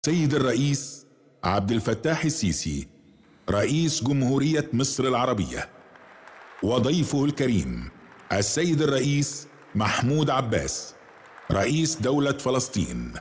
سيد الرئيس عبد الفتاح السيسي رئيس جمهورية مصر العربية وضيفه الكريم السيد الرئيس محمود عباس رئيس دولة فلسطين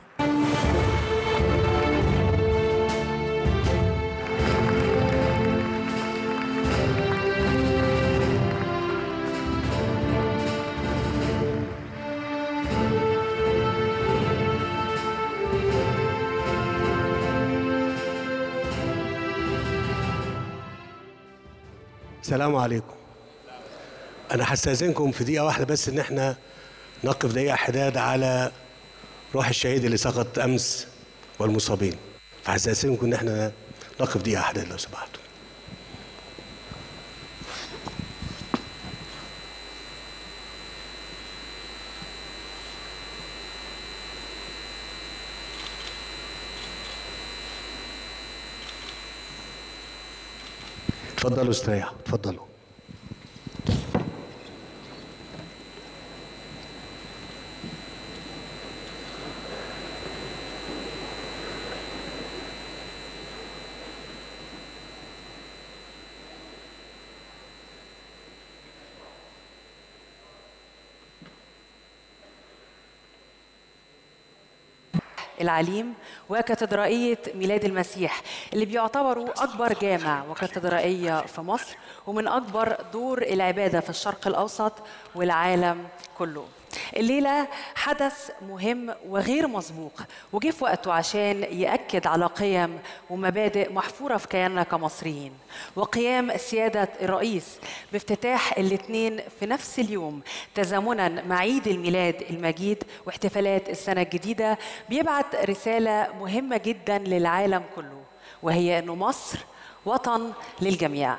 السلام عليكم انا هستاذنكم في دقيقه واحده بس ان احنا نقف دقيقه حداد على روح الشهيد اللي سقط امس والمصابين فهستاذنكم ان احنا نقف دقيقه حداد لو سمحتوا اتفضلوا استريحوا اتفضلوا العليم وكاتدرائية ميلاد المسيح اللي بيعتبروا أكبر جامع وكاتدرائية في مصر ومن أكبر دور العبادة في الشرق الأوسط والعالم كله الليلة حدث مهم وغير مسبوق وجه في وقته عشان يأكد على قيم ومبادئ محفورة في كياننا كمصريين وقيام سيادة الرئيس بافتتاح الاثنين في نفس اليوم تزامنا مع عيد الميلاد المجيد واحتفالات السنة الجديدة بيبعت رسالة مهمة جدا للعالم كله وهي أنه مصر وطن للجميع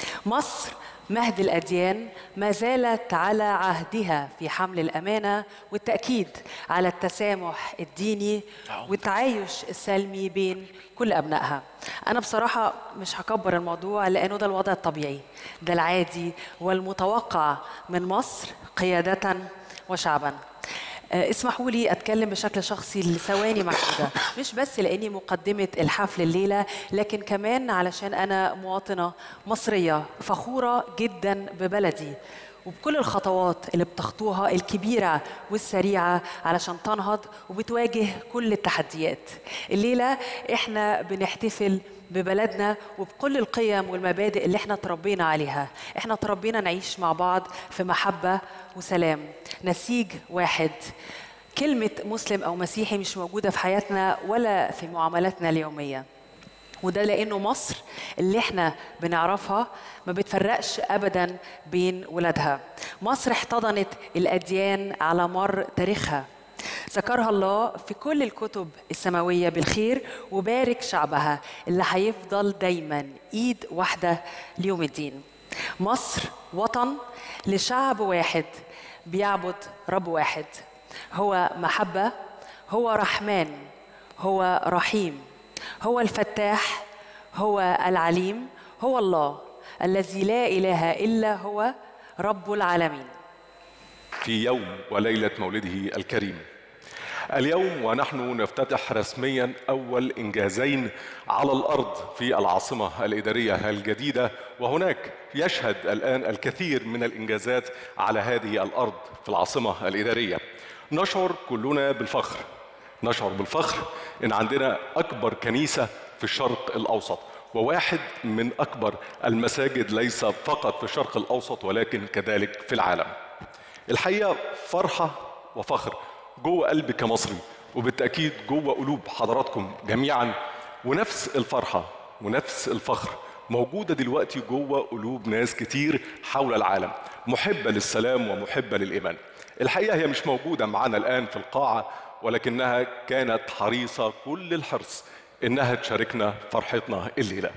مصر مهد الأديان ما زالت على عهدها في حمل الأمانة والتأكيد على التسامح الديني والتعايش السلمي بين كل أبنائها أنا بصراحة مش هكبر الموضوع لأنه ده الوضع الطبيعي ده العادي والمتوقع من مصر قيادة وشعبا اسمحوا لي اتكلم بشكل شخصي لثواني محدوده مش بس لاني مقدمه الحفل الليله لكن كمان علشان انا مواطنه مصريه فخوره جدا ببلدي وبكل الخطوات اللي بتخطوها الكبيرة والسريعة علشان تنهض وبتواجه كل التحديات الليلة احنا بنحتفل ببلدنا وبكل القيم والمبادئ اللي احنا تربينا عليها احنا تربينا نعيش مع بعض في محبة وسلام نسيج واحد كلمة مسلم أو مسيحي مش موجودة في حياتنا ولا في معاملاتنا اليومية وده لانه مصر اللي احنا بنعرفها ما بتفرقش ابدا بين ولادها مصر احتضنت الاديان على مر تاريخها ذكرها الله في كل الكتب السماوية بالخير وبارك شعبها اللي هيفضل دايما ايد واحدة ليوم الدين مصر وطن لشعب واحد بيعبد رب واحد هو محبة هو رحمن هو رحيم هو الفتاح هو العليم هو الله الذي لا اله الا هو رب العالمين في يوم وليله مولده الكريم اليوم ونحن نفتتح رسميا اول انجازين على الارض في العاصمه الاداريه الجديده وهناك يشهد الان الكثير من الانجازات على هذه الارض في العاصمه الاداريه نشعر كلنا بالفخر نشعر بالفخر ان عندنا اكبر كنيسه في الشرق الاوسط وواحد من اكبر المساجد ليس فقط في الشرق الاوسط ولكن كذلك في العالم الحقيقه فرحه وفخر جوه قلبي كمصري وبالتاكيد جوه قلوب حضراتكم جميعا ونفس الفرحه ونفس الفخر موجوده دلوقتي جوه قلوب ناس كتير حول العالم محبه للسلام ومحبه للايمان الحقيقه هي مش موجوده معانا الان في القاعه ولكنها كانت حريصه كل الحرص انها تشاركنا فرحتنا الليله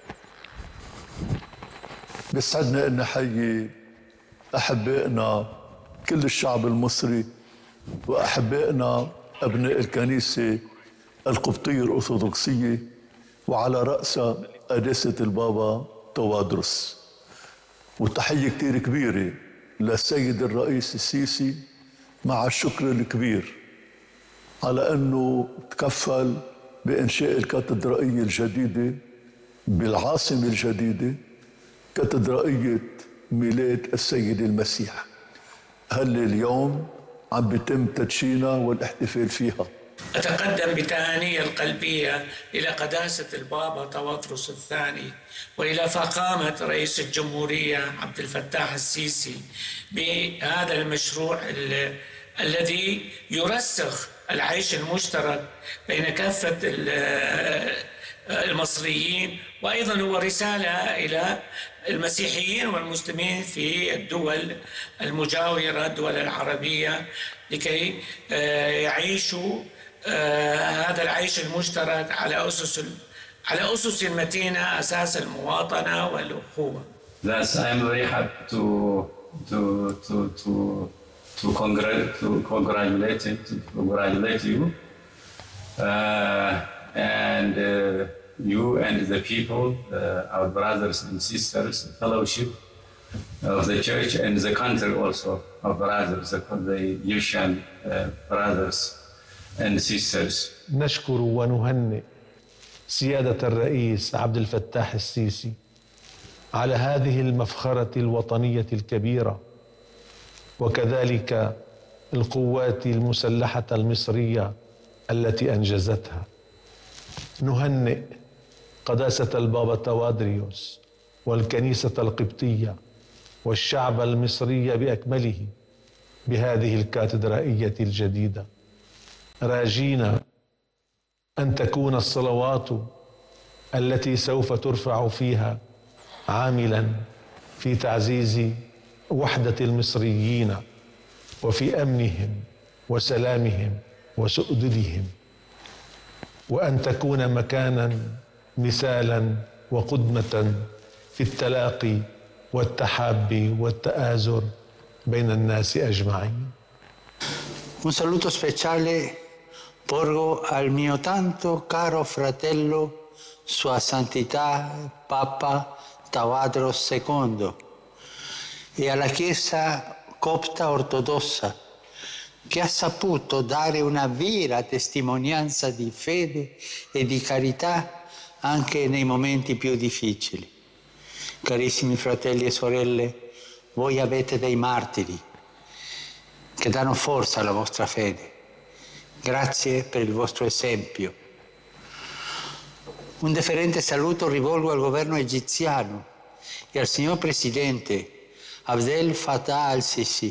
بيسعدنا ان نحيي احبائنا كل الشعب المصري واحبائنا ابناء الكنيسه القبطيه الارثوذكسيه وعلى راسها قداسه البابا توادرس وتحيه كتير كبيره للسيد الرئيس السيسي مع الشكر الكبير على انه تكفل بإنشاء الكاتدرائية الجديدة بالعاصمة الجديدة كاتدرائية ميلاد السيد المسيح هل اليوم عم بيتم تدشينها والاحتفال فيها أتقدم بتهاني القلبية إلى قداسة البابا طواطرس الثاني وإلى فخامة رئيس الجمهورية عبد الفتاح السيسي بهذا المشروع ال- الذي يرسخ العيش المشترك بين كافة ال- المصريين وأيضا هو رسالة إلى المسيحيين والمسلمين في الدول المجاورة الدول العربية لكي آه، يعيشوا آه، هذا العيش المشترك على أسس على أسس متينة أساس المواطنة والأخوة Thus, I'm very happy to to to to to, congrat- to congratulate to congratulate you uh, and uh, you and the people, uh, our brothers and sisters, fellowship of the church and the country also, our brothers, the, the Yushan uh, brothers and sisters. نشكر ونهنئ سيادة الرئيس عبد الفتاح السيسي على هذه المفخرة الوطنية الكبيرة وكذلك القوات المسلحة المصرية التي أنجزتها نهنئ قداسة البابا توادريوس والكنيسة القبطية والشعب المصري بأكمله بهذه الكاتدرائية الجديدة راجين ان تكون الصلوات التي سوف ترفع فيها عاملا في تعزيز وحده المصريين وفي امنهم وسلامهم وسؤددهم وان تكون مكانا مثالا وقدمه في التلاقي والتحابي والتآزر بين الناس اجمعين Un saluto speciale porgo al mio tanto caro fratello, Sua Santità Papa Tawadros II, e alla Chiesa copta ortodossa, che ha saputo dare una vera testimonianza di fede e di carità anche nei momenti più difficili. Carissimi fratelli e sorelle, voi avete dei martiri che danno forza alla vostra fede. Grazie per il vostro esempio. Un deferente saluto rivolgo al governo egiziano e al signor Presidente Abdel Fattah al-Sisi.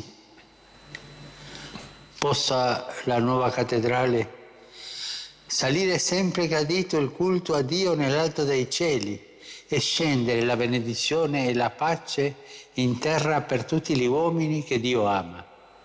Possa la nuova cattedrale salire sempre gradito il culto a Dio nell'alto dei cieli e scendere la benedizione e la pace in terra per tutti gli uomini che Dio ama.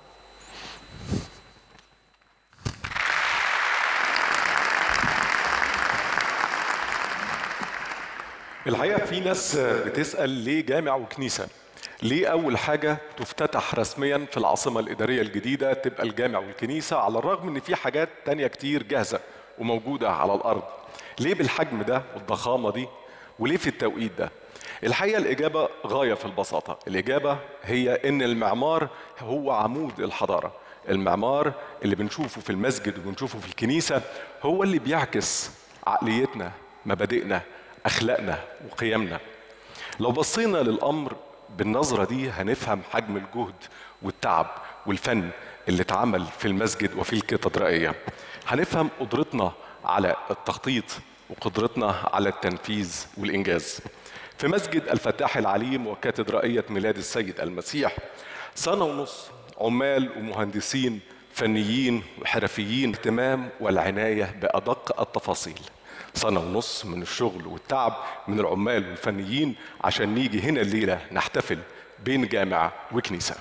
الحقيقه في ناس بتسال ليه جامع وكنيسه ليه اول حاجه تفتتح رسميا في العاصمه الاداريه الجديده تبقى الجامع والكنيسه على الرغم ان في حاجات تانية كتير جاهزه وموجوده على الارض ليه بالحجم ده والضخامه دي وليه في التوقيت ده الحقيقه الاجابه غايه في البساطه الاجابه هي ان المعمار هو عمود الحضاره المعمار اللي بنشوفه في المسجد وبنشوفه في الكنيسه هو اللي بيعكس عقليتنا مبادئنا اخلاقنا وقيمنا لو بصينا للامر بالنظره دي هنفهم حجم الجهد والتعب والفن اللي اتعمل في المسجد وفي الكاتدرائيه هنفهم قدرتنا على التخطيط وقدرتنا على التنفيذ والانجاز في مسجد الفتاح العليم وكاتدرائيه ميلاد السيد المسيح سنه ونص عمال ومهندسين فنيين وحرفيين اهتمام والعنايه بادق التفاصيل سنة ونص من الشغل والتعب من العمال والفنيين عشان نيجي هنا الليلة نحتفل بين جامعة وكنيسة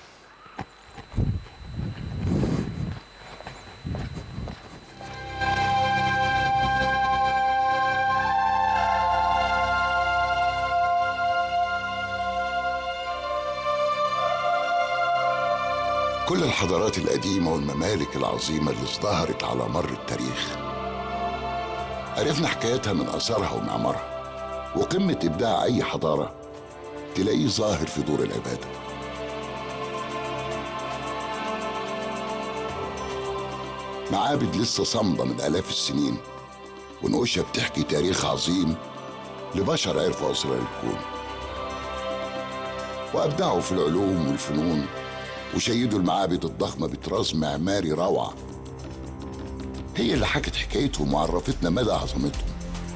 كل الحضارات القديمة والممالك العظيمة اللي ازدهرت على مر التاريخ عرفنا حكايتها من آثارها ومعمارها وقمة إبداع أي حضارة تلاقيه ظاهر في دور العبادة معابد لسه صامدة من آلاف السنين ونقوشها بتحكي تاريخ عظيم لبشر عرفوا أسرار الكون وأبدعوا في العلوم والفنون وشيدوا المعابد الضخمة بطراز معماري روعة هي اللي حكت حكايتهم وعرفتنا مدى عظمتهم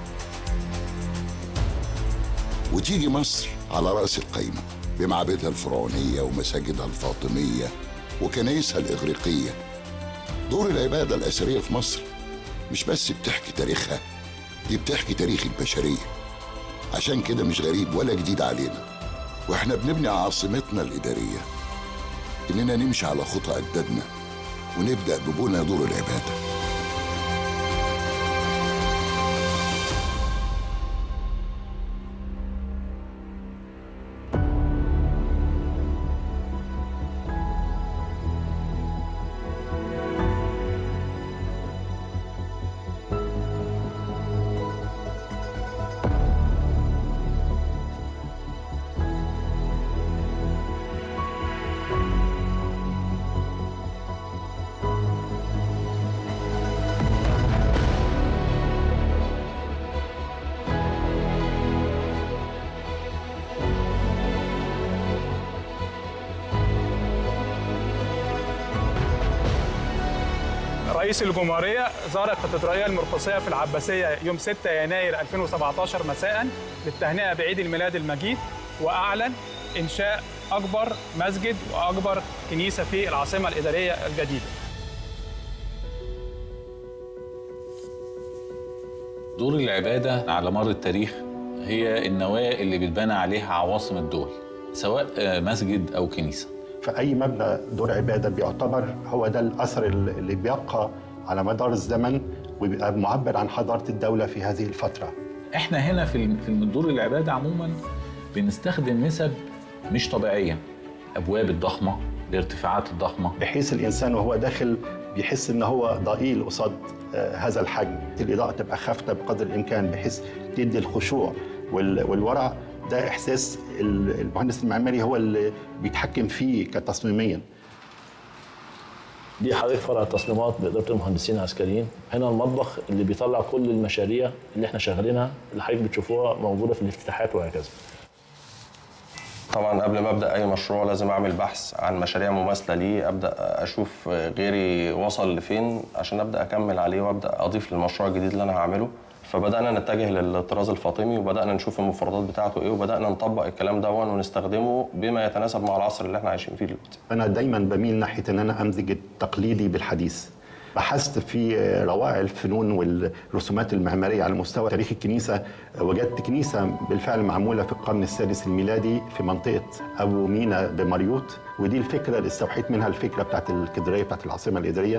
وتيجي مصر على رأس القايمة بمعابدها الفرعونية ومساجدها الفاطمية وكنايسها الإغريقية دور العبادة الأثرية في مصر مش بس بتحكي تاريخها دي بتحكي تاريخ البشرية عشان كده مش غريب ولا جديد علينا واحنا بنبني عاصمتنا الإدارية إننا نمشي على خطى أجدادنا ونبدأ ببنى دور العبادة رئيس الجمهورية زار الكاتدرائية المرقسية في العباسية يوم 6 يناير 2017 مساء للتهنئة بعيد الميلاد المجيد وأعلن إنشاء أكبر مسجد وأكبر كنيسة في العاصمة الإدارية الجديدة دور العبادة على مر التاريخ هي النواة اللي بتبنى عليها عواصم الدول سواء آه، مسجد أو كنيسة فأي مبنى دور عبادة بيعتبر هو ده الأثر اللي بيبقى على مدار الزمن وبيبقى معبر عن حضارة الدولة في هذه الفترة احنا هنا في في دور العبادة عموما بنستخدم نسب مش طبيعية أبواب الضخمة الارتفاعات الضخمة بحيث الإنسان وهو داخل بيحس إن هو ضئيل قصاد آه، هذا الحجم الإضاءة تبقى خافتة بقدر الإمكان بحيث تدي الخشوع وال- والورع ده إحساس ال- المهندس المعماري هو اللي بيتحكم فيه كتصميميا دي حضرتك فرع تصميمات بإدارة المهندسين العسكريين هنا المطبخ اللي بيطلع كل المشاريع اللي احنا شغالينها اللي حضرتك بتشوفوها موجودة في الافتتاحات وهكذا طبعا قبل ما ابدا اي مشروع لازم اعمل بحث عن مشاريع مماثله ليه ابدا اشوف غيري وصل لفين عشان ابدا اكمل عليه وابدا اضيف للمشروع الجديد اللي انا هعمله فبدانا نتجه للطراز الفاطمي وبدانا نشوف المفردات بتاعته ايه وبدانا نطبق الكلام ده ونستخدمه بما يتناسب مع العصر اللي احنا عايشين فيه دلوقتي أنا دايما بميل ناحية إن أنا أمزج التقليدي بالحديث بحثت في روائع الفنون والرسومات المعمارية على مستوى تاريخ الكنيسة وجدت كنيسة بالفعل معمولة في القرن السادس الميلادي في منطقة أبو مينا بمريوط ودي الفكرة اللي استوحيت منها الفكرة بتاعت الكدرية بتاعت العاصمة الإدارية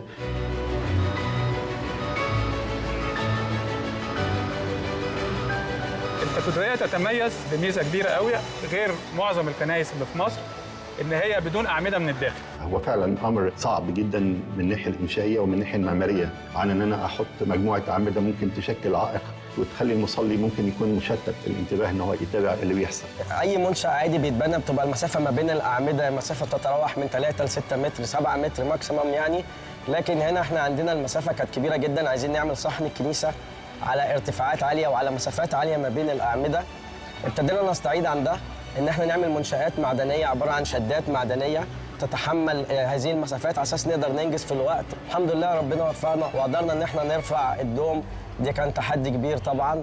الكاتدرائية تتميز بميزة كبيرة قوي غير معظم الكنائس اللي في مصر إن هي بدون أعمدة من الداخل هو فعلا امر صعب جدا من الناحيه الانشائيه ومن الناحيه المعماريه عن ان انا احط مجموعه اعمده ممكن تشكل عائق وتخلي المصلي ممكن يكون مشتت الانتباه ان هو يتابع اللي بيحصل اي منشا عادي بيتبنى بتبقى المسافه ما بين الاعمده مسافه تتراوح من 3 ل 6 متر 7 متر ماكسيمم يعني لكن هنا احنا عندنا المسافه كانت كبيره جدا عايزين نعمل صحن الكنيسه على ارتفاعات عاليه وعلى مسافات عاليه ما بين الاعمده ابتدينا نستعيد عن ده ان احنا نعمل منشات معدنيه عباره عن شدات معدنيه تتحمل آه، هذه المسافات على اساس نقدر ننجز في الوقت الحمد لله ربنا وفقنا وقدرنا ان احنا نرفع الدوم دي كان تحدي كبير طبعا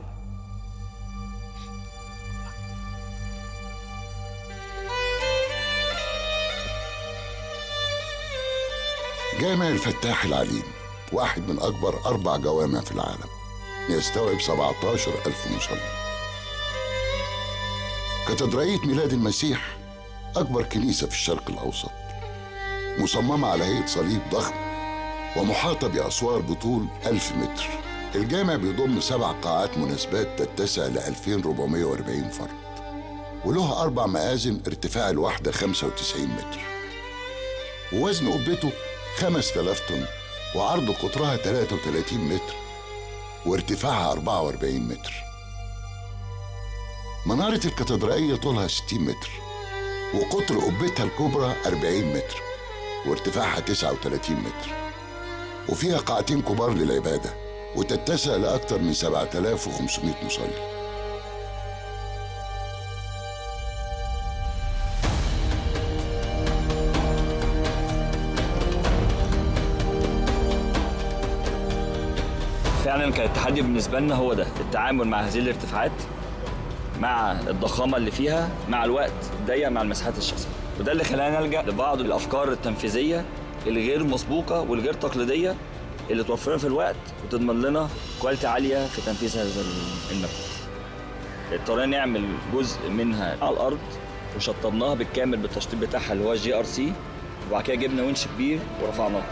جامع الفتاح العليم واحد من أكبر أربع جوامع في العالم يستوعب 17 ألف مصلي كاتدرائية ميلاد المسيح أكبر كنيسة في الشرق الأوسط مصممة على هيئة صليب ضخم ومحاطة بأسوار بطول ألف متر الجامع بيضم سبع قاعات مناسبات تتسع ل 2440 فرد وله أربع مآذن ارتفاع الواحدة 95 متر ووزن قبته 5000 طن وعرض قطرها 33 متر وارتفاعها 44 متر منارة الكاتدرائية طولها 60 متر وقطر قبتها الكبرى 40 متر وارتفاعها 39 متر وفيها قاعتين كبار للعبادة وتتسع لأكثر من 7500 مصلي فعلا كان التحدي بالنسبه لنا هو ده التعامل مع هذه الارتفاعات مع الضخامه اللي فيها مع الوقت ضيق مع المساحات الشاسعه وده اللي خلانا نلجا لبعض الافكار التنفيذيه الغير مسبوقه والغير تقليديه اللي توفرنا في الوقت وتضمن لنا كواليتي عاليه في تنفيذ هذا المبنى اضطرينا نعمل جزء منها على الارض وشطبناها بالكامل بالتشطيب بتاعها اللي هو الجي ار سي وبعد كده جبنا ونش كبير ورفعناه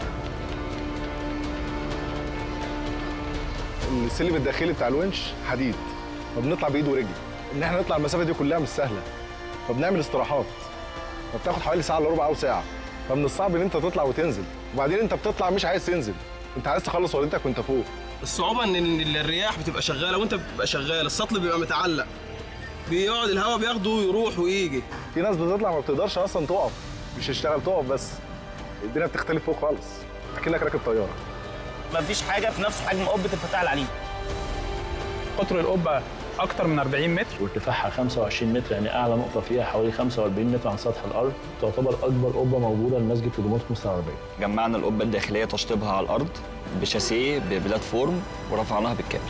السلم الداخلي بتاع الونش حديد فبنطلع بايد ورجل ان احنا نطلع المسافه دي كلها مش سهله فبنعمل استراحات فبتاخد حوالي ساعه الا ربع او ساعه فمن الصعب ان انت تطلع وتنزل وبعدين انت بتطلع مش عايز تنزل انت عايز تخلص وردتك وانت فوق الصعوبة ان إن الرياح بتبقى شغالة وانت بتبقى شغال السطل بيبقى متعلق بيقعد الهواء بياخده ويروح ويجي في ناس بتطلع ما بتقدرش اصلا تقف مش تشتغل تقف بس الدنيا بتختلف فوق خالص اكنك راكب طياره مفيش حاجه في نفس حجم قبه الفتاة العليم قطر القبه اكتر من 40 متر وارتفاعها 25 متر يعني اعلى نقطه فيها حوالي 45 متر عن سطح الارض تعتبر اكبر قبه موجوده لمسجد في جمهوريه مصر العربيه جمعنا القبه الداخليه تشطيبها على الارض بشاسيه ببلاتفورم ورفعناها بالكامل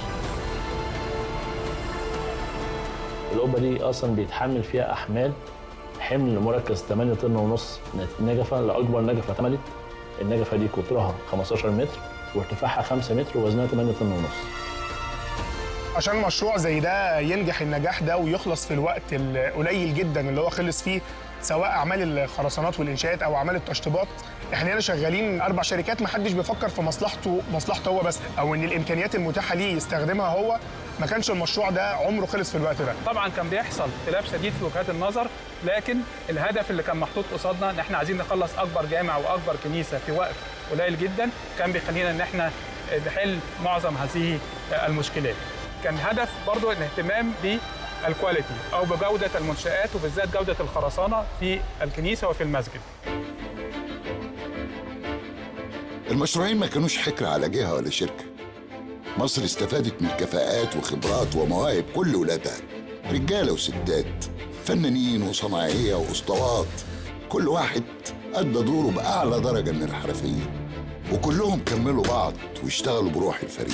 القبه دي اصلا بيتحمل فيها احمال حمل مركز 8 طن ونص نجفه لاكبر نجفه اتعملت النجفه دي قطرها 15 متر وارتفاعها 5 متر ووزنها 8 طن ونص عشان مشروع زي ده ينجح النجاح ده ويخلص في الوقت القليل جدا اللي هو خلص فيه سواء اعمال الخرسانات والانشاءات او اعمال التشطيبات احنا هنا شغالين اربع شركات ما حدش بيفكر في مصلحته مصلحته هو بس او ان الامكانيات المتاحه ليه يستخدمها هو ما كانش المشروع ده عمره خلص في الوقت ده طبعا كان بيحصل اختلاف شديد في وجهات النظر لكن الهدف اللي كان محطوط قصادنا ان احنا عايزين نخلص اكبر جامع واكبر كنيسه في وقت قليل جدا كان بيخلينا ان احنا نحل معظم هذه المشكلات كان هدف برضو الاهتمام بالكواليتي او بجوده المنشات وبالذات جوده الخرسانه في الكنيسه وفي المسجد المشروعين ما كانوش حكر على جهة ولا شركة مصر استفادت من كفاءات وخبرات ومواهب كل ولادها رجالة وستات فنانين وصناعية وأسطوات كل واحد أدى دوره بأعلى درجة من الحرفية وكلهم كملوا بعض واشتغلوا بروح الفريق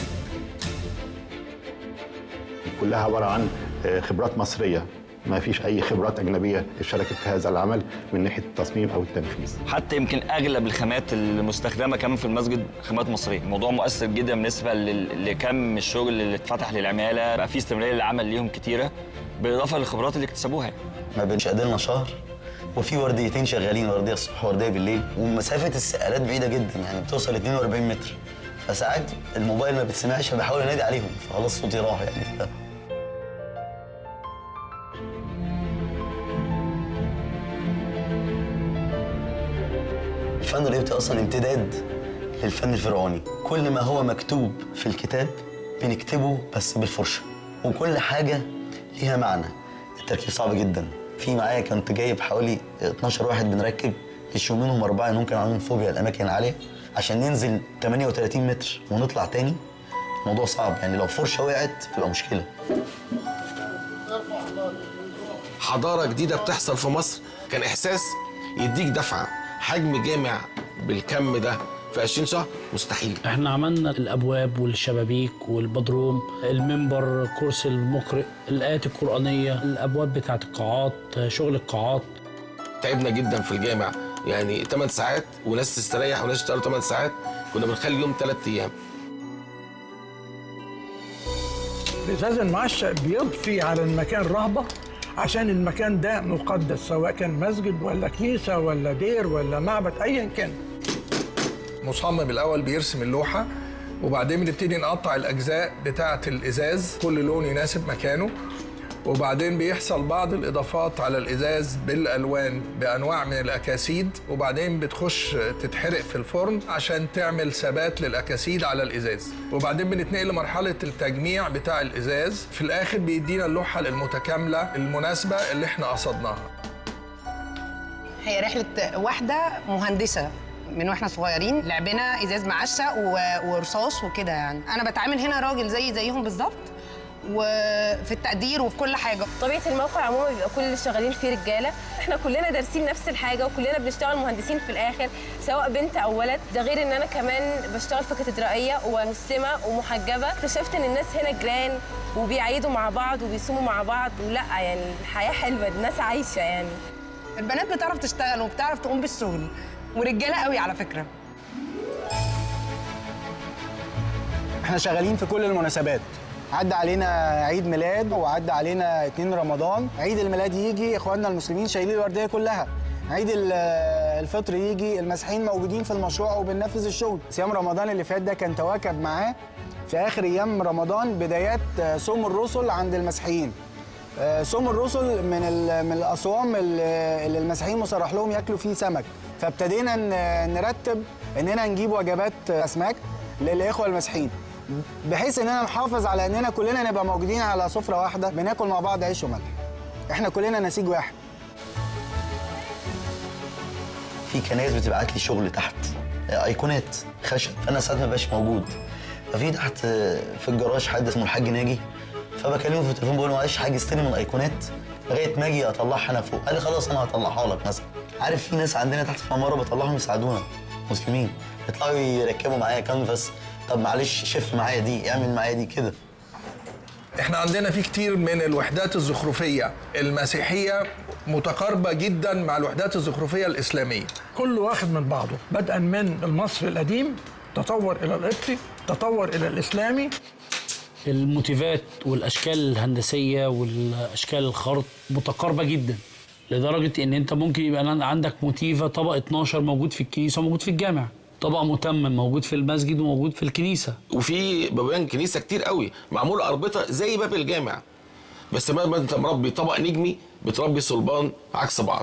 كلها عباره عن خبرات مصريه ما فيش اي خبرات اجنبيه شاركت في هذا العمل من ناحيه التصميم او التنفيذ حتى يمكن اغلب الخامات المستخدمه كمان في المسجد خامات مصريه الموضوع مؤثر جدا بالنسبه لل- لكم الشغل اللي اتفتح للعماله بقى في استمراريه للعمل ليهم كتيره بالاضافه للخبرات اللي اكتسبوها ما بينش قدرنا شهر وفي ورديتين شغالين ورديه الصبح ورديه بالليل ومسافه السقالات بعيده جدا يعني بتوصل 42 متر فساعات الموبايل ما بتسمعش فبحاول انادي عليهم فخلاص صوتي راح يعني ف... الفن القبطي اصلا امتداد للفن الفرعوني كل ما هو مكتوب في الكتاب بنكتبه بس بالفرشه وكل حاجه ليها معنى التركيب صعب جدا في معايا كنت جايب حوالي 12 واحد بنركب يشوا منهم اربعه انهم كانوا عندهم فوبيا الاماكن العاليه عشان ننزل 38 متر ونطلع تاني الموضوع صعب يعني لو فرشه وقعت تبقى مشكله حضاره جديده بتحصل في مصر كان احساس يديك دفعه حجم جامع بالكم ده في 20 شهر مستحيل احنا عملنا الابواب والشبابيك والبدروم المنبر كرسي المقرئ الايات القرانيه الابواب بتاعت القاعات شغل القاعات تعبنا جدا في الجامع يعني 8 ساعات وناس تستريح وناس تشتغل 8 ساعات كنا بنخلي اليوم 3 ايام الازاز المعشق بيضفي على المكان رهبه عشان المكان ده مقدس سواء كان مسجد ولا كنيسه ولا دير ولا معبد ايا كان مصمم الاول بيرسم اللوحه وبعدين بنبتدي نقطع الاجزاء بتاعه الازاز كل لون يناسب مكانه وبعدين بيحصل بعض الاضافات على الازاز بالالوان بانواع من الاكاسيد وبعدين بتخش تتحرق في الفرن عشان تعمل ثبات للاكاسيد على الازاز وبعدين بنتنقل لمرحله التجميع بتاع الازاز في الاخر بيدينا اللوحه المتكامله المناسبه اللي احنا قصدناها هي رحلة واحدة مهندسة من واحنا صغيرين لعبنا ازاز معشق و- ورصاص وكده يعني انا بتعامل هنا راجل زي زيهم بالظبط وفي التقدير وفي كل حاجه طبيعه الموقع عموما بيبقى كل اللي شغالين فيه رجاله احنا كلنا دارسين نفس الحاجه وكلنا بنشتغل مهندسين في الاخر سواء بنت او ولد ده غير ان انا كمان بشتغل في كاتدرائيه ومسلمه ومحجبه اكتشفت ان الناس هنا جيران وبيعيدوا مع بعض وبيصوموا مع بعض ولا يعني الحياه حلوه الناس عايشه يعني البنات بتعرف تشتغل وبتعرف تقوم بالشغل ورجاله قوي على فكره احنا شغالين في كل المناسبات عدى علينا عيد ميلاد وعدى علينا اتنين رمضان عيد الميلاد يجي اخواننا المسلمين شايلين الورديه كلها عيد ال- الفطر يجي المسيحيين موجودين في المشروع وبننفذ الشغل صيام رمضان اللي فات ده كان تواكب معاه في اخر ايام رمضان بدايات آه، صوم الرسل عند المسيحيين آه، صوم الرسل من ال- من الاصوام اللي اللي المسيحيين مصرح لهم ياكلوا فيه سمك فابتدينا ن- نرتب اننا نجيب وجبات اسماك للاخوه المسيحيين بحيث اننا نحافظ على اننا كلنا نبقى موجودين على سفره واحده بناكل مع بعض عيش وملح احنا كلنا نسيج واحد في كنايس بتبعت لي شغل تحت ايقونات خشب فانا ساعات ما بقاش موجود ففي تحت في الجراج حد اسمه الحاج ناجي فبكلمه في التليفون بقول له معلش حاج استلم الايقونات لغايه ما اجي اطلعها انا فوق قال لي خلاص انا هطلعها لك مثلا عارف في ناس عندنا تحت في العماره بطلعهم يساعدونا مسلمين يطلعوا يركبوا معايا كانفاس طب معلش شف معايا دي اعمل معايا دي كده احنا عندنا في كتير من الوحدات الزخرفية المسيحية متقاربة جدا مع الوحدات الزخرفية الإسلامية كله واخد من بعضه بدءا من المصري القديم تطور الى القبطي تطور الى الاسلامي الموتيفات والاشكال الهندسيه والاشكال الخرط متقاربه جدا لدرجه ان انت ممكن يبقى عندك موتيفه طبق 12 موجود في الكنيسه وموجود في الجامع طبق متمم موجود في المسجد وموجود في الكنيسه وفي بيبان كنيسه كتير قوي معمول اربطه زي باب الجامع بس ما ما انت مربي طبق نجمي بتربي صلبان عكس بعض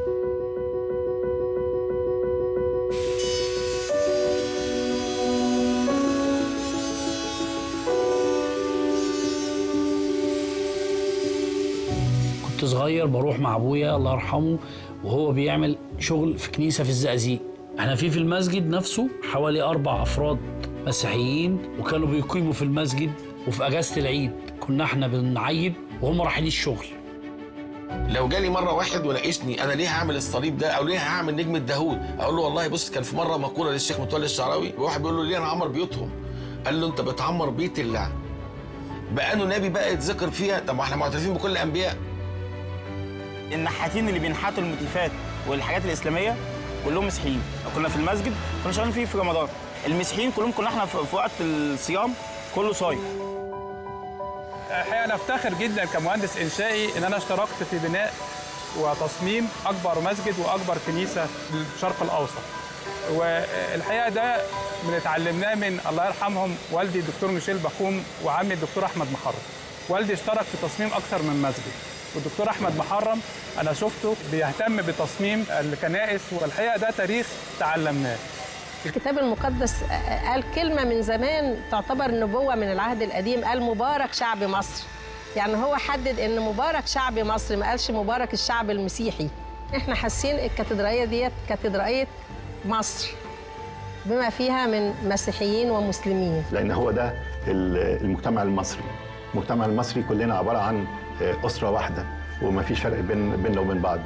كنت صغير بروح مع ابويا الله يرحمه وهو بيعمل شغل في كنيسه في الزقازيق احنا في في المسجد نفسه حوالي اربع افراد مسيحيين وكانوا بيقيموا في المسجد وفي اجازه العيد كنا احنا بنعيد وهم رايحين الشغل لو جالي مره واحد وناقشني انا ليه هعمل الصليب ده او ليه هعمل نجمه داوود اقول له والله بص كان في مره مقوله للشيخ متولي الشعراوي واحد بيقول له ليه انا اعمر بيوتهم قال له انت بتعمر بيت الله بقى انه نبي بقى يتذكر فيها طب ما احنا معترفين بكل الانبياء النحاتين اللي بينحتوا الموتيفات والحاجات الاسلاميه كلهم مسيحيين كنا في المسجد كنا شغالين فيه في رمضان المسيحيين كلهم كنا احنا في في وقت الصيام كله صايم الحقيقه انا افتخر جدا كمهندس انشائي ان انا اشتركت في بناء وتصميم اكبر مسجد واكبر كنيسه في الشرق الاوسط والحقيقه ده بنتعلمناه من الله يرحمهم والدي الدكتور ميشيل بخوم وعمي الدكتور احمد محرم والدي اشترك في تصميم اكثر من مسجد والدكتور احمد محرم انا شفته بيهتم بتصميم الكنائس والحقيقه ده تاريخ تعلمناه الكتاب المقدس قال كلمة من زمان تعتبر نبوة من العهد القديم قال مبارك شعب مصر يعني هو حدد ان مبارك شعب مصر ما قالش مبارك الشعب المسيحي احنا حاسين الكاتدرائية ديت كاتدرائية مصر بما فيها من مسيحيين ومسلمين لان هو ده ال- المجتمع المصري المجتمع المصري كلنا عباره عن اسره واحده وما فيش فرق بين بيننا وبين بعض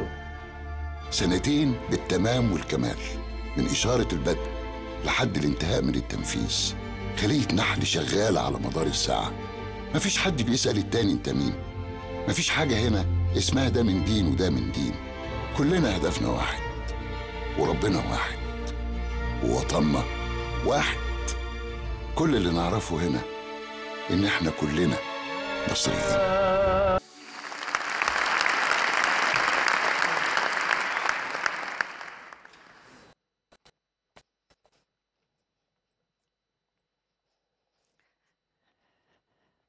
سنتين بالتمام والكمال من إشارة البدء لحد الانتهاء من التنفيذ خلية نحل شغالة على مدار الساعة مفيش حد بيسأل التاني انت مين مفيش حاجة هنا اسمها ده من دين وده من دين كلنا هدفنا واحد وربنا واحد ووطننا واحد كل اللي نعرفه هنا ان احنا كلنا مصريين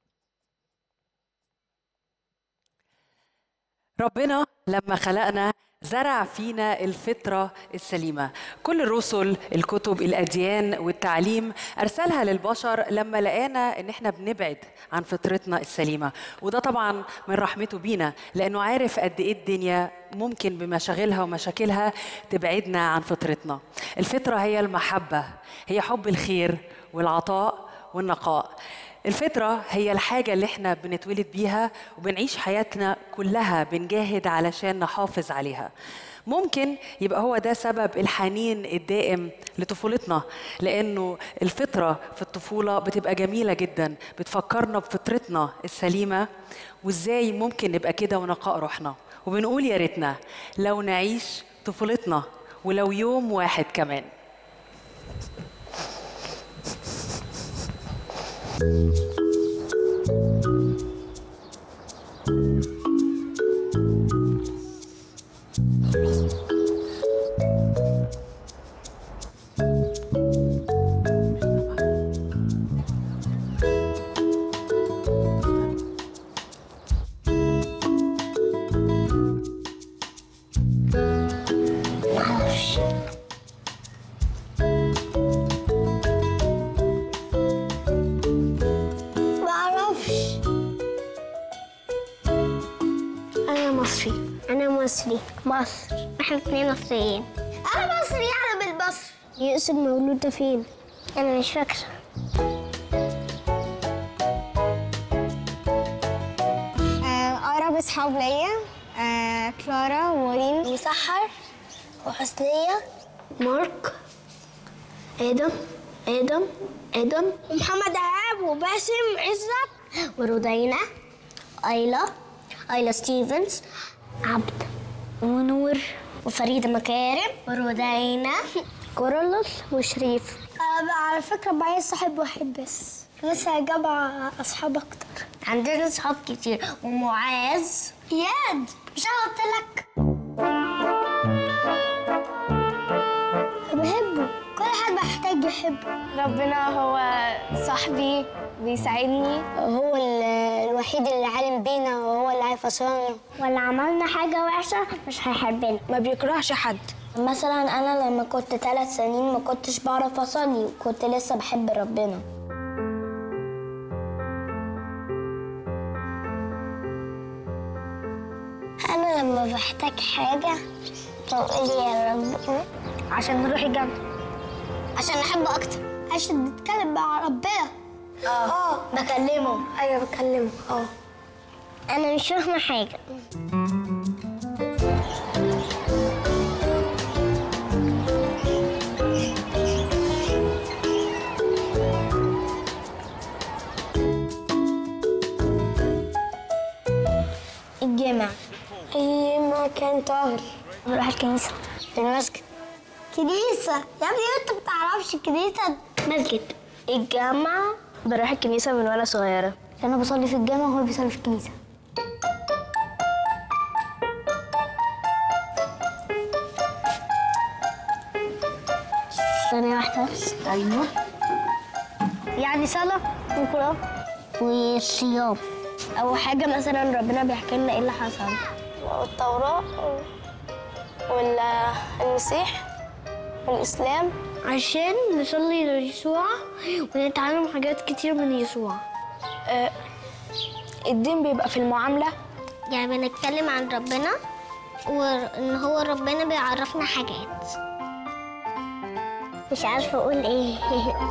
ربنا لما خلقنا زرع فينا الفطرة السليمة كل الرسل الكتب الأديان والتعليم أرسلها للبشر لما لقانا إن إحنا بنبعد عن فطرتنا السليمة وده طبعا من رحمته بينا لأنه عارف قد إيه الدنيا ممكن بمشاغلها ومشاكلها تبعدنا عن فطرتنا الفطرة هي المحبة هي حب الخير والعطاء والنقاء الفطرة هي الحاجة اللي احنا بنتولد بيها وبنعيش حياتنا كلها بنجاهد علشان نحافظ عليها ممكن يبقى هو ده سبب الحنين الدائم لطفولتنا لانه الفطره في الطفوله بتبقى جميله جدا بتفكرنا بفطرتنا السليمه وازاي ممكن نبقى كده ونقاء روحنا وبنقول يا ريتنا لو نعيش طفولتنا ولو يوم واحد كمان معرفش معرفش أنا مصري أنا مصري مصر إحنا اتنين مصريين أنا مصري أنا بالمصر يقصد مولودة فين؟ أنا مش فاكرة أقرب أصحاب ليا آه، كلارا ورين وسحر وحسنية مارك آدم آدم آدم ومحمد إيهاب وباسم عزت ورودينا أيلا أيلا ستيفنز عبد ونور وفريدة مكارم ورودينا كورولوس وشريف أنا على فكرة معايا صاحب واحد بس لسه جمع أصحاب أكتر عندنا أصحاب كتير ومعاذ إياد مش أنا قلت لك بحبه كل حد محتاج يحبه ربنا هو صاحبي بيساعدني هو ال- الوحيد اللي عالم بينا وهو اللي هيفصلنا ولا عملنا حاجة وحشة مش هيحبنا ما بيكرهش حد مثلا أنا لما كنت ثلاث سنين ما كنتش بعرف أصلي وكنت لسه بحب ربنا أنا لما بحتاج حاجة بقول يا رب عشان نروح الجنة عشان نحبه أكتر عشان نتكلم مع ربنا اه اه بكلمه أيوة بكلمه اه أنا مش فاهمة حاجة الجامع أي مكان طاهر بروح الكنيسة في المسجد كنيسة يا ابني انت ما بتعرفش الكنيسة مسجد الجامعة بروح الكنيسة من وانا صغيرة أنا بصلي في الجامعة وهو بيصلي في الكنيسة ثانية واحدة أيوه يعني صلاة وقراءة وصيام أو حاجة مثلا ربنا بيحكي لنا إيه اللي حصل التوراة والمسيح والإسلام عشان نصلي ليسوع ونتعلم حاجات كتير من يسوع الدين بيبقى في المعاملة يعني بنتكلم عن ربنا وإن هو ربنا بيعرفنا حاجات مش عارفة أقول إيه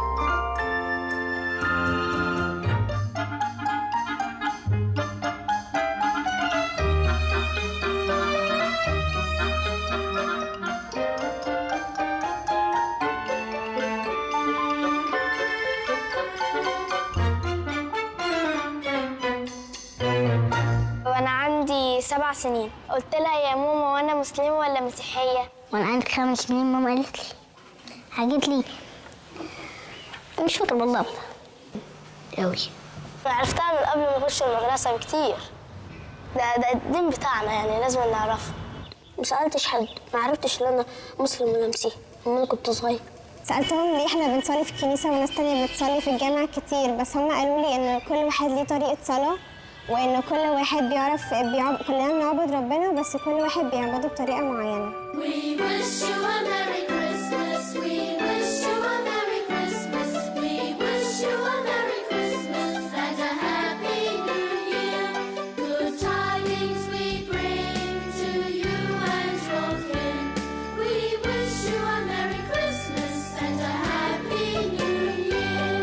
وانا عندي سبع سنين قلت لها يا ماما وانا مسلمه ولا مسيحيه وانا عندي خمس سنين ماما قالت لي حاجت لي مش فاكرة بالظبط قوي عرفتها من قبل ما اخش المدرسه بكتير ده ده الدين بتاعنا يعني لازم نعرفه ما سالتش حد ما عرفتش ان انا مسلم ولا مسيحي لما انا كنت صغير سألتهم ليه احنا بنصلي في الكنيسة وناس تانية بتصلي في الجامع كتير بس هم قالوا لي ان كل واحد ليه طريقة صلاة وان كل واحد بيعرف بيعب... كلنا بنعبد ربنا بس كل واحد بيعبده بطريقه معينه We wish you a Merry Christmas. We wish you a Merry Christmas. We wish you a Merry Christmas and a Happy New Year. Good tidings we bring to you and your kin. We wish you a Merry Christmas and a Happy New Year.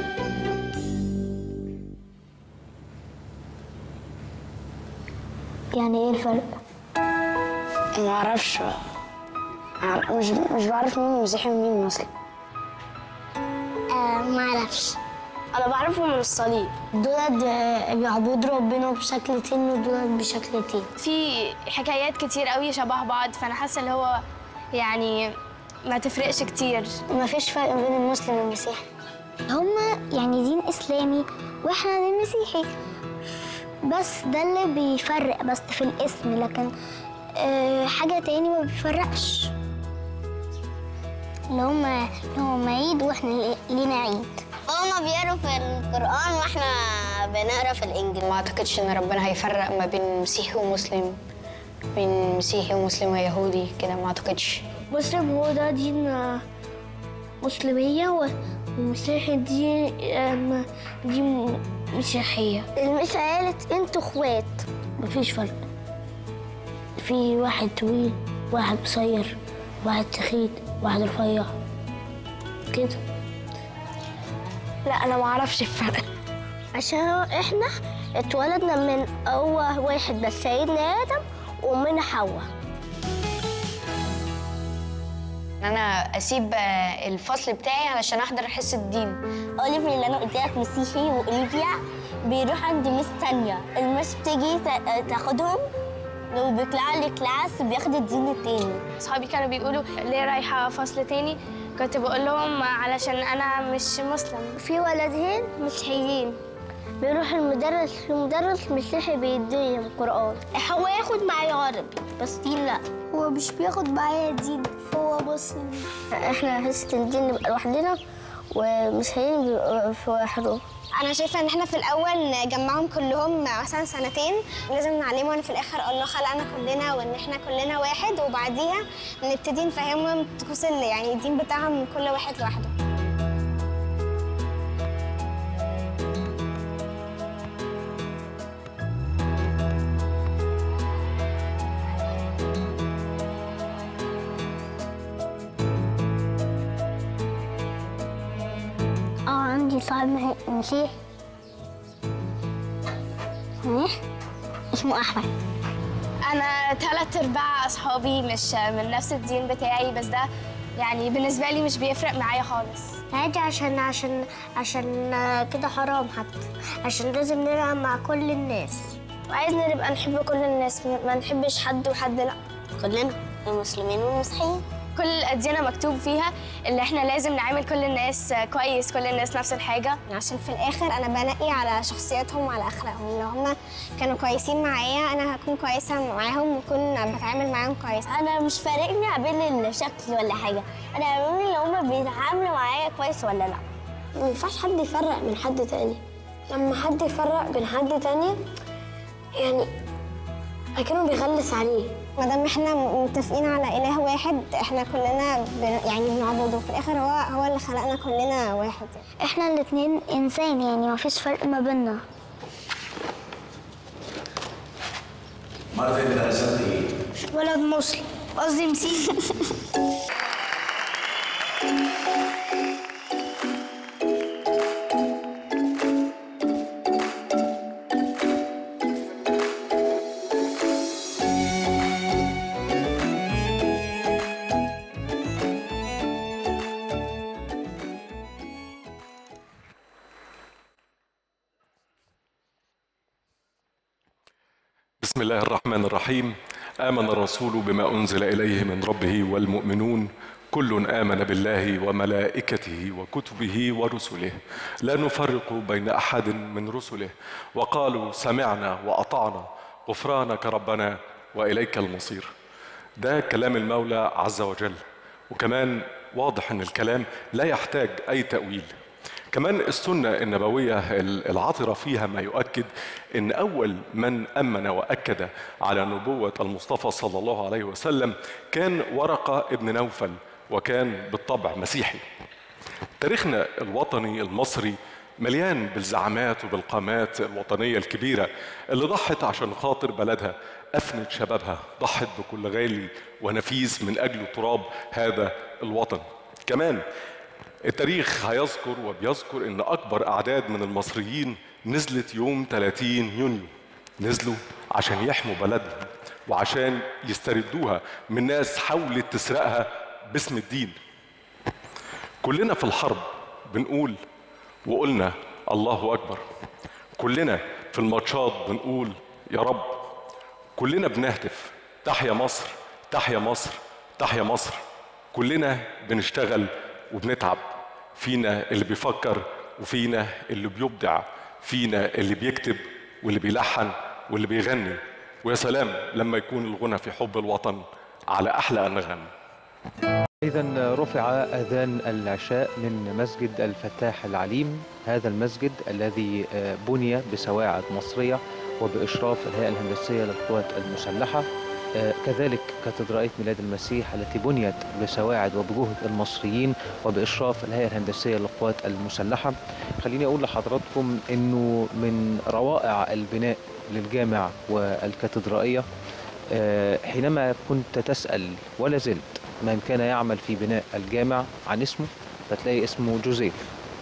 يعني ايه الفرق؟ ما اعرفش مش مش بعرف مين مسيحي ومين مسلم آه ما اعرفش انا بعرفهم من الصليب دولت آه، بيعبدوا ربنا بشكل تاني ودولت بشكل تاني في حكايات كتير قوي شبه بعض فانا حاسه اللي هو يعني ما تفرقش كتير ما فيش فرق بين المسلم والمسيحي هما يعني دين اسلامي واحنا دين مسيحي بس ده اللي بيفرق بس في الاسم لكن آه حاجه تاني ما بيفرقش اللي هما اللي هما عيد واحنا لينا عيد هما بيقروا في القرآن واحنا بنقرا في الإنجيل ما اعتقدش ان ربنا هيفرق ما بين مسيحي ومسلم بين مسيحي ومسلم ويهودي كده ما اعتقدش مسلم هو ده دين مسلمية والمسيحي دي دي مسيحية المسيح قالت انتوا اخوات مفيش فرق في واحد طويل واحد قصير واحد تخين واحد رفيع كده لا انا ما اعرفش الفرق عشان احنا اتولدنا من هو واحد بس سيدنا ادم ومن حواء ان انا اسيب آه، الفصل بتاعي علشان احضر حصه الدين اوليفيا اللي انا قلت لك مسيحي واوليفيا بيروح عند ميس تانية الميس بتيجي تا- تاخدهم لو بيطلعوا لي كلاس بياخد الدين التاني اصحابي كانوا بيقولوا ليه رايحه فصل تاني كنت بقول لهم علشان انا مش مسلم في ولدين مسيحيين بيروح المدرس المدرس مسيحي بيديهم قرآن هو ياخد معايا عربي بس دين لا هو مش بياخد معايا دين هو مسلم احنا حصة الدين نبقى لوحدنا ومسيحيين بيبقوا في وحدهم انا شايفه ان احنا في الاول نجمعهم كلهم مثلا سنتين لازم نعلمهم في الاخر الله خلقنا كلنا وان احنا كلنا واحد وبعديها نبتدي نفهمهم طقوس ال- يعني الدين بتاعهم كل واحد لوحده اه عندي صاحب مه- مسيحي ايه اسمه احمد انا ثلاث ارباع اصحابي مش من نفس الدين بتاعي بس ده يعني بالنسبه لي مش بيفرق معايا خالص عادي عشان عشان عشان كده حرام حتى عشان لازم نلعب مع كل الناس وعايزنا نبقى نحب كل الناس ما نحبش حد وحد لا كلنا المسلمين والمسيحيين كل الأديانة مكتوب فيها اللي احنا لازم نعامل كل الناس كويس كل الناس نفس الحاجة عشان في الاخر انا بنقي على شخصياتهم وعلى اخلاقهم لو هم كانوا كويسين معايا انا هكون كويسه معاهم واكون بتعامل معاهم كويس انا مش فارقني بين الشكل ولا حاجه انا يهمني لو هما بيتعاملوا معايا كويس ولا لا ما ينفعش حد يفرق من حد تاني لما حد يفرق بين حد تاني يعني كانوا بيغلس عليه ما دام احنا متفقين على اله واحد احنا كلنا بن يعني بنعبده في الاخر هو هو اللي خلقنا كلنا واحد يعني. احنا الاتنين انسان يعني ما فيش فرق ما بيننا مرة فين انا رسمت ايه؟ ولد مسلم قصدي مسيحي بسم الله الرحمن الرحيم آمن الرسول بما أنزل إليه من ربه والمؤمنون كل آمن بالله وملائكته وكتبه ورسله لا نفرق بين أحد من رسله وقالوا سمعنا وأطعنا غفرانك ربنا وإليك المصير ده كلام المولى عز وجل وكمان واضح أن الكلام لا يحتاج أي تأويل كمان السنة النبوية العطرة فيها ما يؤكد أن أول من أمن وأكد على نبوة المصطفى صلى الله عليه وسلم كان ورقة ابن نوفل وكان بالطبع مسيحي تاريخنا الوطني المصري مليان بالزعامات وبالقامات الوطنية الكبيرة اللي ضحت عشان خاطر بلدها أفنت شبابها ضحت بكل غالي ونفيس من أجل تراب هذا الوطن كمان التاريخ هيذكر وبيذكر ان اكبر اعداد من المصريين نزلت يوم 30 يونيو نزلوا عشان يحموا بلدهم وعشان يستردوها من ناس حاولت تسرقها باسم الدين كلنا في الحرب بنقول وقلنا الله اكبر كلنا في الماتشات بنقول يا رب كلنا بنهتف تحيا مصر تحيا مصر تحيا مصر كلنا بنشتغل وبنتعب فينا اللي بيفكر وفينا اللي بيبدع فينا اللي بيكتب واللي بيلحن واللي بيغني ويا سلام لما يكون الغنى في حب الوطن على احلى انغام إذا رفع أذان العشاء من مسجد الفتاح العليم هذا المسجد الذي آه، بني بسواعد مصرية وبإشراف الهيئة الهندسية للقوات المسلحة آه، كذلك كاتدرائية ميلاد المسيح التي بنيت بسواعد وبجهد المصريين وبإشراف الهيئة الهندسية للقوات المسلحة خليني أقول لحضراتكم أنه من روائع البناء للجامع والكاتدرائية آه، حينما كنت تسأل ولا زلت من كان يعمل في بناء الجامع عن اسمه فتلاقي اسمه جوزيف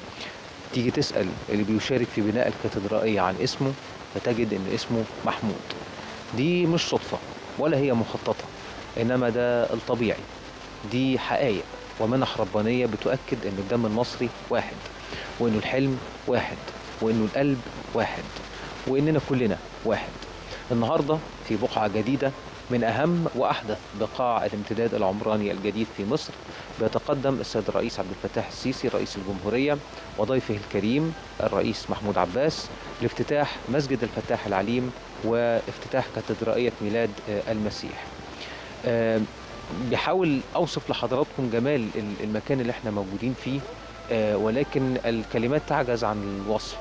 تيجي تسأل اللي بيشارك في بناء الكاتدرائية عن اسمه فتجد ان اسمه محمود دي مش صدفة ولا هي مخططة انما ده الطبيعي دي حقائق ومنح ربانية بتؤكد ان الدم المصري واحد وانه الحلم واحد وانه القلب واحد واننا كلنا واحد النهارده في بقعة جديدة من أهم وأحدث بقاع الامتداد العمراني الجديد في مصر بيتقدم السيد الرئيس عبد الفتاح السيسي رئيس الجمهورية وضيفه الكريم الرئيس محمود عباس لافتتاح مسجد الفتاح العليم وافتتاح كاتدرائية ميلاد آه، المسيح آه، بحاول أوصف لحضراتكم جمال ال- المكان اللي احنا موجودين فيه آه، ولكن الكلمات تعجز عن الوصف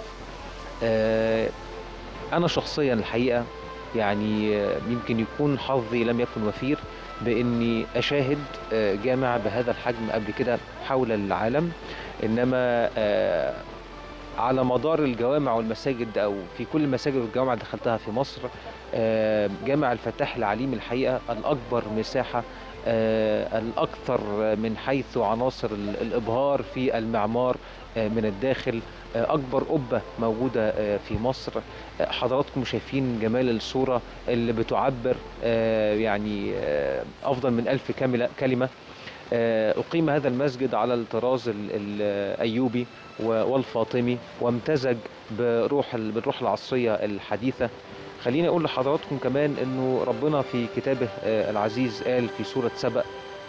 آه، أنا شخصيا الحقيقة يعني آه، يمكن يكون حظي لم يكن وفير بإني أشاهد آه، جامع بهذا الحجم قبل كده حول العالم إنما آه، على مدار الجوامع والمساجد أو في كل المساجد والجوامع اللي دخلتها في مصر آه، جامع الفتاح العليم الحقيقة الأكبر مساحة آه، الأكثر من حيث عناصر ال- الإبهار في المعمار آه، من الداخل آه، أكبر قبة موجودة آه، في مصر آه، حضراتكم شايفين جمال الصورة اللي بتعبر آه، يعني آه، أفضل من ألف كاملة- كلمة آه، أقيم هذا المسجد على الطراز ال- الأيوبي و- والفاطمي وامتزج بروح ال- بالروح العصرية الحديثة خليني أقول لحضراتكم كمان أنه ربنا في كتابه آه، العزيز قال في سورة سبأ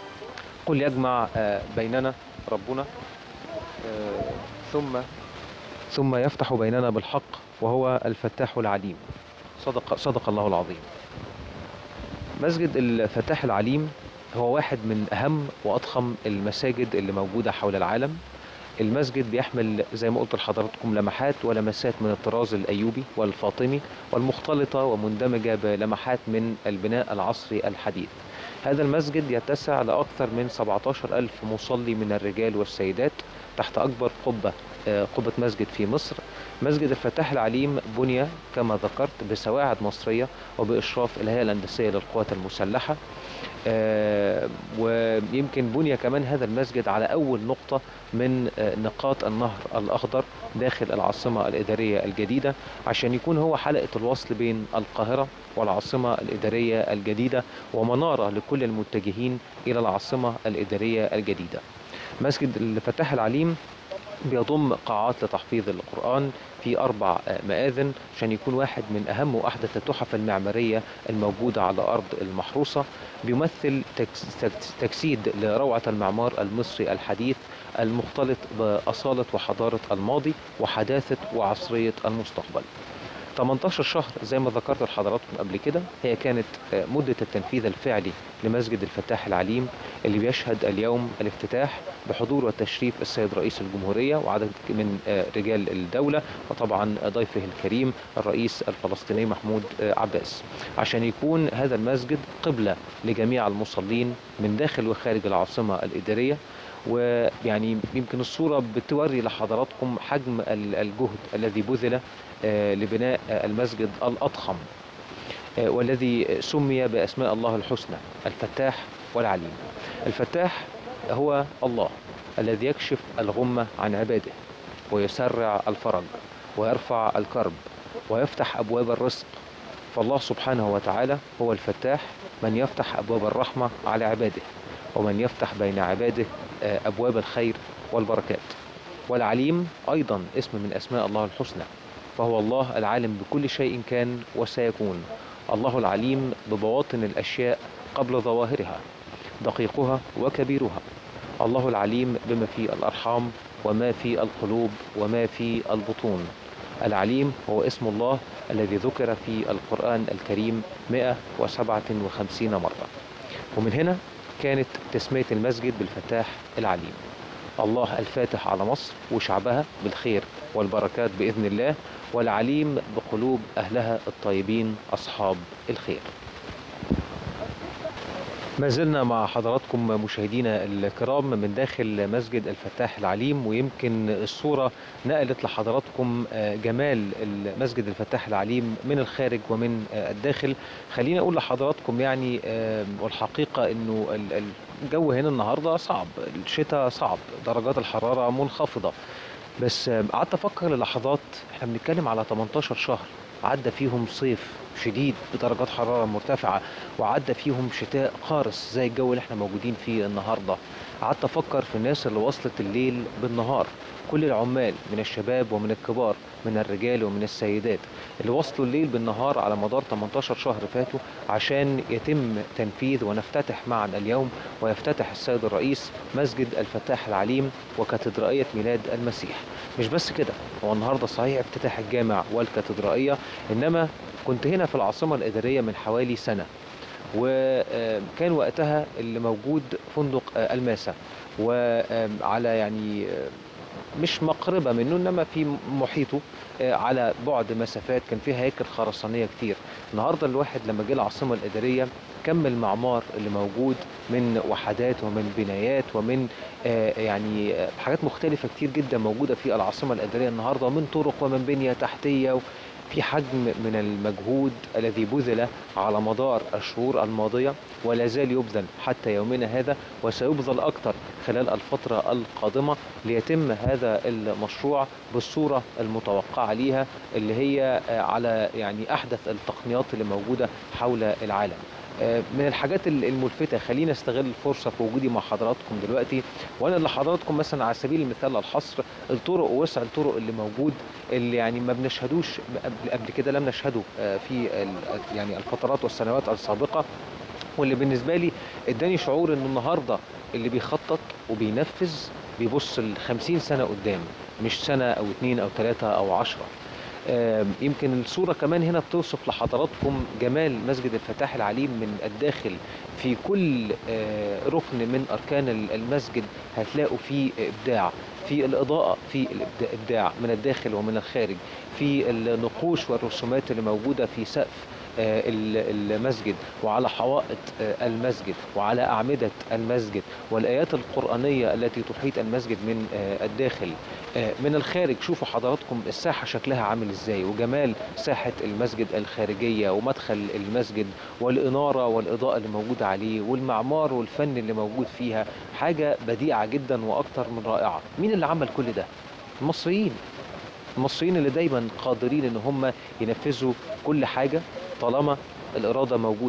قل يجمع آه، بيننا ربنا آه، ثم ثم يفتح بيننا بالحق وهو الفتاح العليم صدق صدق الله العظيم مسجد الفتاح العليم هو واحد من أهم وأضخم المساجد اللي موجودة حول العالم المسجد بيحمل زي ما قلت لحضراتكم لمحات ولمسات من الطراز الأيوبي والفاطمي والمختلطة ومندمجة بلمحات من البناء العصري الحديث هذا المسجد يتسع لأكثر من 17 ألف مصلي من الرجال والسيدات تحت أكبر قبة آه، قبة مسجد في مصر مسجد الفتاح العليم بني كما ذكرت بسواعد مصرية وبإشراف الهيئة الهندسية للقوات المسلحة آه، ويمكن بني كمان هذا المسجد على أول نقطة من آه، نقاط النهر الأخضر داخل العاصمة الإدارية الجديدة عشان يكون هو حلقة الوصل بين القاهرة والعاصمة الإدارية الجديدة ومنارة لكل المتجهين إلى العاصمة الإدارية الجديدة مسجد الفتاح العليم بيضم قاعات لتحفيظ القرآن في أربع آه، مآذن عشان يكون واحد من أهم وأحدث التحف المعمارية الموجودة على أرض المحروسة بيمثل تكس- تكس- تجسيد لروعة المعمار المصري الحديث المختلط بأصالة وحضارة الماضي وحداثة وعصرية المستقبل 18 شهر زي ما ذكرت لحضراتكم قبل كده هي كانت آه، مدة التنفيذ الفعلي لمسجد الفتاح العليم اللي بيشهد اليوم الافتتاح بحضور وتشريف السيد رئيس الجمهورية وعدد من آه، رجال الدولة وطبعا ضيفه الكريم الرئيس الفلسطيني محمود آه، عباس عشان يكون هذا المسجد قبلة لجميع المصلين من داخل وخارج العاصمة الإدارية ويعني يمكن الصورة بتوري لحضراتكم حجم ال- الجهد الذي بذل آه، لبناء آه، المسجد الأضخم آه، والذي سمي بأسماء الله الحسنى الفتاح والعليم الفتاح هو الله الذي يكشف الغمة عن عباده ويسرع الفرج ويرفع الكرب ويفتح أبواب الرزق فالله سبحانه وتعالى هو الفتاح من يفتح أبواب الرحمة على عباده ومن يفتح بين عباده آه، أبواب الخير والبركات والعليم أيضا اسم من أسماء الله الحسنى فهو الله العالم بكل شيء كان وسيكون الله العليم ببواطن الأشياء قبل ظواهرها دقيقها وكبيرها الله العليم بما في الأرحام وما في القلوب وما في البطون العليم هو اسم الله الذي ذكر في القرآن الكريم 157 مرة ومن هنا كانت تسمية المسجد بالفتاح العليم الله الفاتح على مصر وشعبها بالخير والبركات بإذن الله والعليم بقلوب أهلها الطيبين أصحاب الخير ما زلنا مع حضراتكم مشاهدينا الكرام من داخل مسجد الفتاح العليم ويمكن الصورة نقلت لحضراتكم آه، جمال المسجد الفتاح العليم من الخارج ومن آه، الداخل خليني أقول لحضراتكم يعني آه، والحقيقة أنه ال- ال- الجو هنا النهاردة صعب الشتاء صعب درجات الحرارة منخفضة بس آه، قعدت أفكر للحظات احنا بنتكلم على 18 شهر عدى فيهم صيف شديد بدرجات حرارة مرتفعة وعدى فيهم شتاء قارس زي الجو اللي احنا موجودين فيه النهاردة قعدت أفكر في الناس اللي وصلت الليل بالنهار كل العمال من الشباب ومن الكبار من الرجال ومن السيدات اللي وصلوا الليل بالنهار على مدار 18 شهر فاتوا عشان يتم تنفيذ ونفتتح معا اليوم ويفتتح السيد الرئيس مسجد الفتاح العليم وكاتدرائية ميلاد المسيح مش بس كده هو النهارده صحيح افتتاح الجامع والكاتدرائية إنما كنت هنا في العاصمة الإدارية من حوالي سنة وكان وقتها اللي موجود فندق آه، الماسة وعلى يعني آه، مش مقربة منه إنما في محيطه آه، على بعد مسافات كان فيها هيكل خرسانية كتير النهاردة الواحد لما جه العاصمة الإدارية كم المعمار اللي موجود من وحدات ومن بنايات ومن آه، يعني آه، حاجات مختلفة كتير جدا موجودة في العاصمة الإدارية النهاردة من طرق ومن بنية تحتية في حجم من المجهود الذي بذل على مدار الشهور الماضية ولا زال يبذل حتى يومنا هذا وسيبذل أكثر خلال الفترة القادمة ليتم هذا المشروع بالصورة المتوقعة ليها اللي هي آه، على يعني أحدث التقنيات اللي موجودة حول العالم آه، من الحاجات ال- الملفتة خلينا استغل الفرصة في وجودي مع حضراتكم دلوقتي وانا اللي حضراتكم مثلا على سبيل المثال الحصر الطرق ووسع الطرق اللي موجود اللي يعني ما بنشهدوش قبل قبل كده لم نشهده آه، في ال- يعني الفترات والسنوات السابقة واللي بالنسبة لي اداني شعور ان النهاردة اللي بيخطط وبينفذ بيبص ل 50 سنة قدام مش سنة او اتنين او تلاتة او عشرة آم، يمكن الصورة كمان هنا بتوصف لحضراتكم جمال مسجد الفتاح العليم من الداخل في كل آه، ركن من أركان ال- المسجد هتلاقوا فيه إبداع في الإضاءة في الإبداع من الداخل ومن الخارج في النقوش والرسومات اللي موجودة في سقف آه، ال- المسجد وعلى حوائط آه، المسجد وعلى أعمدة المسجد والآيات القرآنية التي تحيط المسجد من آه، الداخل آه، من الخارج شوفوا حضراتكم الساحة شكلها عامل ازاي وجمال ساحة المسجد الخارجية ومدخل المسجد والإنارة والإضاءة اللي موجودة عليه والمعمار والفن اللي موجود فيها حاجة بديعة جدا وأكتر من رائعة مين اللي عمل كل ده؟ المصريين المصريين اللي دايما قادرين ان هم ينفذوا كل حاجة طالما الإرادة موجودة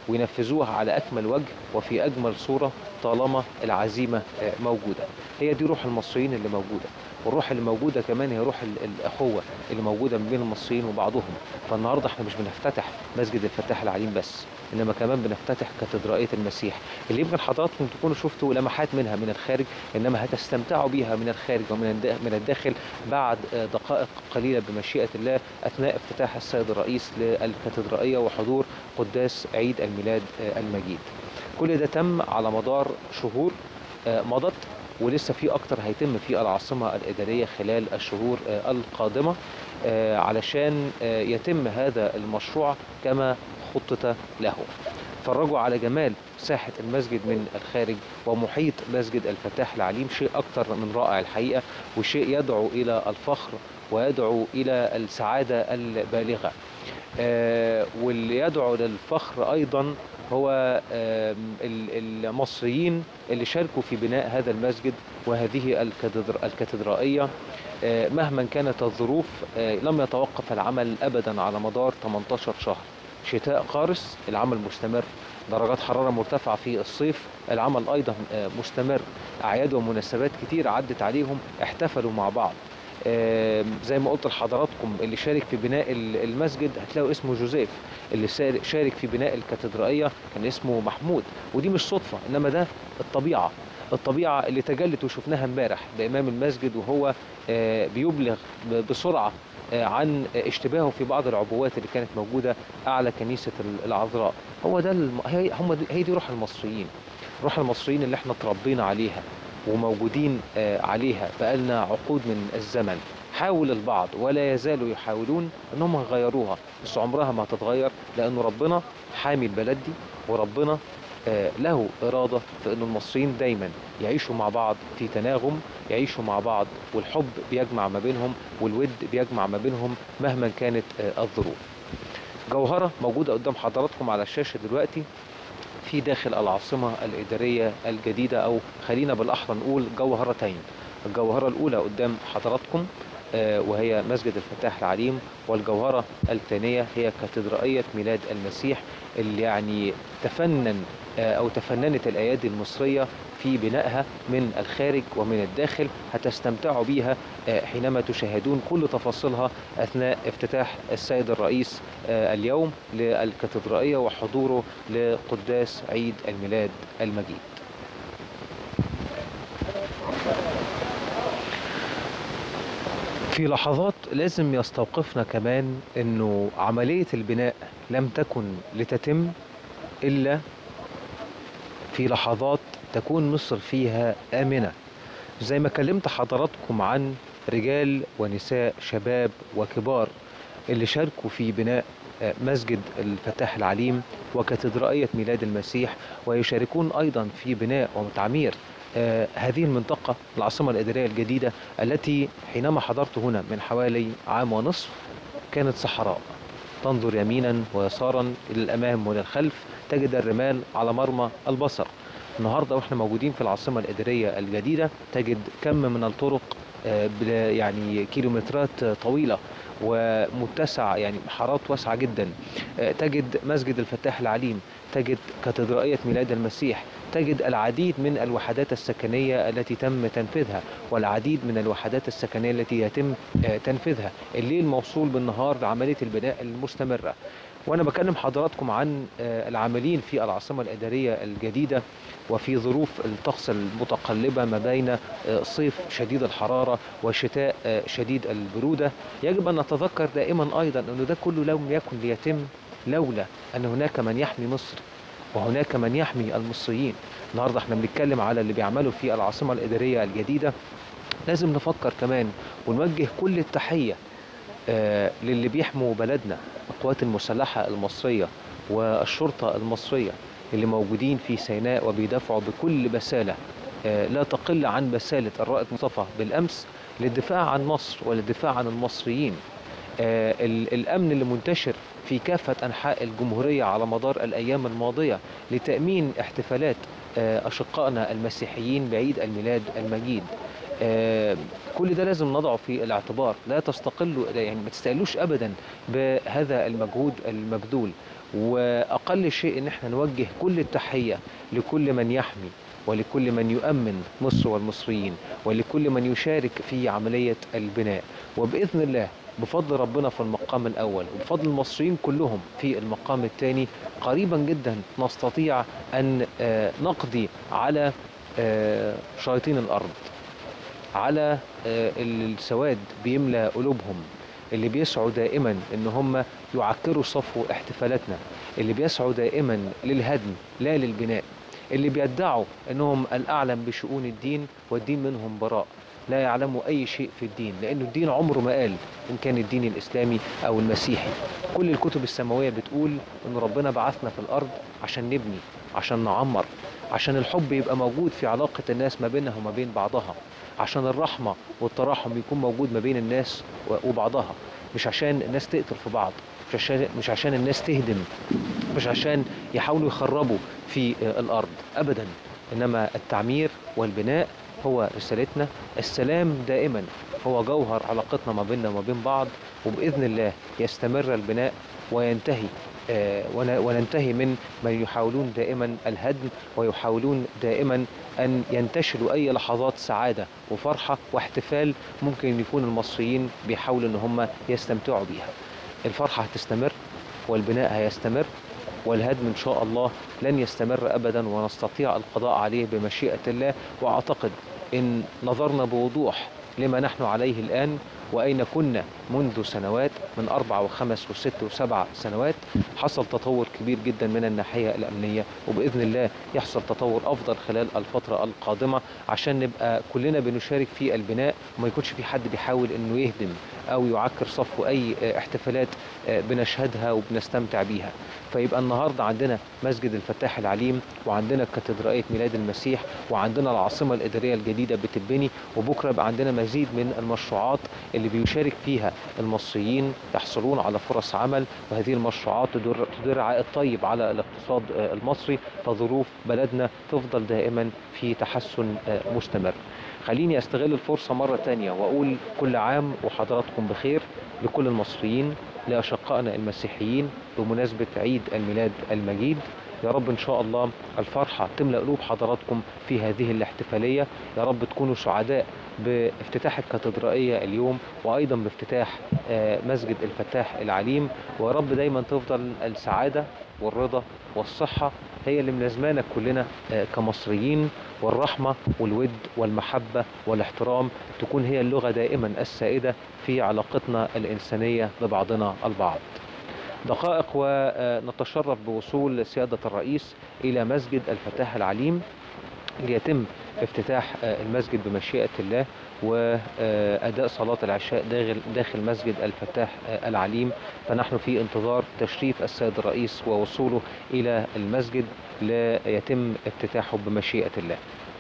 وينفذوها على أكمل وجه وفي أجمل صورة طالما العزيمة آه، موجودة هي دي روح المصريين اللي موجودة والروح اللي موجودة كمان هي روح ال- الأخوة اللي موجودة ما بين المصريين وبعضهم فالنهاردة احنا مش بنفتتح مسجد الفتاح العليم بس انما كمان بنفتتح كاتدرائيه المسيح اللي يمكن حضراتكم تكونوا شفتوا لمحات منها من الخارج انما هتستمتعوا بيها من الخارج ومن الد- من الداخل بعد آه، دقائق قليله بمشيئه الله اثناء افتتاح السيد الرئيس للكاتدرائيه وحضور قداس عيد الميلاد آه، المجيد. كل ده تم على مدار شهور آه، مضت ولسه في اكتر هيتم في العاصمه الاداريه خلال الشهور آه، القادمه آه، علشان آه، يتم هذا المشروع كما خطط له اتفرجوا على جمال ساحة المسجد من الخارج ومحيط مسجد الفتاح العليم شيء أكثر من رائع الحقيقة وشيء يدعو إلى الفخر ويدعو إلى السعادة البالغة آه، واللي يدعو للفخر أيضا هو آم، ال- المصريين اللي شاركوا في بناء هذا المسجد وهذه الكاتدر- الكاتدرائية آه، مهما كانت الظروف آه، لم يتوقف العمل أبدا على مدار 18 شهر شتاء قارس العمل مستمر درجات حرارة مرتفعة في الصيف العمل أيضا آه، مستمر أعياد ومناسبات كتير عدت عليهم احتفلوا مع بعض آم، زي ما قلت لحضراتكم اللي شارك في بناء ال- المسجد هتلاقوا اسمه جوزيف اللي سار- شارك في بناء الكاتدرائية كان اسمه محمود ودي مش صدفة إنما ده الطبيعة الطبيعة اللي تجلت وشفناها امبارح بإمام المسجد وهو آه، بيبلغ ب- بسرعة آه، عن اشتباهه في بعض العبوات اللي كانت موجودة أعلى كنيسة ال- العذراء هو ده الم... هي هم دي... هي دي روح المصريين روح المصريين اللي احنا اتربينا عليها وموجودين آه، عليها بقالنا عقود من الزمن حاول البعض ولا يزالوا يحاولون انهم يغيروها بس عمرها ما هتتغير لان ربنا حامي البلد دي وربنا آه، له إرادة في أن المصريين دايما يعيشوا مع بعض في تناغم يعيشوا مع بعض والحب بيجمع ما بينهم والود بيجمع ما بينهم مهما كانت آه، الظروف جوهرة موجودة قدام حضراتكم على الشاشة دلوقتي في داخل العاصمة الإدارية الجديدة أو خلينا بالأحرى نقول جوهرتين الجوهرة الأولى قدام حضراتكم آه، وهي مسجد الفتاح العليم والجوهرة الثانية هي كاتدرائية ميلاد المسيح اللي يعني تفنن آه، أو تفننت الأيادي المصرية في بنائها من الخارج ومن الداخل هتستمتعوا بيها آه، حينما تشاهدون كل تفاصيلها أثناء افتتاح السيد الرئيس آه، اليوم للكاتدرائية وحضوره لقداس عيد الميلاد المجيد في لحظات لازم يستوقفنا كمان انه عملية البناء لم تكن لتتم الا في لحظات تكون مصر فيها آمنة زي ما كلمت حضراتكم عن رجال ونساء شباب وكبار اللي شاركوا في بناء آه، مسجد الفتاح العليم وكاتدرائية ميلاد المسيح ويشاركون أيضا في بناء وتعمير آه، هذه المنطقة العاصمة الإدارية الجديدة التي حينما حضرت هنا من حوالي عام ونصف كانت صحراء تنظر يمينا ويسارا إلى الأمام وللخلف تجد الرمال على مرمى البصر النهارده واحنا موجودين في العاصمه الاداريه الجديده تجد كم من الطرق آه، بلا- يعني كيلومترات آه، طويله ومتسع يعني حارات واسعه جدا آه، تجد مسجد الفتاح العليم تجد كاتدرائيه ميلاد المسيح تجد العديد من الوحدات السكنيه التي تم تنفيذها والعديد من الوحدات السكنيه التي يتم آه، تنفيذها الليل موصول بالنهار لعمليه البناء المستمره وانا بكلم حضراتكم عن آه، العاملين في العاصمه الاداريه الجديده وفي ظروف الطقس المتقلبه ما بين آه، صيف شديد الحراره وشتاء آه، شديد البروده يجب ان نتذكر دائما ايضا انه ده كله لم يكن ليتم لولا ان هناك من يحمي مصر وهناك من يحمي المصريين النهارده احنا بنتكلم على اللي بيعملوا في العاصمه الاداريه الجديده لازم نفكر كمان ونوجه كل التحيه آه، للي بيحموا بلدنا القوات المسلحة المصرية والشرطة المصرية اللي موجودين في سيناء وبيدافعوا بكل بسالة آه، لا تقل عن بسالة الرائد مصطفى بالأمس للدفاع عن مصر وللدفاع عن المصريين آه، ال- الأمن اللي منتشر في كافة أنحاء الجمهورية على مدار الأيام الماضية لتأمين احتفالات آه، أشقائنا المسيحيين بعيد الميلاد المجيد آه، كل ده لازم نضعه في الاعتبار لا تستقلوا يعني ما تستقلوش ابدا بهذا المجهود المبذول واقل شيء ان احنا نوجه كل التحيه لكل من يحمي ولكل من يؤمن مصر والمصريين ولكل من يشارك في عمليه البناء وباذن الله بفضل ربنا في المقام الاول وبفضل المصريين كلهم في المقام الثاني قريبا جدا نستطيع ان آه، نقضي على آه، شياطين الارض على آه، السواد بيملى قلوبهم اللي بيسعوا دائما ان هم يعكروا صفو احتفالاتنا اللي بيسعوا دائما للهدم لا للبناء اللي بيدعوا انهم الاعلم بشؤون الدين والدين منهم براء لا يعلموا اي شيء في الدين لانه الدين عمره ما قال ان كان الدين الاسلامي او المسيحي كل الكتب السماويه بتقول ان ربنا بعثنا في الارض عشان نبني عشان نعمر عشان الحب يبقى موجود في علاقه الناس ما بينها وما بين بعضها عشان الرحمه والتراحم يكون موجود ما بين الناس و- وبعضها مش عشان الناس تقتل في بعض مش عشان مش عشان الناس تهدم مش عشان يحاولوا يخربوا في آه، الارض ابدا انما التعمير والبناء هو رسالتنا السلام دائما هو جوهر علاقتنا ما بيننا وما بين بعض وباذن الله يستمر البناء وينتهي آه، ون- وننتهي من من يحاولون دائما الهدم ويحاولون دائما ان ينتشلوا اي لحظات سعاده وفرحه واحتفال ممكن يكون المصريين بيحاولوا ان هم يستمتعوا بيها. الفرحه هتستمر والبناء هيستمر والهدم ان شاء الله لن يستمر ابدا ونستطيع القضاء عليه بمشيئه الله واعتقد ان نظرنا بوضوح لما نحن عليه الان واين كنا منذ سنوات من اربع وخمس وست وسبع سنوات حصل تطور كبير جدا من الناحيه الامنيه وباذن الله يحصل تطور افضل خلال الفتره القادمه عشان نبقى كلنا بنشارك في البناء وما يكونش في حد بيحاول انه يهدم او يعكر صفو اي آه، احتفالات آه، بنشهدها وبنستمتع بيها فيبقى النهارده عندنا مسجد الفتاح العليم وعندنا كاتدرائيه ميلاد المسيح وعندنا العاصمه الاداريه الجديده بتتبني وبكره يبقى عندنا مزيد من المشروعات اللي بيشارك فيها المصريين يحصلون على فرص عمل وهذه المشروعات تدر تدر عائد طيب على الاقتصاد آه، المصري فظروف بلدنا تفضل دائما في تحسن آه، مستمر خليني استغل الفرصه مره تانية واقول كل عام وحضراتكم بخير لكل المصريين لاشقائنا المسيحيين بمناسبه عيد الميلاد المجيد يا رب ان شاء الله الفرحه تملا قلوب حضراتكم في هذه الاحتفاليه يا رب تكونوا سعداء بافتتاح الكاتدرائيه اليوم وايضا بافتتاح آه، مسجد الفتاح العليم ويا رب دايما تفضل السعاده والرضا والصحه هي اللي ملازمانا كلنا آه، كمصريين والرحمه والود والمحبه والاحترام تكون هي اللغه دائما السائده في علاقتنا الانسانيه ببعضنا البعض. دقائق ونتشرف بوصول سياده الرئيس الى مسجد الفتاح العليم ليتم افتتاح آه، المسجد بمشيئه الله واداء صلاه العشاء داخل داخل مسجد الفتاح آه، العليم فنحن في انتظار تشريف السيد الرئيس ووصوله الى المسجد ليتم افتتاحه بمشيئه الله.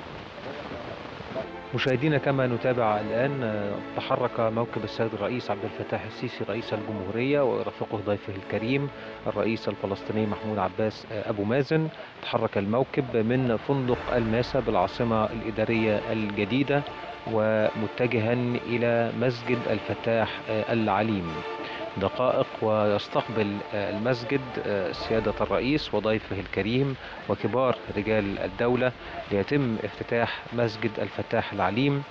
مشاهدينا كما نتابع الآن آه، تحرك موكب السيد الرئيس عبد الفتاح السيسي رئيس الجمهورية ويرافقه ضيفه الكريم الرئيس الفلسطيني محمود عباس آه، أبو مازن تحرك الموكب من فندق الماسة بالعاصمة الإدارية الجديدة ومتجها إلى مسجد الفتاح آه، العليم دقائق ويستقبل آه، المسجد آه، سيادة الرئيس وضيفه الكريم وكبار رجال الدولة ليتم افتتاح مسجد الفتاح العليم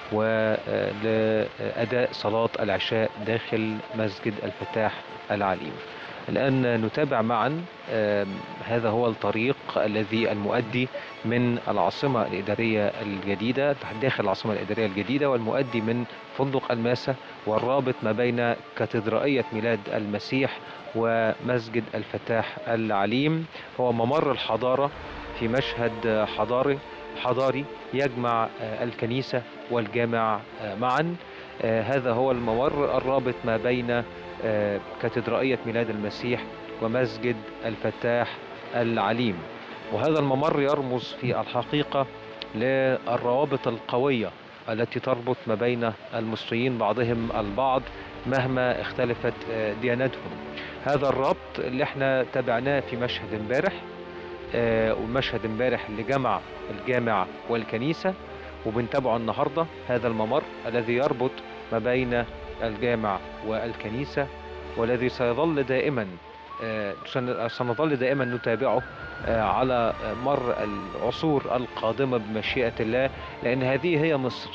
ولأداء صلاة العشاء داخل مسجد الفتاح العليم الآن نتابع معا آم، هذا هو الطريق الذي المؤدي من العاصمة الإدارية الجديدة داخل العاصمة الإدارية الجديدة والمؤدي من فندق الماسة والرابط ما بين كاتدرائية ميلاد المسيح ومسجد الفتاح العليم هو ممر الحضارة في مشهد حضاري حضاري يجمع آه، الكنيسة والجامع آه، معا آه، هذا هو الممر الرابط ما بين آه، كاتدرائية ميلاد المسيح ومسجد الفتاح العليم وهذا الممر يرمز في الحقيقة للروابط القوية التي تربط ما بين المصريين بعضهم البعض مهما اختلفت آه، دياناتهم هذا الربط اللي احنا تابعناه في مشهد امبارح آه، ومشهد امبارح اللي جمع الجامع والكنيسة وبنتابعه النهارده هذا الممر الذي يربط ما بين الجامع والكنيسه والذي سيظل دائما آه، سن- سنظل دائما نتابعه آه، على مر العصور القادمه بمشيئه الله لان هذه هي مصر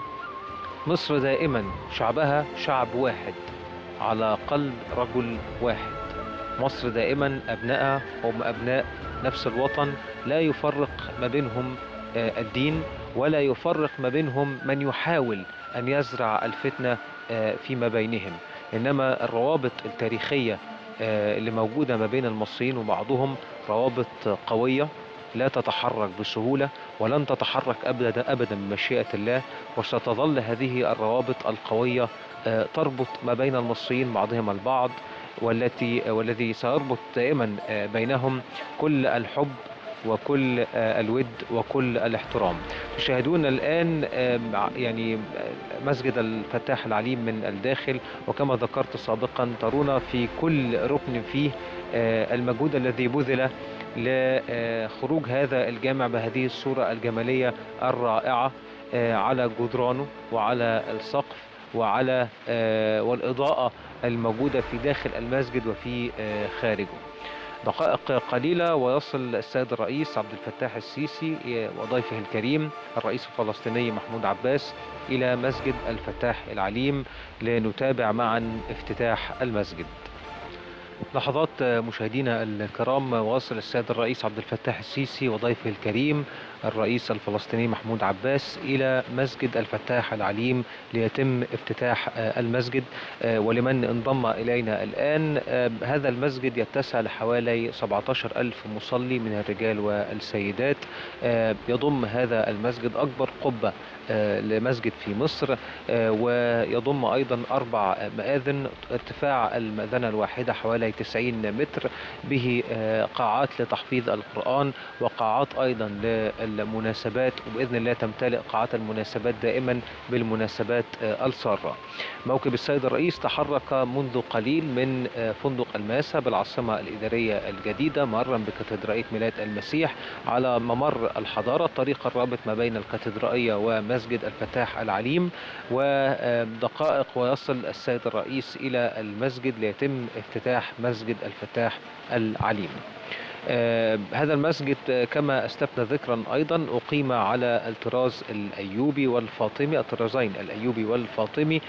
مصر دائما شعبها شعب واحد على قلب رجل واحد مصر دائما أبنائها هم أبناء نفس الوطن لا يفرق ما بينهم آه، الدين ولا يفرق ما بينهم من يحاول أن يزرع الفتنة آه، فيما بينهم إنما الروابط التاريخية آه، اللي موجودة ما بين المصريين وبعضهم روابط قوية لا تتحرك بسهولة ولن تتحرك أبدا أبدا بمشيئة الله وستظل هذه الروابط القوية آه، تربط ما بين المصريين بعضهم البعض والتي والذي سيربط دائما آه، بينهم كل الحب وكل آه، الود وكل الاحترام تشاهدون الآن آه، ع- يعني آه، مسجد الفتاح العليم من الداخل وكما ذكرت سابقا ترون في كل ركن فيه آه، المجهود الذي بذل لخروج هذا الجامع بهذه الصورة الجمالية الرائعة آه، على جدرانه وعلى السقف وعلى آه، والإضاءة الموجودة في داخل المسجد وفي آه، خارجه دقائق قليلة ويصل السيد الرئيس عبد الفتاح السيسي وضيفه الكريم الرئيس الفلسطيني محمود عباس إلى مسجد الفتاح العليم لنتابع معا افتتاح المسجد لحظات مشاهدينا الكرام واصل السيد الرئيس عبد الفتاح السيسي وضيفه الكريم الرئيس الفلسطيني محمود عباس إلى مسجد الفتاح العليم ليتم افتتاح آه، المسجد آه، ولمن انضم إلينا الآن آه، هذا المسجد يتسع لحوالي 17 ألف مصلي من الرجال والسيدات آه، يضم هذا المسجد أكبر قبة آه، لمسجد في مصر آه، ويضم أيضا أربع مآذن ارتفاع المأذنة الواحدة حوالي 90 متر به آه، قاعات لتحفيظ القرآن وقاعات أيضا للمناسبات وبإذن الله تمتلئ قاعات المناسبات دائما بالمناسبات آه، السارة موكب السيد الرئيس تحرك منذ قليل من آه، فندق الماسة بالعاصمة الإدارية الجديدة مرا بكاتدرائية ميلاد المسيح على ممر الحضارة الطريق الرابط ما بين الكاتدرائية ومسجد الفتاح العليم ودقائق ويصل السيد الرئيس إلى المسجد ليتم افتتاح مسجد الفتاح العليم آه، هذا المسجد آه، كما استفدى ذكرا ايضا اقيم على الطراز الايوبي والفاطمي الطرازين الايوبي والفاطمي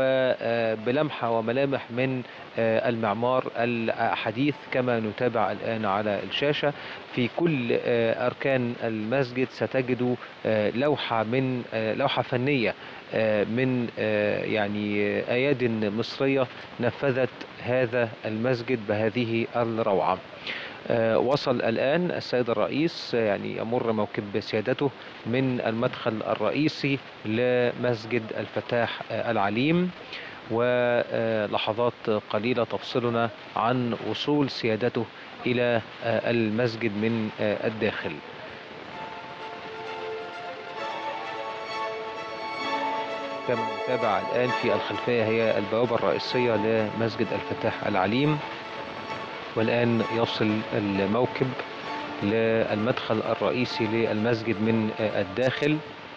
وبلمحه وملامح من آه، المعمار الحديث كما نتابع الان على الشاشه في كل آه، اركان المسجد ستجد آه، لوحه من آه، لوحه فنيه آه، من آه، يعني آه، اياد مصريه نفذت هذا المسجد بهذه الروعه آه، وصل الآن السيد الرئيس آه، يعني يمر موكب سيادته من المدخل الرئيسي لمسجد الفتاح آه، العليم ولحظات قليلة تفصلنا عن وصول سيادته إلى آه، المسجد من آه، الداخل كما نتابع الآن في الخلفية هي البوابة الرئيسية لمسجد الفتاح العليم والآن يصل الموكب للمدخل الرئيسي للمسجد من آه، الداخل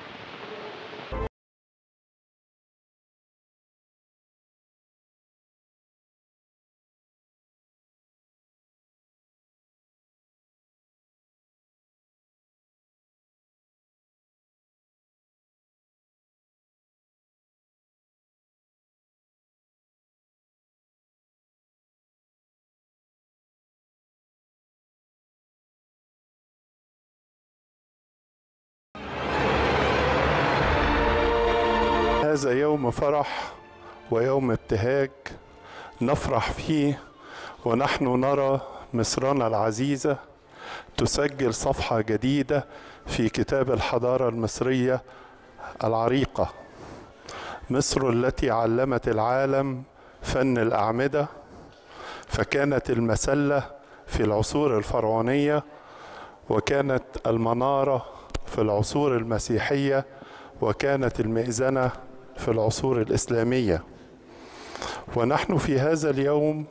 هذا يوم فرح ويوم ابتهاج نفرح فيه ونحن نرى مصرنا العزيزة تسجل صفحة جديدة في كتاب الحضارة المصرية العريقة مصر التي علمت العالم فن الأعمدة فكانت المسلة في العصور الفرعونية وكانت المنارة في العصور المسيحية وكانت المئذنة في العصور الإسلامية ونحن في هذا اليوم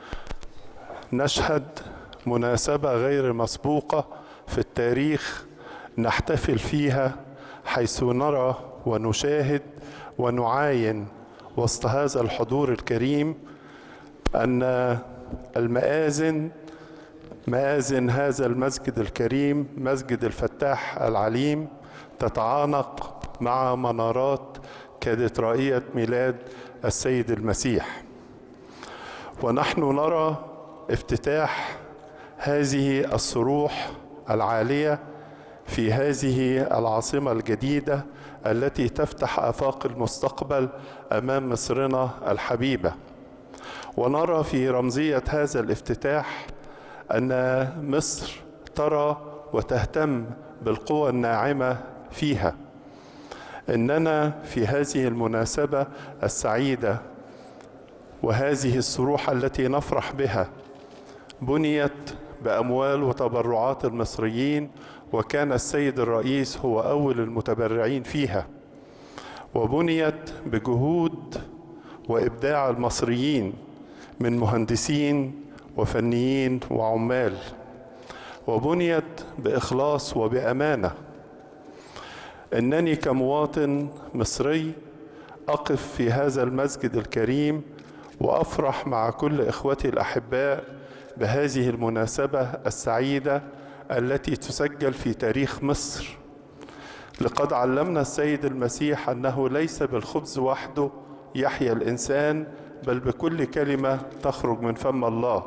نشهد مناسبة غير مسبوقة في التاريخ نحتفل فيها حيث نرى ونشاهد ونعاين وسط هذا الحضور الكريم ان المآذن مآذن هذا المسجد الكريم مسجد الفتاح العليم تتعانق مع منارات كاتدرائية ميلاد السيد المسيح ونحن نرى افتتاح هذه الصروح العالية في هذه العاصمة الجديدة التي تفتح آفاق المستقبل أمام مصرنا الحبيبة ونرى في رمزية هذا الافتتاح أن مصر ترى وتهتم بالقوى الناعمة فيها إننا في هذه المناسبة السعيدة وهذه الصروح التي نفرح بها بنيت بأموال وتبرعات المصريين وكان السيد الرئيس هو أول المتبرعين فيها وبنيت بجهود وإبداع المصريين من مهندسين وفنيين وعمال وبنيت بإخلاص وبأمانة إنني كمواطن مصري أقف في هذا المسجد الكريم وأفرح مع كل إخوتي الأحباء بهذه المناسبة السعيدة التي تسجل في تاريخ مصر لقد علمنا السيد المسيح أنه ليس بالخبز وحده يحيا الإنسان بل بكل كلمة تخرج من فم الله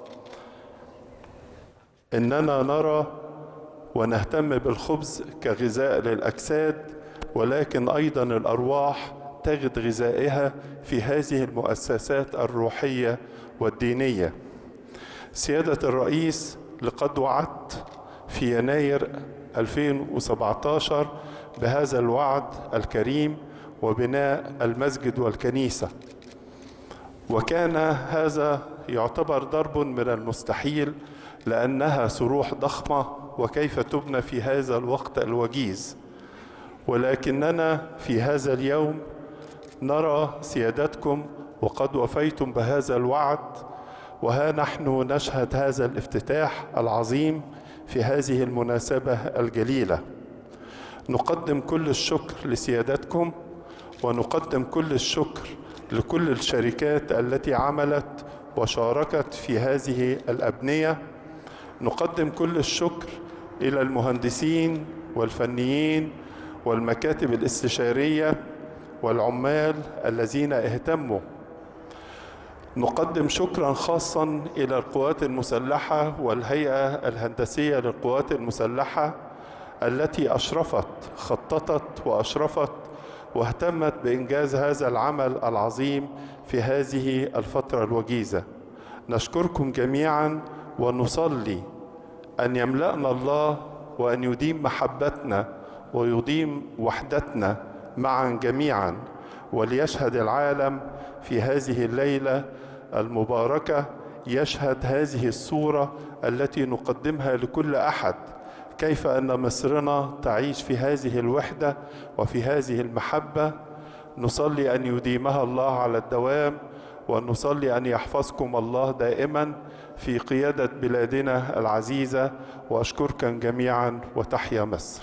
إننا نرى ونهتم بالخبز كغذاء للأجساد ولكن أيضا الأرواح تجد غذائها في هذه المؤسسات الروحية والدينية سيادة الرئيس لقد وعدت في يناير 2017 بهذا الوعد الكريم وبناء المسجد والكنيسة وكان هذا يعتبر ضرب من المستحيل لأنها صروح ضخمة وكيف تبنى في هذا الوقت الوجيز ولكننا في هذا اليوم نرى سيادتكم وقد وفيتم بهذا الوعد وها نحن نشهد هذا الافتتاح العظيم في هذه المناسبة الجليلة نقدم كل الشكر لسيادتكم ونقدم كل الشكر لكل الشركات التي عملت وشاركت في هذه الأبنية نقدم كل الشكر إلى المهندسين والفنيين والمكاتب الاستشارية والعمال الذين اهتموا نقدم شكرا خاصا إلى القوات المسلحة والهيئة الهندسية للقوات المسلحة التي أشرفت خططت وأشرفت واهتمت بإنجاز هذا العمل العظيم في هذه الفترة الوجيزة نشكركم جميعا ونصلي أن يملأنا الله وأن يديم محبتنا ويديم وحدتنا معا جميعا وليشهد العالم في هذه الليلة المباركة يشهد هذه الصورة التي نقدمها لكل أحد كيف أن مصرنا تعيش في هذه الوحدة وفي هذه المحبة نصلي أن يديمها الله على الدوام ونصلي أن يحفظكم الله دائما في قيادة بلادنا العزيزة وأشكركم جميعا وتحيا مصر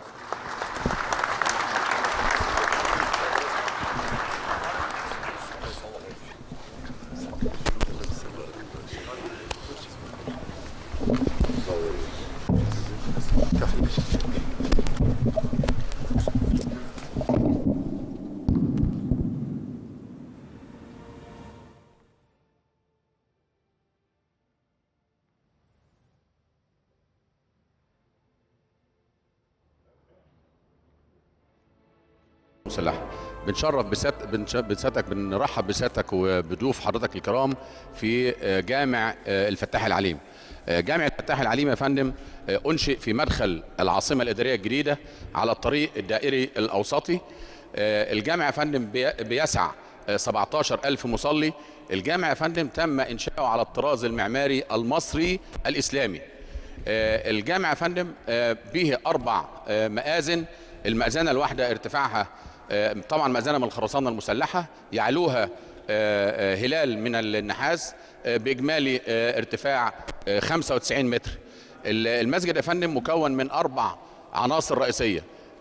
المسلحه بنشرف بسات بنش- بساتك بنرحب بساتك وبضيوف حضرتك الكرام في آه، جامع آه، الفتاح العليم آه، جامع الفتاح العليم يا فندم آه، انشئ في مدخل العاصمه الاداريه الجديده على الطريق الدائري الاوسطي آه، الجامع يا فندم بي- بيسع آه، 17 ألف مصلي الجامع يا فندم تم إنشاؤه على الطراز المعماري المصري الإسلامي آه، الجامع يا فندم آه، به أربع آه، مآذن المأذنة الواحدة ارتفاعها آه، طبعا مأذنة من الخرسانة المسلحة يعلوها آه، آه، هلال من النحاس آه، بإجمالي آه، ارتفاع آه، 95 متر ال- المسجد يا فندم مكون من أربع عناصر رئيسية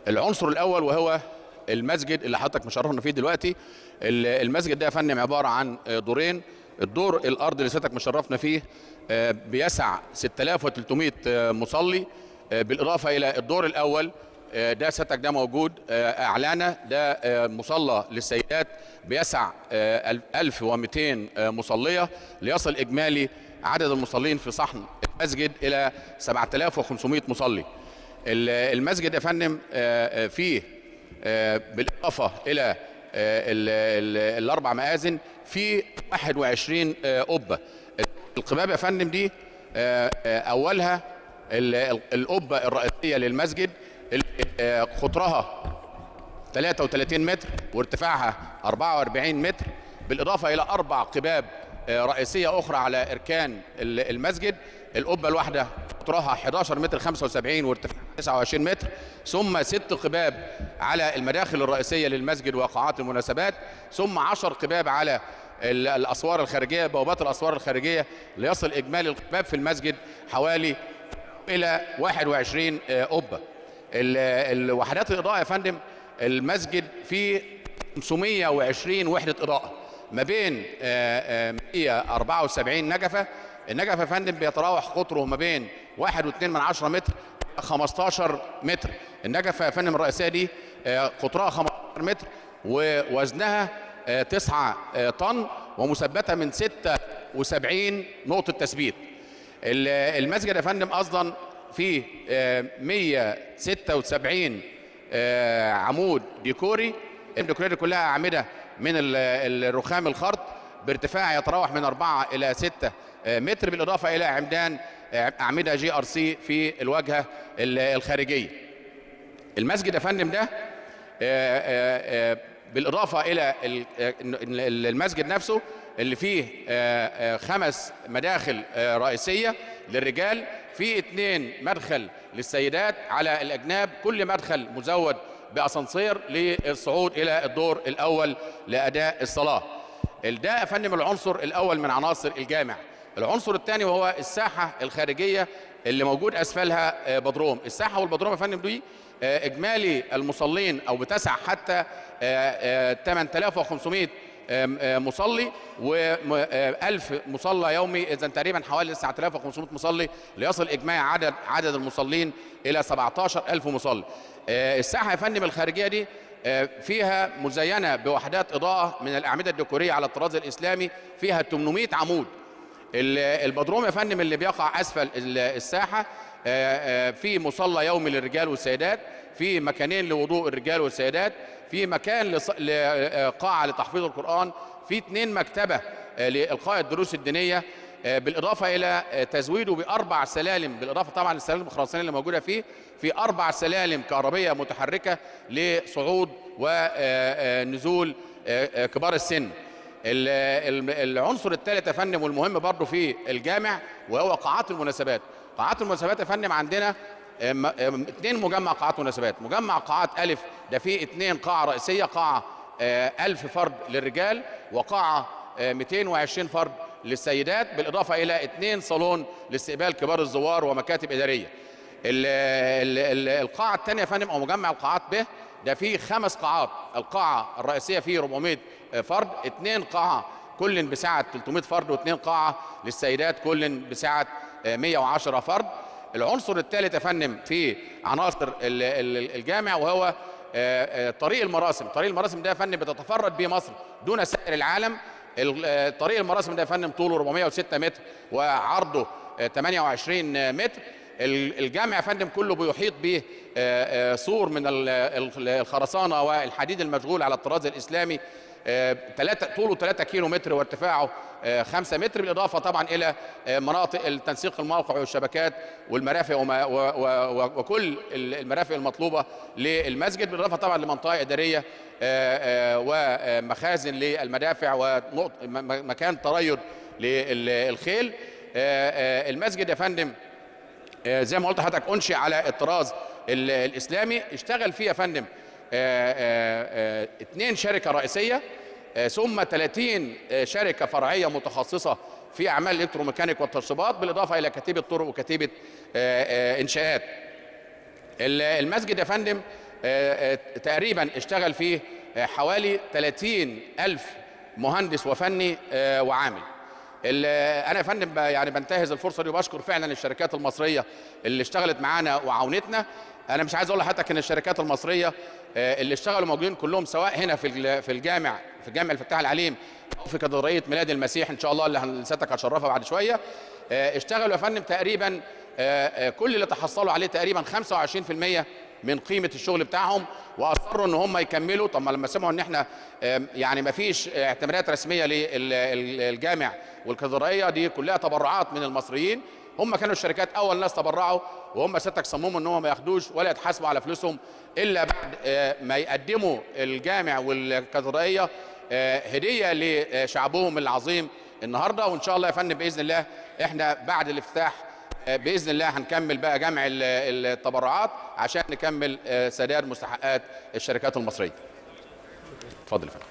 العنصر الاول وهو المسجد اللي حضرتك مشرفنا فيه دلوقتي ال- المسجد ده يا فندم عباره عن آه، دورين الدور الارضي اللي سيادتك مشرفنا فيه آه، بيسع 6300 آه، مصلي آه، بالاضافه الى الدور الاول آه، ده سيادتك ده موجود آه، اعلانه ده آه، مصلى للسيدات بيسع آه، 1200 آه، مصليه ليصل اجمالي عدد المصلين في صحن المسجد الى 7500 مصلي ال- المسجد يا فندم آه، آه، فيه آه، بالاضافه الى آه، ال- ال- الاربع مآذن في 21 آه، قبه القباب يا فندم دي آه، آه، اولها ال- ال- القبه الرئيسيه للمسجد اللي آه، قطرها 33 متر وارتفاعها 44 متر بالاضافه الى اربع قباب آه، رئيسيه اخرى على اركان ال- المسجد القبه الواحده قطرها 11 متر 75 وارتفاعها 29 متر ثم ست قباب على المداخل الرئيسيه للمسجد وقاعات المناسبات ثم 10 قباب على ال- الاسوار الخارجيه بوابات الاسوار الخارجيه ليصل اجمالي القباب في المسجد حوالي الى 21 آه، قبه ال- الوحدات الاضاءه يا فندم المسجد فيه 520 وحده اضاءه ما بين آه، آه، 174 نجفه النجف يا فندم بيتراوح قطره ما بين 1.2 من 10 متر 15 متر النجفه يا فندم الرئيسيه دي آه، قطرها 15 متر ووزنها 9 طن ومثبته من 76 نقطه تثبيت ال- المسجد يا فندم اصلا فيه آه، 176 آه، عمود ديكوري الديكوري دي كلها اعمده من ال- الرخام الخرط بارتفاع يتراوح من 4 الى 6 آه، متر بالاضافه الى عمدان آه، اعمده جي ار سي في الواجهه ال- الخارجيه المسجد يا فندم ده آه، آه، آه، بالاضافه الى ال- آه، ال- المسجد نفسه اللي فيه آه، آه، خمس مداخل آه، رئيسيه للرجال في اثنين مدخل للسيدات على الاجناب كل مدخل مزود باسانسير للصعود الى الدور الاول لاداء الصلاه ده يا فندم العنصر الاول من عناصر الجامع العنصر الثاني وهو الساحه الخارجيه اللي موجود اسفلها آه، بدروم الساحه والبدروم يا فندم دي آه، اجمالي المصلين او بتسع حتى آه، آه، 8500 آم، آه، مصلي و1000 مصلى يومي اذا تقريبا حوالي 9500 مصلي ليصل اجمالي عدد عدد المصلين الى 17000 مصلي آه، الساحه يا فندم الخارجيه دي آه، فيها مزينه بوحدات اضاءه من الاعمده الديكوريه على الطراز الاسلامي فيها 800 عمود ال- البدروم يا فندم اللي بيقع اسفل ال- الساحه آه، آه، في مصلى يومي للرجال والسيدات في مكانين لوضوء الرجال والسيدات في مكان لص- ل- آه، قاعه لتحفيظ القران في اثنين مكتبه آه، لالقاء الدروس الدينيه آه، بالاضافه الى آه، تزويده باربع سلالم بالاضافه طبعا للسلالم الخرسانيه اللي موجوده فيه في اربع سلالم كهربيه متحركه لصعود ونزول كبار السن ال- ال- العنصر الثالث يا فندم والمهم برضه في الجامع وهو قاعات المناسبات قاعات المناسبات يا فندم عندنا ام- ام- اثنين مجمع قاعات مناسبات مجمع قاعات الف ده فيه اثنين قاعه رئيسيه قاعه آه، ألف فرد للرجال وقاعه آه، 220 فرد للسيدات بالاضافه الى اثنين صالون لاستقبال كبار الزوار ومكاتب اداريه ال- ال- ال- القاعه الثانيه يا فندم او مجمع القاعات ب ده فيه خمس قاعات القاعه الرئيسيه فيه 400 فرد اثنين قاعه كل بسعه 300 فرد واثنين قاعه للسيدات كل بسعه 110 فرد العنصر الثالث يا فندم في عناصر ال- ال- الجامع وهو آه، آه، طريق المراسم طريق المراسم ده يا فندم بتتفرد به مصر دون سائر العالم ال- آه، طريق المراسم ده يا فندم طوله 406 متر وعرضه آه، 28 متر ال- الجامع يا فندم كله بيحيط به آه، آه، سور من ال- ال- الخرسانه والحديد المشغول على الطراز الاسلامي آه، تلاتة طوله 3 كيلو متر وارتفاعه 5 متر بالاضافه طبعا الى آه، مناطق التنسيق الموقع والشبكات والمرافق وما و و و وكل ال- المرافق المطلوبه للمسجد بالاضافه طبعا لمنطقه اداريه آه، آه، ومخازن للمدافع ومكان تريض للخيل آه، آه، المسجد يا فندم آه، زي ما قلت لحضرتك انشئ على الطراز ال- الاسلامي اشتغل فيه يا فندم آه، آه، آه، اثنين شركه رئيسيه آه، ثم 30 آه، شركه فرعيه متخصصه في اعمال الالكتروميكانيك والتشطيبات بالاضافه الى كتيبه طرق وكتيبه آه، آه، انشاءات ال- المسجد يا فندم آه، آه، تقريبا اشتغل فيه آه، حوالي 30 ألف مهندس وفني آه، وعامل ال- انا يا فندم ب- يعني بنتهز الفرصه دي وبشكر فعلا الشركات المصريه اللي اشتغلت معانا وعاونتنا انا مش عايز اقول لحضرتك ان الشركات المصريه آه، اللي اشتغلوا موجودين كلهم سواء هنا في ال- في الجامع في جامع الفتاح العليم او في كاتدرائيه ميلاد المسيح ان شاء الله اللي هن- سيادتك هتشرفها بعد شويه آه، اشتغلوا يا فندم تقريبا آه، آه، كل اللي تحصلوا عليه تقريبا 25% من قيمه الشغل بتاعهم واصروا ان هم يكملوا طب ما لما سمعوا ان احنا آم، يعني ما فيش اعتمادات رسميه للجامع والكاتدرائيه دي كلها تبرعات من المصريين هم كانوا الشركات اول ناس تبرعوا وهم سيادتك صمموا ان هم ما ياخدوش ولا يتحاسبوا على فلوسهم الا بعد آه، ما يقدموا الجامع والكاتدرائيه آه، هديه لشعبهم العظيم النهارده وان شاء الله يا فندم باذن الله احنا بعد الافتتاح آه، باذن الله هنكمل بقى جمع ال- التبرعات عشان نكمل آه، سداد مستحقات الشركات المصريه. اتفضل يا فندم.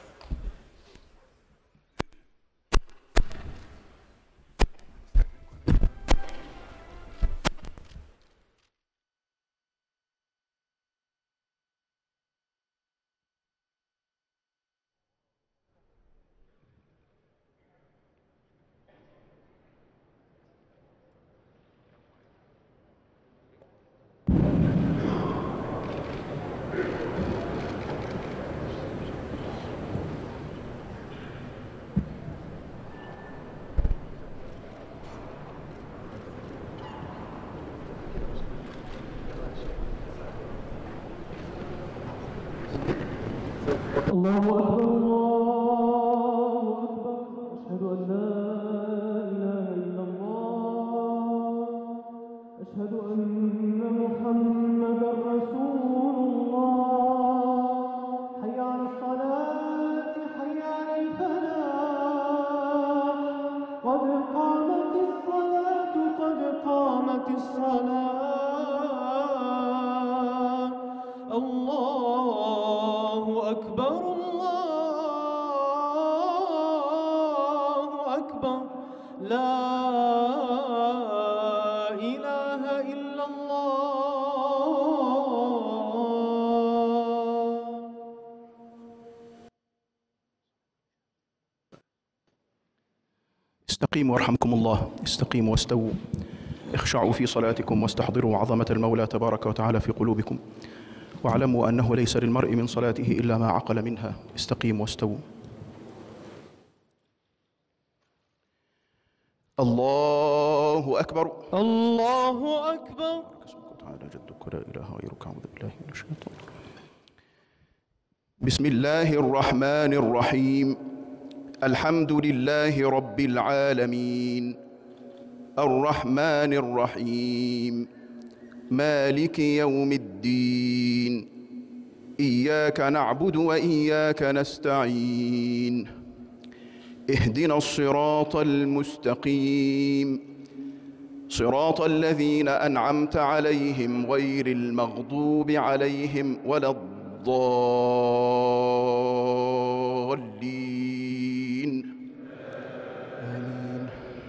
الله أكبر الله أكبر أشهد أن لا إله إلا الله أشهد أن محمدا رسول الله حي على الصلاة حي على الفلاح قد قامت الصلاة قد قامت الصلاة الله أكبر الله أكبر لا إله إلا الله استقيموا يرحمكم الله استقيموا واستووا اخشعوا في صلاتكم واستحضروا عظمة المولى تبارك وتعالى في قلوبكم واعلموا أنه ليس للمرء من صلاته إلا ما عقل منها استقيموا واستووا الله أكبر الله أكبر تعالى جدك ولا إله غيرك أعوذ بالله من الشيطان الرجيم. بسم الله الرحمن الرحيم الحمد لله رب العالمين الرحمن الرحيم مالك يوم الدين إياك نعبد وإياك نستعين اهدنا الصراط المستقيم صراط الذين أنعمت عليهم غير المغضوب عليهم ولا الضالين آمين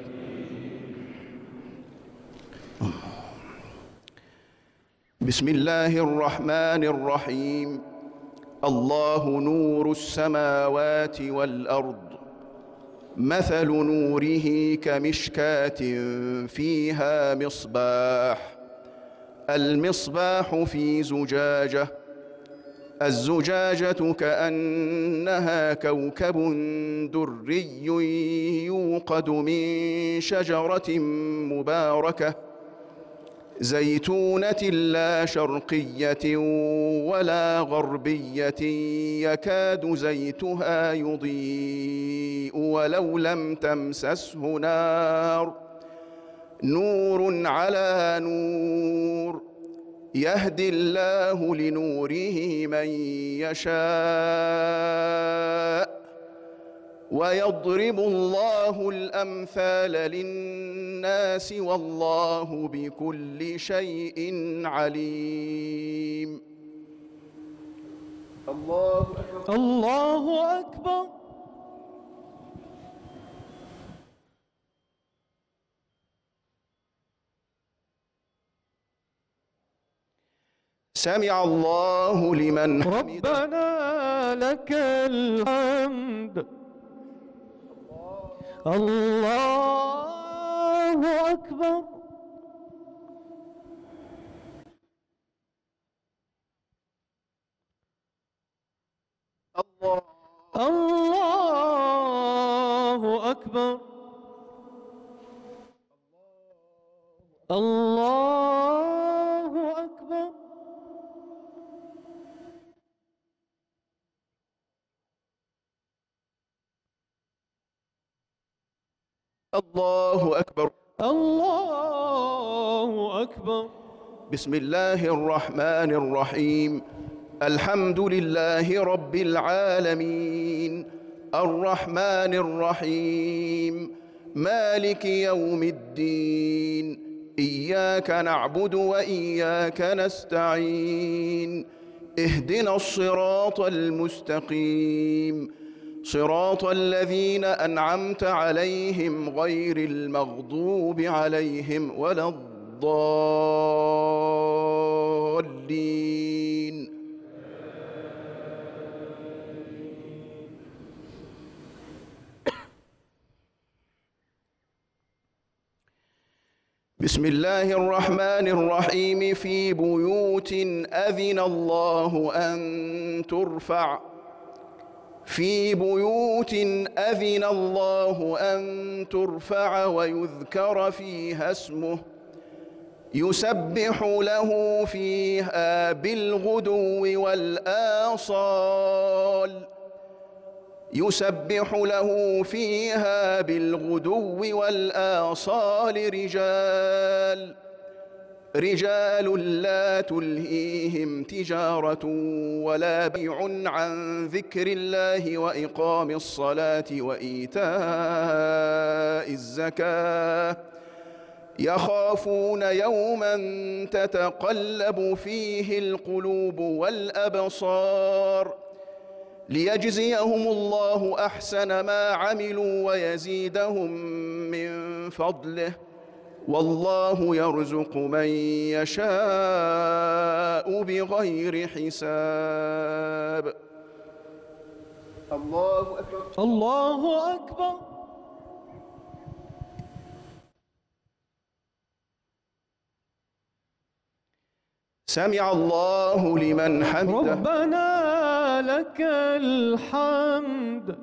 بسم الله الرحمن الرحيم الله نور السماوات والأرض مثل نوره كمشكاة فيها مصباح المصباح في زجاجة الزجاجة كأنها كوكب دري يوقد من شجرة مباركة زيتونة لا شرقية ولا غربية يكاد زيتها يضيء ولو لم تمسسه نار نور على نور يهدي الله لنوره من يشاء ويضرب الله الامثال للناس والله بكل شيء عليم الله أكبر الله أكبر سمع الله لمن حمده ربنا لك الحمد الله أكبر الله أكبر الله أكبر الله أكبر الله أكبر بسم الله الرحمن الرحيم الحمد لله رب العالمين الرحمن الرحيم مالك يوم الدين إياك نعبد وإياك نستعين اهدنا الصراط المستقيم صراط الذين أنعمت عليهم غير المغضوب عليهم ولا الضالين بسم الله الرحمن الرحيم في بيوت أذن الله أن ترفع في بيوت أذن الله أن ترفع ويذكر فيها اسمه يسبح له فيها بالغدو والآصال يسبح له فيها بالغدو والآصال رجال رجال لا تلهيهم تجارة ولا بيع عن ذكر الله وإقام الصلاة وإيتاء الزكاة يخافون يوما تتقلب فيه القلوب والأبصار ليجزيهم الله أحسن ما عملوا ويزيدهم من فضله والله يرزق من يشاء بغير حساب الله أكبر الله أكبر سمع الله لمن حمده ربنا لك الحمد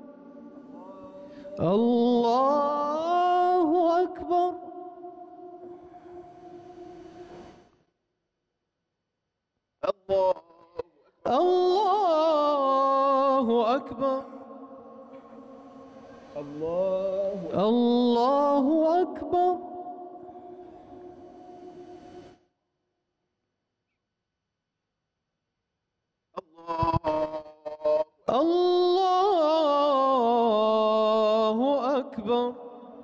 الله أكبر الله أكبر الله الله أكبر الله أكبر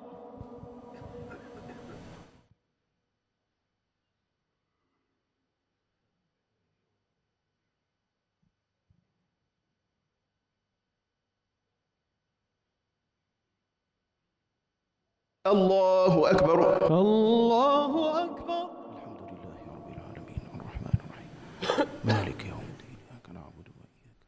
الله أكبر الله أكبر مالك يوم الدين إياك نعبد وإياك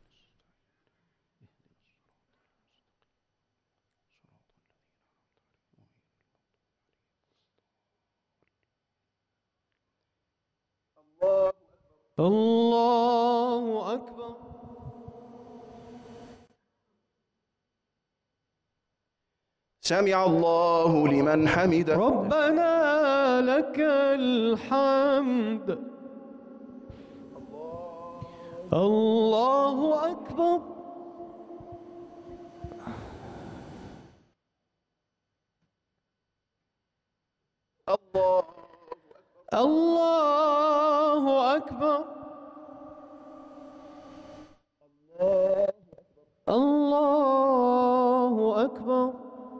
الله أكبر سمع الله لمن حمده ربنا لك الحمد الله أكبر الله الله أكبر الله أكبر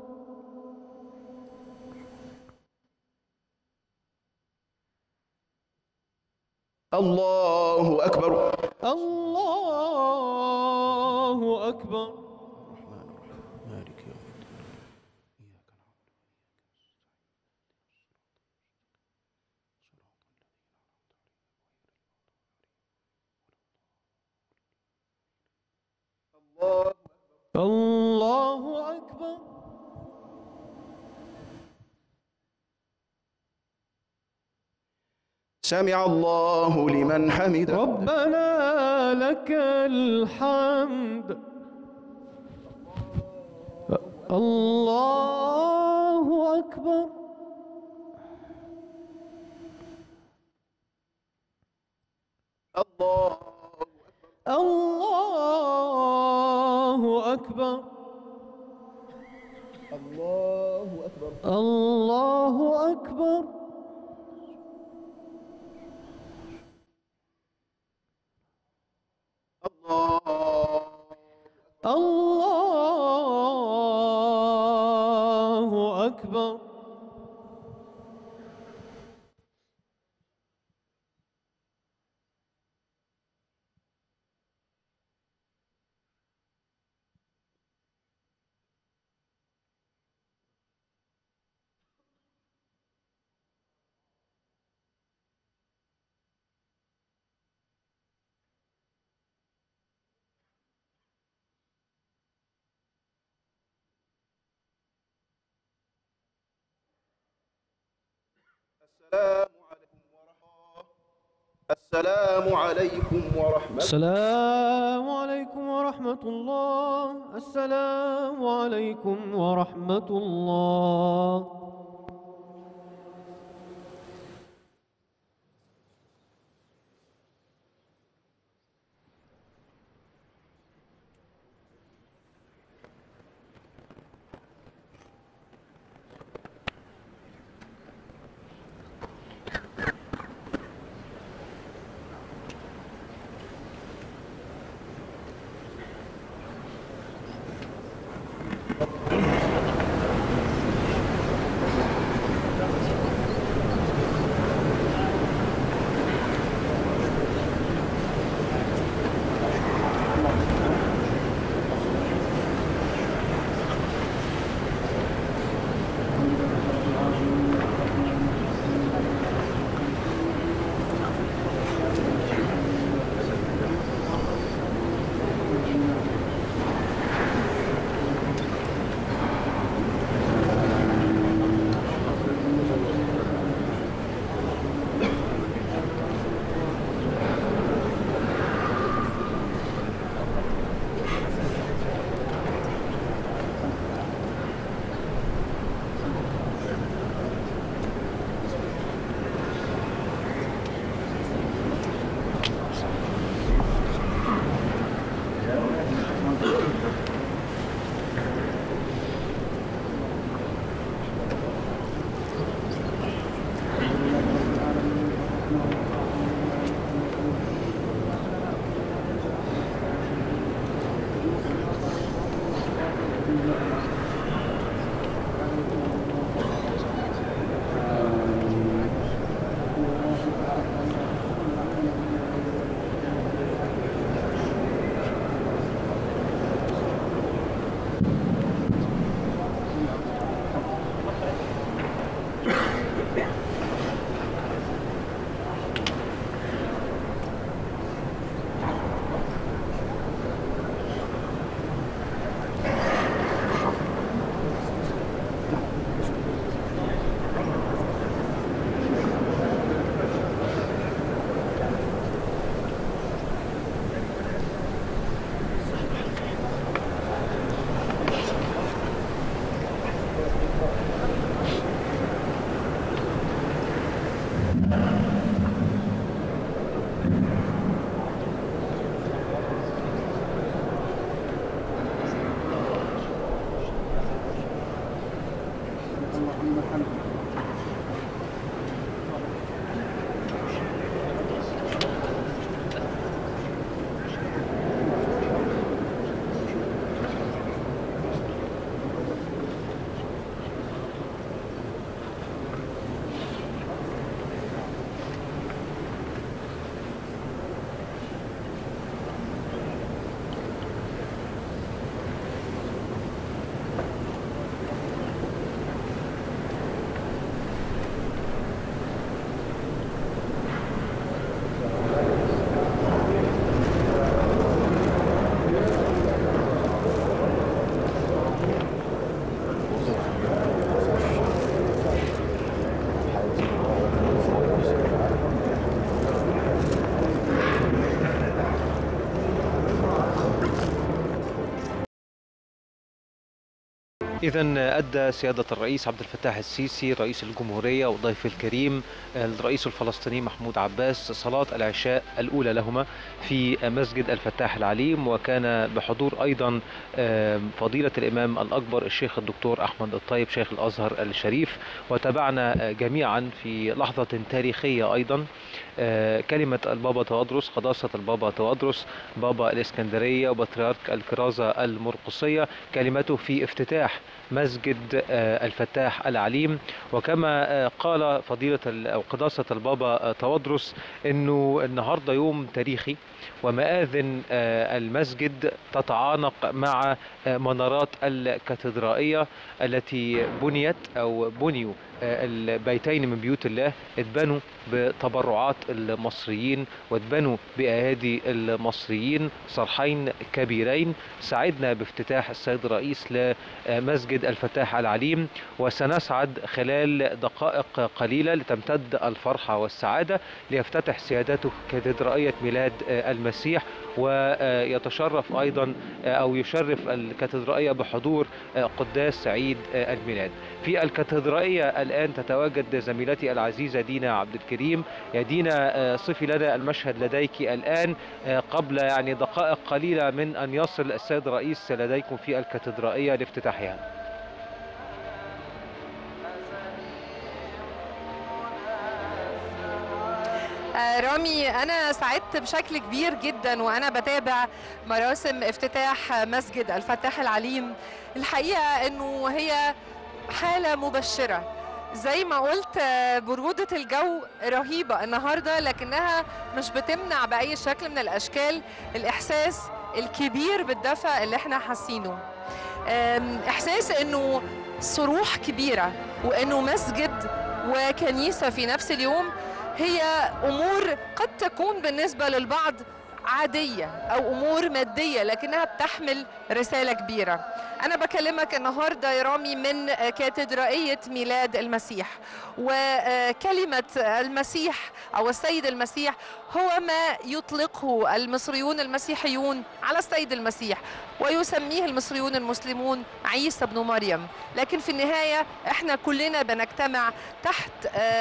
الله أكبر الله أكبر مالك يوم الدين الله أكبر سمع الله لمن حمده ربنا لك الحمد الله أكبر الله الله أكبر الله أكبر الله أكبر الله أكبر السلام عليكم ورحمة السلام عليكم ورحمة الله السلام عليكم ورحمة الله إذا أدى سيادة الرئيس عبد الفتاح السيسي رئيس الجمهورية والضيف الكريم الرئيس الفلسطيني محمود عباس صلاة العشاء الأولى لهما في مسجد الفتاح العليم وكان بحضور أيضا فضيلة الإمام الأكبر الشيخ الدكتور أحمد الطيب شيخ الأزهر الشريف وتابعنا جميعا في لحظة تاريخية أيضا كلمة البابا توادرس قداسة البابا توادرس بابا الإسكندرية وبطريرك الكرازة المرقصية كلمته في افتتاح مسجد الفتاح العليم وكما قال فضيلة أو قداسة البابا توادرس أنه النهاردة يوم تاريخي ومآذن المسجد تتعانق مع منارات الكاتدرائية التي بنيت أو بنيوا البيتين من بيوت الله اتبنوا بتبرعات المصريين واتبنوا بأيادي المصريين صرحين كبيرين سعدنا بافتتاح السيد الرئيس لمسجد الفتاح العليم وسنسعد خلال دقائق قليلة لتمتد الفرحة والسعادة ليفتتح سيادته كاتدرائية ميلاد المسيح ويتشرف أيضا أو يشرف الكاتدرائية بحضور قداس عيد الميلاد في الكاتدرائية الآن تتواجد زميلتي العزيزة دينا عبد الكريم يا دينا صفي لنا المشهد لديك الآن قبل يعني دقائق قليلة من أن يصل السيد الرئيس لديكم في الكاتدرائية لافتتاحها رامي أنا سعدت بشكل كبير جدا وأنا بتابع مراسم افتتاح مسجد الفتاح العليم الحقيقة أنه هي حالة مبشرة زي ما قلت برودة الجو رهيبة النهاردة لكنها مش بتمنع بأي شكل من الأشكال الإحساس الكبير بالدفى اللي احنا حاسينه إحساس أنه صروح كبيرة وأنه مسجد وكنيسة في نفس اليوم هي امور قد تكون بالنسبه للبعض عاديه او امور ماديه لكنها بتحمل رساله كبيره انا بكلمك النهارده يا رامي من كاتدرائيه ميلاد المسيح وكلمه المسيح او السيد المسيح هو ما يطلقه المصريون المسيحيون على السيد المسيح ويسميه المصريون المسلمون عيسى ابن مريم لكن في النهايه احنا كلنا بنجتمع تحت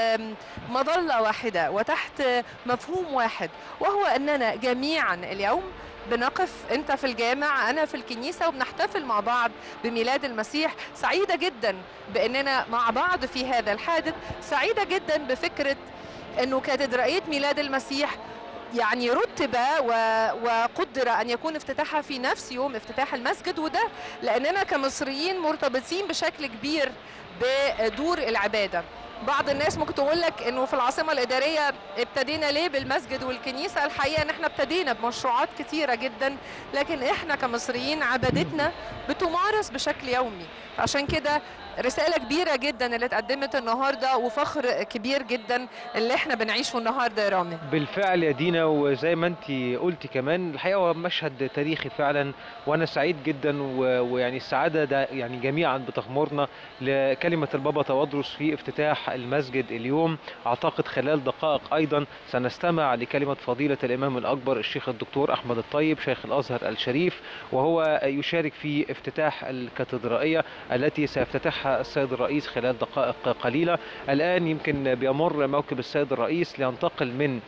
مظله واحده وتحت مفهوم واحد وهو اننا جميعا اليوم بنقف انت في الجامع انا في الكنيسه وبنحتفل مع بعض بميلاد المسيح سعيده جدا باننا مع بعض في هذا الحادث سعيده جدا بفكره انه كاتدرائيه ميلاد المسيح يعني رتب وقدر ان يكون افتتاحها في نفس يوم افتتاح المسجد وده لاننا كمصريين مرتبطين بشكل كبير بدور العباده بعض الناس ممكن تقول لك انه في العاصمه الاداريه ابتدينا ليه بالمسجد والكنيسه الحقيقه ان احنا ابتدينا بمشروعات كتيره جدا لكن احنا كمصريين عبادتنا بتمارس بشكل يومي عشان كده رسالة كبيرة جدا اللي اتقدمت النهاردة وفخر كبير جدا اللي احنا بنعيشه النهاردة يا رامي بالفعل يا دينا وزي ما انت قلتي كمان الحقيقة هو مشهد تاريخي فعلا وانا سعيد جدا ويعني السعادة ده يعني جميعا بتغمرنا لكلمة البابا توادرس في افتتاح المسجد اليوم اعتقد خلال دقائق ايضا سنستمع لكلمة فضيلة الامام الاكبر الشيخ الدكتور احمد الطيب شيخ الازهر الشريف وهو يشارك في افتتاح الكاتدرائية التي سيفتتحها السيد الرئيس خلال دقائق قليلة الآن يمكن بيمر موكب السيد الرئيس لينتقل من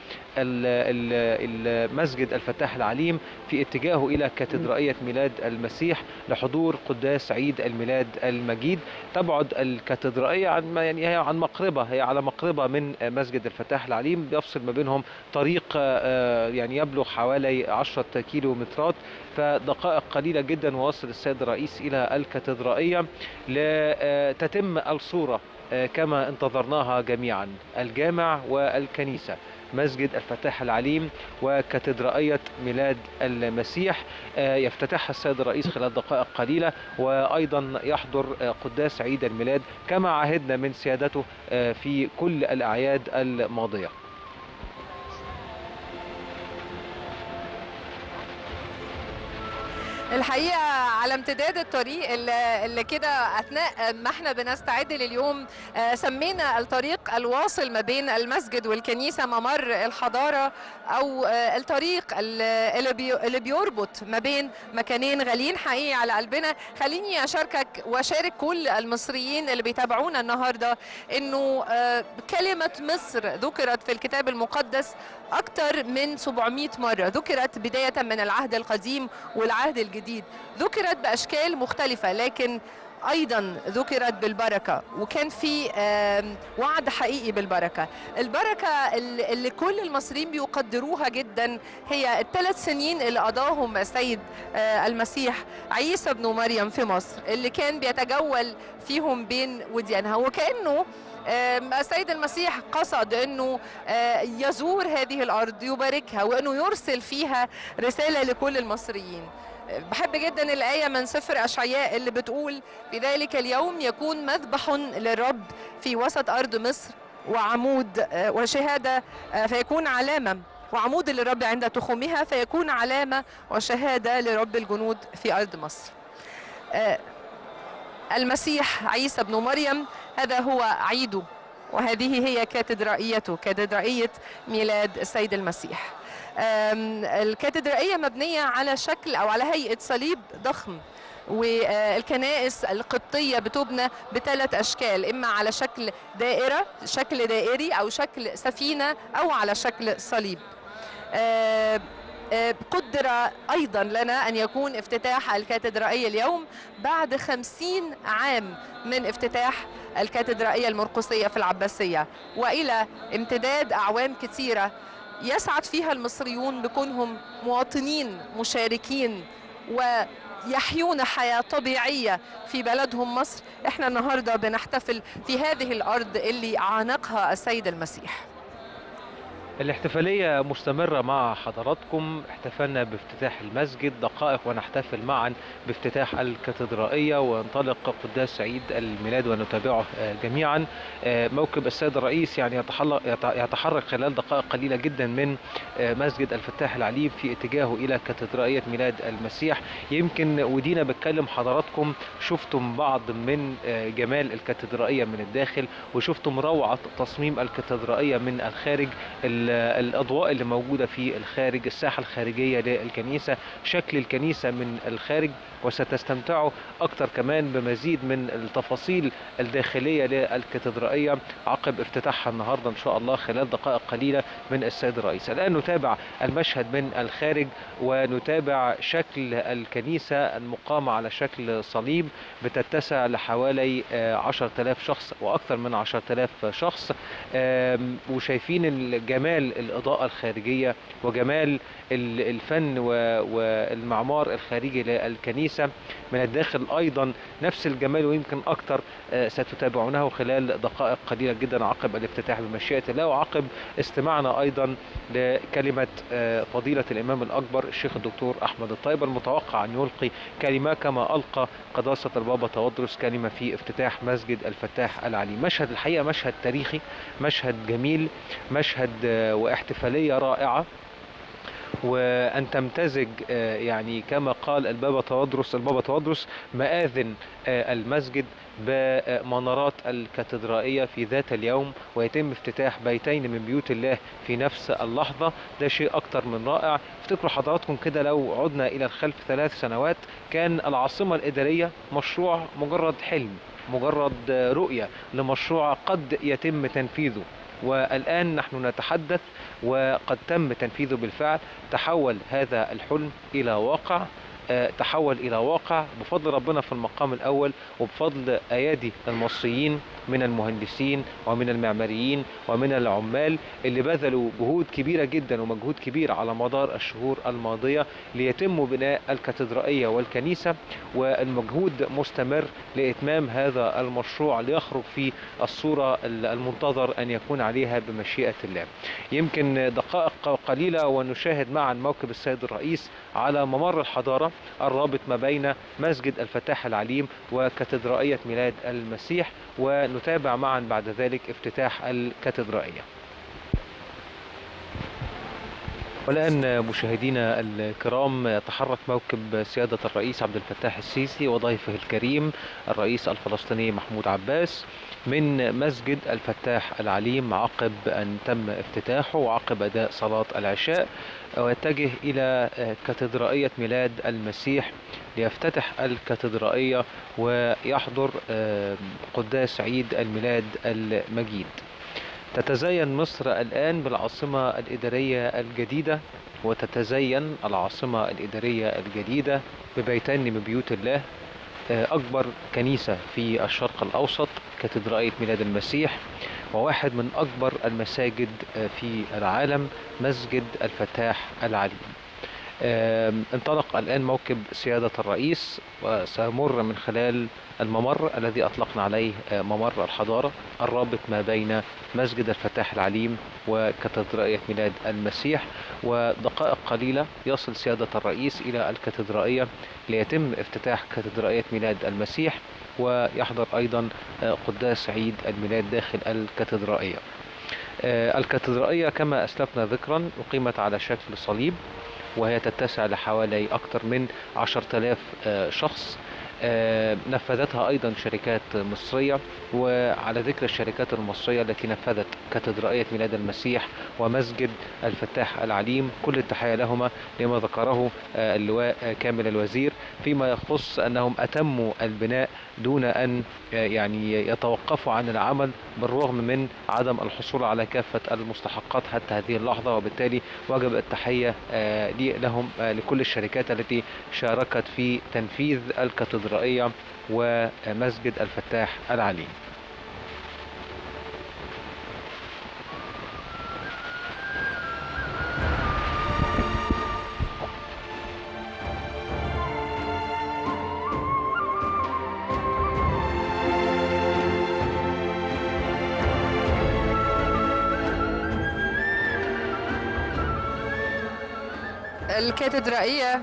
المسجد الفتاح العليم في اتجاهه إلى كاتدرائية ميلاد المسيح لحضور قداس عيد الميلاد المجيد تبعد الكاتدرائية عن يعني هي عن مقربة هي على مقربة من مسجد الفتاح العليم بيفصل ما بينهم طريق يعني يبلغ حوالي 10 كيلو مترات فدقائق قليلة جدا ووصل السيد الرئيس إلى الكاتدرائية لتتم الصورة كما انتظرناها جميعا الجامع والكنيسة مسجد الفتاح العليم وكاتدرائية ميلاد المسيح يفتتحها السيد الرئيس خلال دقائق قليلة وأيضا يحضر قداس عيد الميلاد كما عهدنا من سيادته في كل الأعياد الماضية الحقيقه على امتداد الطريق اللي اللي كده اثناء ما احنا بنستعد لليوم آه، سمينا الطريق الواصل ما بين المسجد والكنيسه ممر الحضاره او آه، الطريق ال- اللي بي- اللي بيربط ما بين مكانين غاليين حقيقي على قلبنا خليني اشاركك واشارك كل المصريين اللي بيتابعونا النهارده انه آه، كلمه مصر ذكرت في الكتاب المقدس اكثر من 700 مره ذكرت بدايه من العهد القديم والعهد الجديد ذكرت باشكال مختلفه لكن ايضا ذكرت بالبركه وكان في آم، وعد حقيقي بالبركه البركه اللي اللي كل المصريين بيقدروها جدا هي الثلاث سنين اللي قضاهم السيد آه، المسيح عيسى ابن مريم في مصر اللي كان بيتجول فيهم بين وديانها وكانه آم، السيد المسيح قصد انه آه، يزور هذه الارض يباركها وانه يرسل فيها رساله لكل المصريين بحب جدا الآية من سفر أشعياء اللي بتقول في ذلك اليوم يكون مذبح للرب في وسط أرض مصر وعمود آه، وشهادة آه، فيكون علامة وعمود للرب عند تخومها فيكون علامة وشهادة لرب الجنود في أرض مصر آه، المسيح عيسى ابن مريم هذا هو عيده وهذه هي كاتدرائيته كاتدرائية ميلاد السيد المسيح آم، الكاتدرائية مبنية على شكل أو على هيئة صليب ضخم والكنائس القبطية بتبنى بثلاث أشكال إما على شكل دائرة شكل دائري أو شكل سفينة أو على شكل صليب آه، آه، قدر أيضا لنا أن يكون افتتاح الكاتدرائية اليوم بعد خمسين عام من افتتاح الكاتدرائية المرقسية في العباسية وإلى امتداد أعوام كثيرة يسعد فيها المصريون بكونهم مواطنين مشاركين ويحيون حياة طبيعية في بلدهم مصر احنا النهاردة بنحتفل في هذه الأرض اللي عانقها السيد المسيح الاحتفالية مستمرة مع حضراتكم احتفلنا بافتتاح المسجد دقائق ونحتفل معا بافتتاح الكاتدرائية وانطلق قداس عيد الميلاد ونتابعه آه، جميعا آه، موكب السيد الرئيس يعني يتحلق- يت- يتحرك خلال دقائق قليلة جدا من آه، مسجد الفتاح العليم في اتجاهه إلى كاتدرائية ميلاد المسيح يمكن ودينا بتكلم حضراتكم شفتم بعض من آه، جمال الكاتدرائية من الداخل وشفتم روعة تصميم الكاتدرائية من الخارج ال- الأضواء اللي موجودة في الخارج الساحة الخارجية للكنيسة شكل الكنيسة من الخارج وستستمتعوا أكثر كمان بمزيد من التفاصيل الداخلية للكاتدرائية عقب افتتاحها النهاردة إن شاء الله خلال دقائق قليلة من السيد الرئيس الآن نتابع المشهد من الخارج ونتابع شكل الكنيسة المقامة على شكل صليب بتتسع لحوالي آه، 10000 شخص وأكثر من 10000 شخص آم، وشايفين الجمال الإضاءة الخارجية وجمال ال- الفن و- والمعمار الخارجي للكنيسة من الداخل أيضا نفس الجمال ويمكن أكثر آه، ستتابعونه خلال دقائق قليلة جدا عقب الافتتاح بمشيئة الله وعقب استماعنا أيضا لكلمة آه، فضيلة الإمام الأكبر الشيخ الدكتور أحمد الطيب المتوقع أن يلقي كلمة كما ألقى قداسة البابا تودرس كلمة في افتتاح مسجد الفتاح العليم مشهد الحقيقة مشهد تاريخي مشهد جميل مشهد آه، واحتفالية رائعة وأن تمتزج آه، يعني كما قال البابا تودرس البابا تودرس مآذن آه، المسجد بمنارات الكاتدرائية في ذات اليوم ويتم افتتاح بيتين من بيوت الله في نفس اللحظة ده شيء أكتر من رائع افتكروا حضراتكم كده لو عدنا إلى الخلف ثلاث سنوات كان العاصمة الإدارية مشروع مجرد حلم مجرد آه، رؤية لمشروع قد يتم تنفيذه والآن نحن نتحدث وقد تم تنفيذه بالفعل تحول هذا الحلم إلى واقع آه، تحول إلى واقع بفضل ربنا في المقام الأول وبفضل أيادي المصريين من المهندسين ومن المعماريين ومن العمال اللي بذلوا جهود كبيرة جدا ومجهود كبير على مدار الشهور الماضية ليتم بناء الكاتدرائية والكنيسة والمجهود مستمر لإتمام هذا المشروع ليخرج في الصورة المنتظر أن يكون عليها بمشيئة الله يمكن دقائق قليلة ونشاهد معا موكب السيد الرئيس على ممر الحضارة الرابط ما بين مسجد الفتاح العليم وكاتدرائية ميلاد المسيح ونتابع معا بعد ذلك افتتاح الكاتدرائية والآن مشاهدينا الكرام يتحرك موكب سيادة الرئيس عبد الفتاح السيسي وضيفه الكريم الرئيس الفلسطيني محمود عباس من مسجد الفتاح العليم عقب أن تم افتتاحه وعقب أداء صلاة العشاء ويتجه إلى كاتدرائية ميلاد المسيح ليفتتح الكاتدرائية ويحضر قداس عيد الميلاد المجيد تتزين مصر الآن بالعاصمة الإدارية الجديدة وتتزين العاصمة الإدارية الجديدة ببيتين من بيوت الله أكبر كنيسة في الشرق الأوسط كاتدرائية ميلاد المسيح وواحد من أكبر المساجد في العالم مسجد الفتاح العليم انطلق الآن موكب سيادة الرئيس وسيمر من خلال الممر الذي أطلقنا عليه ممر الحضارة الرابط ما بين مسجد الفتاح العليم وكاتدرائية ميلاد المسيح ودقائق قليلة يصل سيادة الرئيس إلى الكاتدرائية ليتم افتتاح كاتدرائية ميلاد المسيح ويحضر أيضا قداس عيد الميلاد داخل الكاتدرائية الكاتدرائية كما أسلفنا ذكرا أقيمت على شكل صليب وهي تتسع لحوالي أكثر من 10000 شخص نفذتها أيضا شركات مصرية وعلى ذكر الشركات المصرية التي نفذت كاتدرائية ميلاد المسيح ومسجد الفتاح العليم كل التحية لهما لما ذكره اللواء كامل الوزير فيما يخص أنهم أتموا البناء دون أن يعني يتوقفوا عن العمل بالرغم من عدم الحصول على كافة المستحقات حتى هذه اللحظة وبالتالي وجب التحية لهم لكل الشركات التي شاركت في تنفيذ الكاتدرائية ومسجد الفتاح العليم الكاتدرائية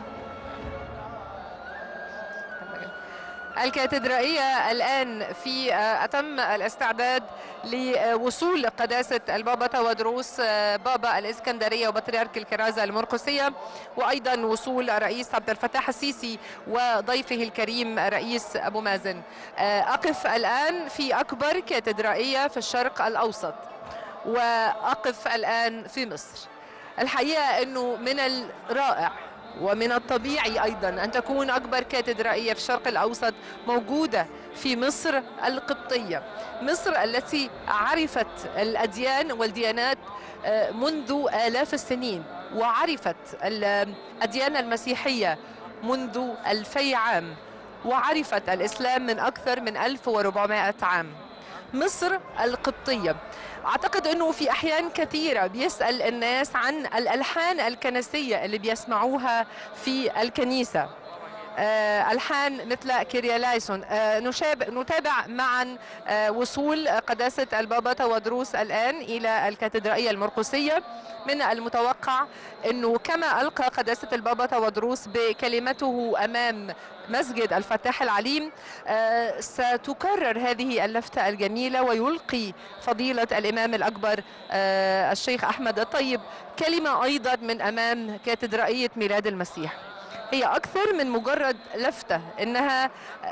الكاتدرائية الآن في أتم الاستعداد لوصول قداسة البابا تودروس بابا الإسكندرية وبطريرك الكرازة المرقسية وأيضا وصول الرئيس عبد الفتاح السيسي وضيفه الكريم الرئيس أبو مازن أقف الآن في أكبر كاتدرائية في الشرق الأوسط وأقف الآن في مصر الحقيقة أنه من الرائع ومن الطبيعي أيضا أن تكون أكبر كاتدرائية في الشرق الأوسط موجودة في مصر القبطية مصر التي عرفت الأديان والديانات منذ آلاف السنين وعرفت الأديان المسيحية منذ ألفي عام وعرفت الإسلام من أكثر من 1400 عام مصر القبطية أعتقد أنه في أحيان كثيرة بيسأل الناس عن الألحان الكنسية اللي بيسمعوها في الكنيسة آه، ألحان مثل كيريالايسون آه، نشاب نتابع معا آه، وصول قداسة البابا تودروس الآن إلى الكاتدرائية المرقسية من المتوقع أنه كما ألقى قداسة البابا تودروس بكلمته أمام مسجد الفتاح العليم آه، ستكرر هذه اللفتة الجميلة ويلقي فضيلة الإمام الأكبر آه، الشيخ أحمد الطيب كلمة أيضا من أمام كاتدرائية ميلاد المسيح هي أكثر من مجرد لفتة إنها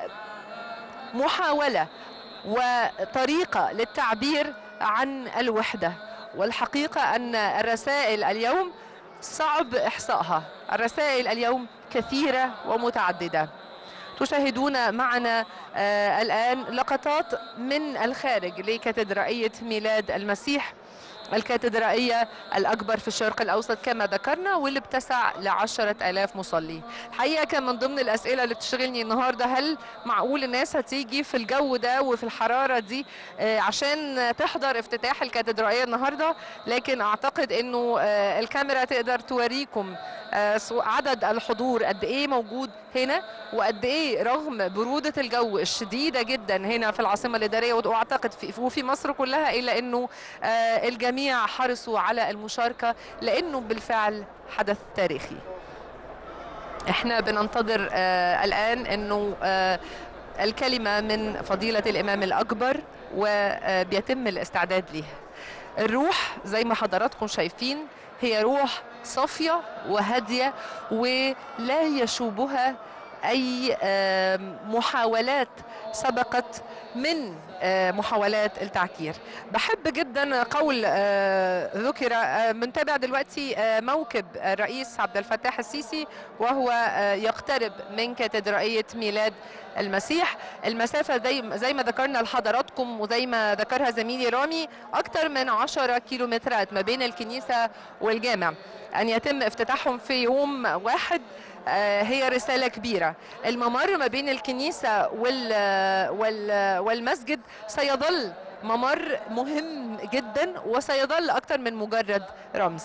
محاولة وطريقة للتعبير عن الوحدة والحقيقة أن الرسائل اليوم صعب إحصائها الرسائل اليوم كثيرة ومتعددة تشاهدون معنا آه الآن لقطات من الخارج لكاتدرائية ميلاد المسيح الكاتدرائية الأكبر في الشرق الأوسط كما ذكرنا واللي بتسع لعشرة ألاف مصلي الحقيقة كان من ضمن الأسئلة اللي بتشغلني النهاردة هل معقول الناس هتيجي في الجو ده وفي الحرارة دي آه، عشان تحضر افتتاح الكاتدرائية النهاردة لكن أعتقد أنه آه، الكاميرا تقدر توريكم آه، سو- عدد الحضور قد إيه موجود هنا وقد إيه رغم برودة الجو الشديدة جدا هنا في العاصمة الإدارية وأعتقد في وفي مصر كلها إلا أنه آه، الجميع حرصوا على المشاركة لأنه بالفعل حدث تاريخي احنا بننتظر آه الآن أنه آه الكلمة من فضيلة الإمام الأكبر وبيتم الاستعداد ليها الروح زي ما حضراتكم شايفين هي روح صافية وهادية ولا يشوبها أي آم، محاولات سبقت من آه، محاولات التعكير بحب جدا قول آه، ذكر آه، بنتابع دلوقتي آه، موكب الرئيس عبد الفتاح السيسي وهو آه، يقترب من كاتدرائية ميلاد المسيح المسافة زي زي ما ذكرنا لحضراتكم وزي ما ذكرها زميلي رامي أكثر من 10 كيلومترات ما بين الكنيسة والجامع أن يتم افتتاحهم في يوم واحد آه، هي رسالة كبيرة الممر ما بين الكنيسة وال وال والمسجد سيظل ممر مهم جدا وسيظل أكثر من مجرد رمز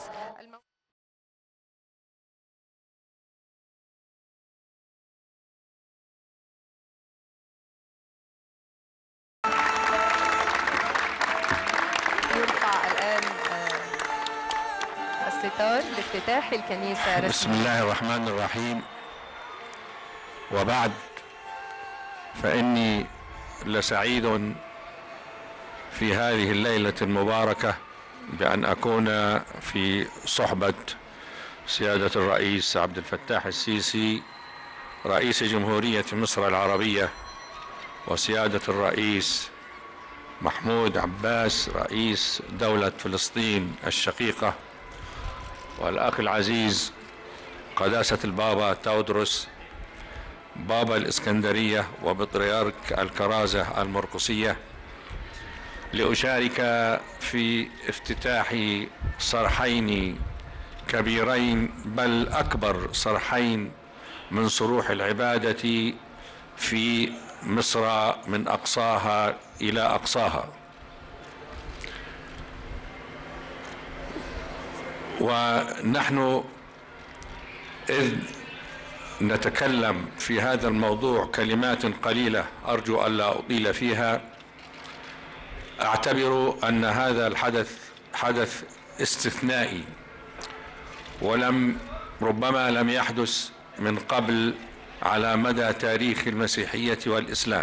يرفع الآن آه، الستار لافتتاح الكنيسة بسم رسميا الله الرحمن الرحيم وبعد فإني لسعيد في هذه الليلة المباركة بأن أكون في صحبة سيادة الرئيس عبد الفتاح السيسي رئيس جمهورية مصر العربية وسيادة الرئيس محمود عباس رئيس دولة فلسطين الشقيقة والأخ العزيز قداسة البابا تودروس بابا الإسكندرية وبطريرك الكرازة المرقسية لأشارك في افتتاح صرحين كبيرين بل أكبر صرحين من صروح العبادة في مصر من أقصاها إلى أقصاها ونحن إذ نتكلم في هذا الموضوع كلمات قليلة أرجو ألا أطيل فيها أعتبر أن هذا الحدث حدث استثنائي ولم ربما لم يحدث من قبل على مدى تاريخ المسيحية والإسلام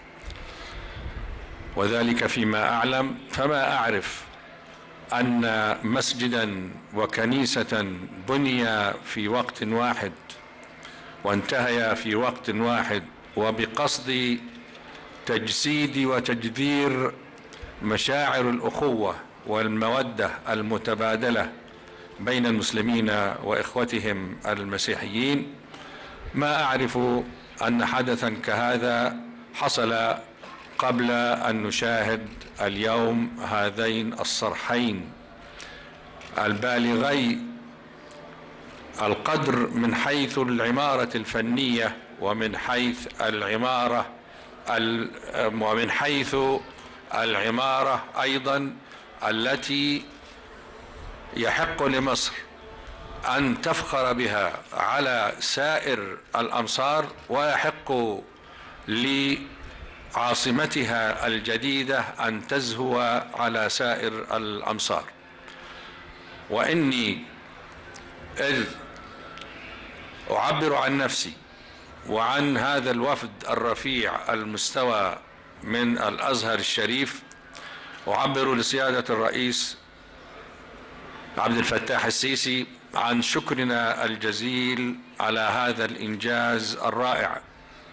وذلك فيما أعلم فما أعرف أن مسجدا وكنيسة بني في وقت واحد وانتهيا في وقت واحد وبقصد تجسيد وتجذير مشاعر الأخوة والمودة المتبادلة بين المسلمين وإخوتهم المسيحيين ما أعرف أن حدثا كهذا حصل قبل أن نشاهد اليوم هذين الصرحين البالغي القدر من حيث العمارة الفنية ومن حيث العمارة ال- ومن حيث العمارة أيضا التي يحق لمصر أن تفخر بها على سائر الأمصار ويحق لعاصمتها الجديدة أن تزهو على سائر الأمصار وإني إذ أعبر عن نفسي وعن هذا الوفد الرفيع المستوى من الأزهر الشريف أعبر لسيادة الرئيس عبد الفتاح السيسي عن شكرنا الجزيل على هذا الإنجاز الرائع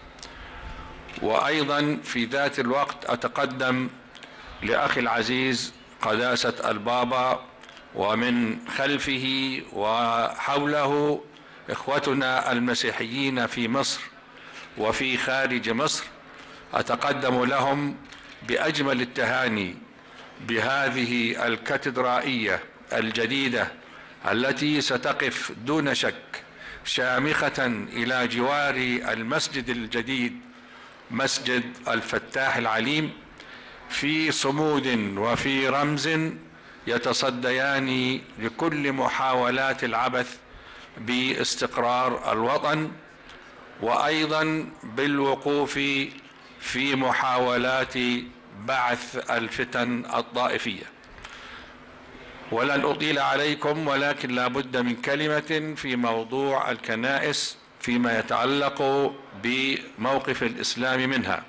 وأيضا في ذات الوقت أتقدم لأخي العزيز قداسة البابا ومن خلفه وحوله إخوتنا المسيحيين في مصر وفي خارج مصر أتقدم لهم بأجمل التهاني بهذه الكاتدرائية الجديدة التي ستقف دون شك شامخة إلى جوار المسجد الجديد مسجد الفتاح العليم في صمود وفي رمز يتصديان لكل محاولات العبث باستقرار الوطن وايضا بالوقوف في محاولات بعث الفتن الطائفيه ولن اطيل عليكم ولكن لا بد من كلمه في موضوع الكنائس فيما يتعلق بموقف الاسلام منها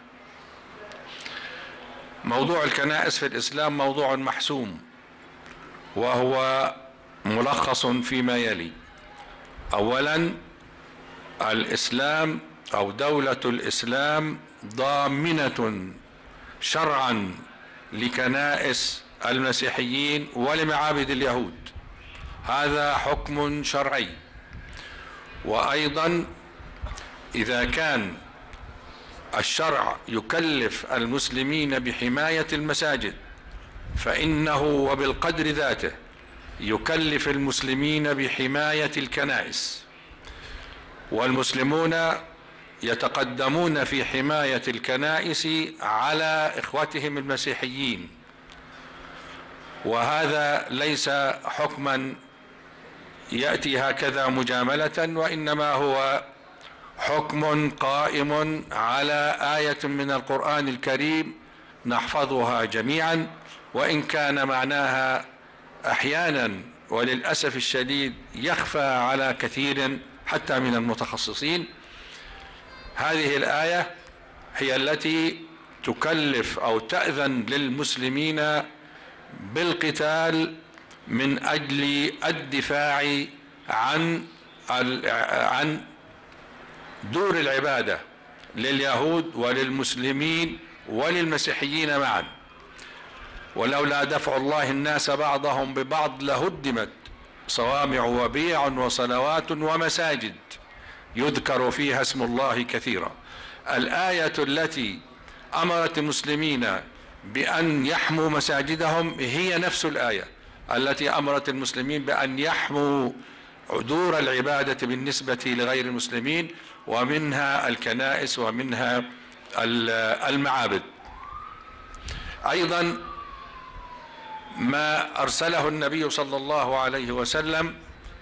موضوع الكنائس في الاسلام موضوع محسوم وهو ملخص فيما يلي اولا الاسلام او دوله الاسلام ضامنه شرعا لكنائس المسيحيين ولمعابد اليهود هذا حكم شرعي وايضا اذا كان الشرع يكلف المسلمين بحمايه المساجد فانه وبالقدر ذاته يكلف المسلمين بحمايه الكنائس والمسلمون يتقدمون في حمايه الكنائس على اخوتهم المسيحيين وهذا ليس حكما ياتي هكذا مجامله وانما هو حكم قائم على ايه من القران الكريم نحفظها جميعا وان كان معناها احيانا وللاسف الشديد يخفى على كثير حتى من المتخصصين هذه الايه هي التي تكلف او تاذن للمسلمين بالقتال من اجل الدفاع عن عن دور العباده لليهود وللمسلمين وللمسيحيين معا ولولا دفع الله الناس بعضهم ببعض لهدمت صوامع وبيع وصلوات ومساجد يذكر فيها اسم الله كثيرا الايه التي امرت المسلمين بان يحموا مساجدهم هي نفس الايه التي امرت المسلمين بان يحموا دور العباده بالنسبه لغير المسلمين ومنها الكنائس ومنها المعابد ايضا ما ارسله النبي صلى الله عليه وسلم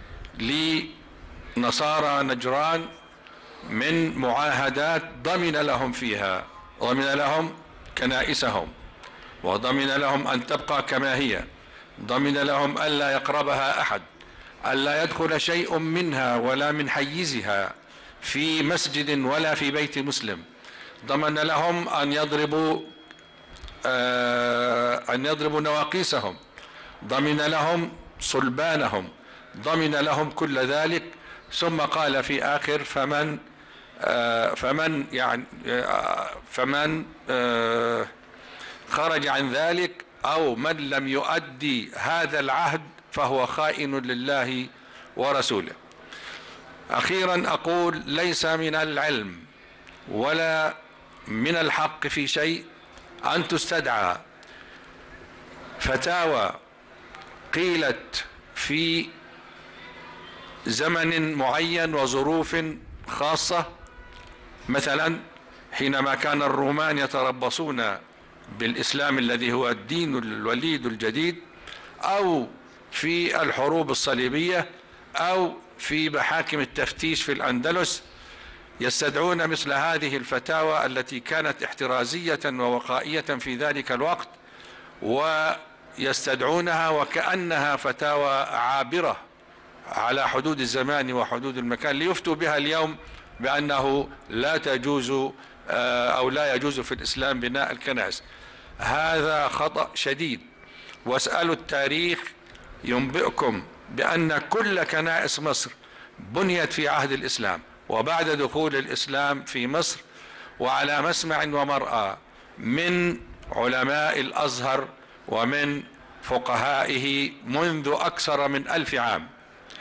لنصارى نجران من معاهدات ضمن لهم فيها ضمن لهم كنائسهم وضمن لهم ان تبقى كما هي ضمن لهم الا يقربها احد الا يدخل شيء منها ولا من حيزها في مسجد ولا في بيت مسلم ضمن لهم ان يضربوا آه ان يضربوا نواقيسهم ضمن لهم صلبانهم ضمن لهم كل ذلك ثم قال في اخر فمن آه فمن يعني آه فمن آه خرج عن ذلك او من لم يؤدي هذا العهد فهو خائن لله ورسوله اخيرا اقول ليس من العلم ولا من الحق في شيء ان تستدعى فتاوى قيلت في زمن معين وظروف خاصه مثلا حينما كان الرومان يتربصون بالاسلام الذي هو الدين الوليد الجديد او في الحروب الصليبيه او في محاكم التفتيش في الاندلس يستدعون مثل هذه الفتاوى التي كانت احترازيه ووقائيه في ذلك الوقت ويستدعونها وكانها فتاوى عابره على حدود الزمان وحدود المكان ليفتوا بها اليوم بانه لا تجوز او لا يجوز في الاسلام بناء الكنائس هذا خطا شديد واسالوا التاريخ ينبئكم بان كل كنائس مصر بنيت في عهد الاسلام وبعد دخول الاسلام في مصر وعلى مسمع ومرأى من علماء الازهر ومن فقهائه منذ اكثر من الف عام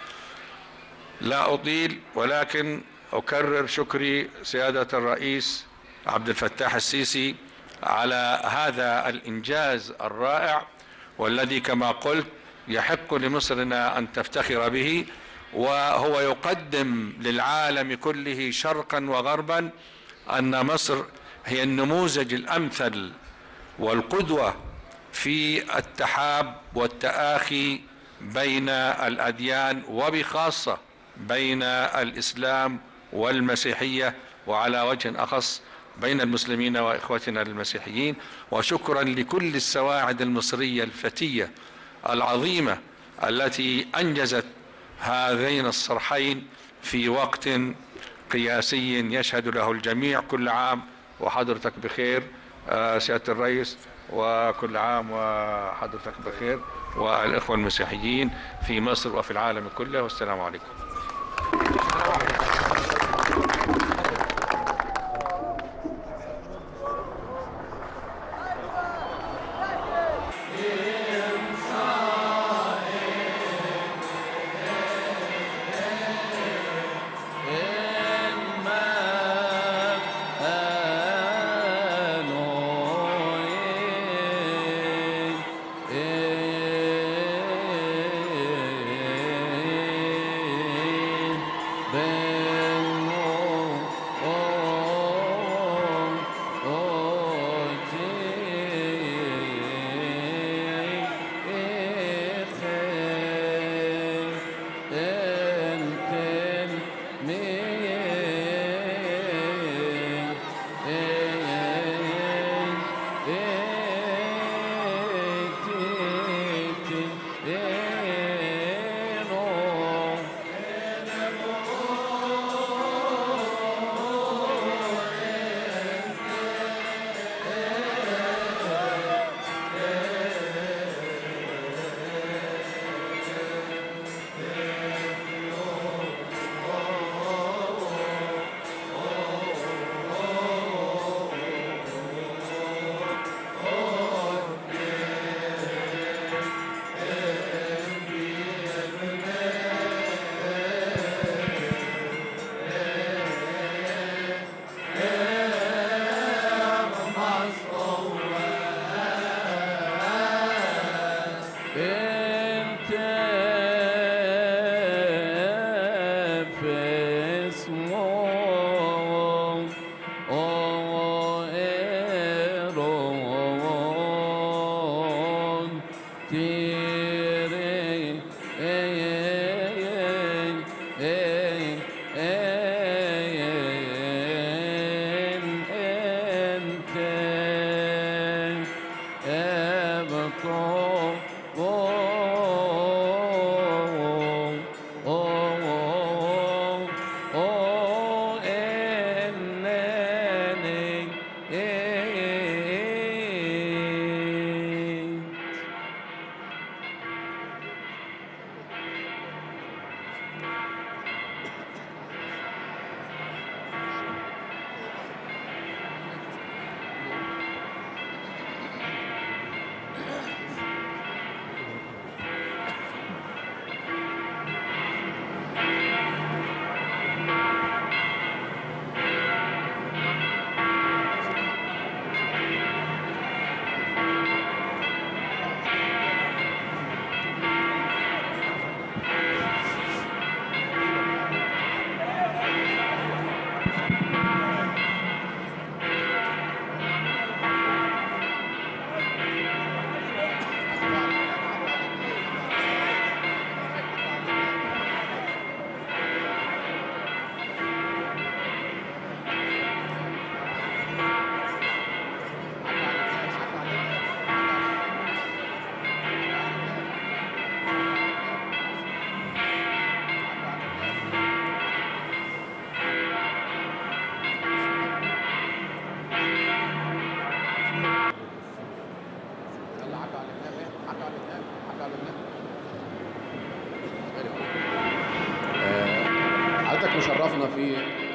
لا اطيل ولكن اكرر شكري سياده الرئيس عبد الفتاح السيسي على هذا الانجاز الرائع والذي كما قلت يحق لمصرنا ان تفتخر به وهو يقدم للعالم كله شرقا وغربا ان مصر هي النموذج الامثل والقدوه في التحاب والتآخي بين الاديان وبخاصه بين الاسلام والمسيحيه وعلى وجه اخص بين المسلمين واخوتنا المسيحيين وشكرا لكل السواعد المصريه الفتيه العظيمه التي انجزت هذين الصرحين في وقت قياسي يشهد له الجميع كل عام وحضرتك بخير آه، سياده الرئيس وكل عام وحضرتك بخير والإخوة المسيحيين في مصر وفي العالم كله والسلام عليكم حضرتك مشرفنا في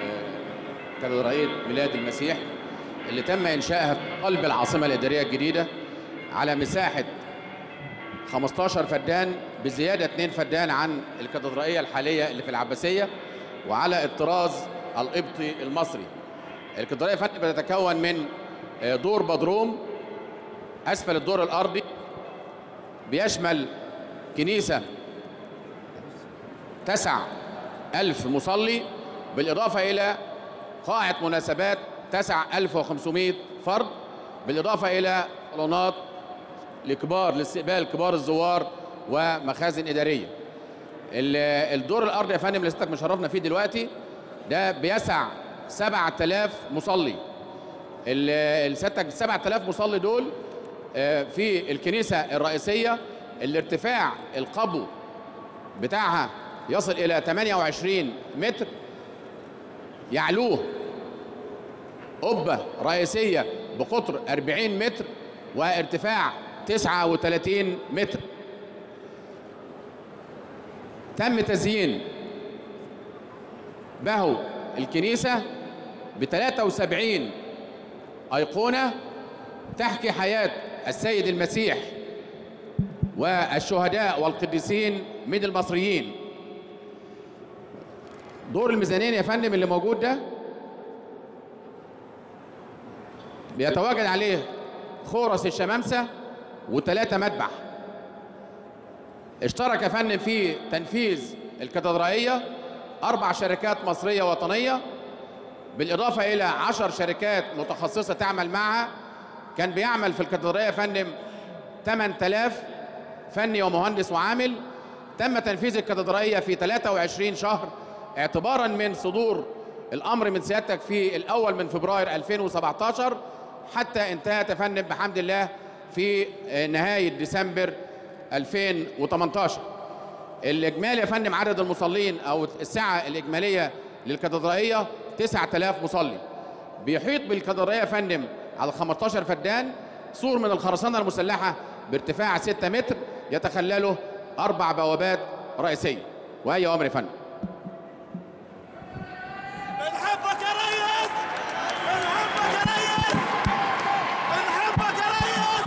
كاتدرائية ميلاد المسيح اللي تم إنشائها في قلب العاصمة الإدارية الجديدة على مساحة 15 فدان بزيادة 2 فدان عن الكاتدرائية الحالية اللي في العباسية وعلى الطراز القبطي المصري الكاتدرائية فندم بتتكون من دور بدروم أسفل الدور الأرضي بيشمل كنيسة تسع ألف مصلي بالإضافة إلى قاعة مناسبات تسع ألف وخمسمائة فرد بالإضافة إلى صالونات لكبار لاستقبال كبار الزوار ومخازن إدارية ال- الدور الأرضي يا فندم اللي سيادتك مشرفنا فيه دلوقتي ده بيسع 7000 مصلي ال- سيادتك ال 7000 مصلي دول آه، في الكنيسة الرئيسية الارتفاع القبو بتاعها يصل إلى 28 متر يعلوه قبة رئيسية بقطر 40 متر وارتفاع 39 متر تم تزيين بهو الكنيسة ب 73 أيقونة تحكي حياة السيد المسيح والشهداء والقديسين من المصريين دور الميزانين يا فندم اللي موجود ده بيتواجد عليه خورس الشمامسة وثلاثة مذبح اشترك يا فندم في تنفيذ الكاتدرائية أربع شركات مصرية وطنية بالإضافة إلى عشر شركات متخصصة تعمل معها كان بيعمل في الكاتدرائية يا فندم 8000 فني ومهندس وعامل تم تنفيذ الكاتدرائية في 23 شهر اعتبارا من صدور الأمر من سيادتك في الأول من فبراير 2017 حتى انتهت يا فندم بحمد الله في نهاية ديسمبر 2018 الإجمالي يا فندم عدد المصلين أو السعة الإجمالية للكاتدرائية 9000 مصلي بيحيط بالكاتدرائية يا فندم على 15 فدان سور من الخرسانة المسلحة بارتفاع 6 متر يتخلله أربع بوابات رئيسية وأي أمر يا فندم بنحبك يا ريس بنحبك يا ريس بنحبك يا ريس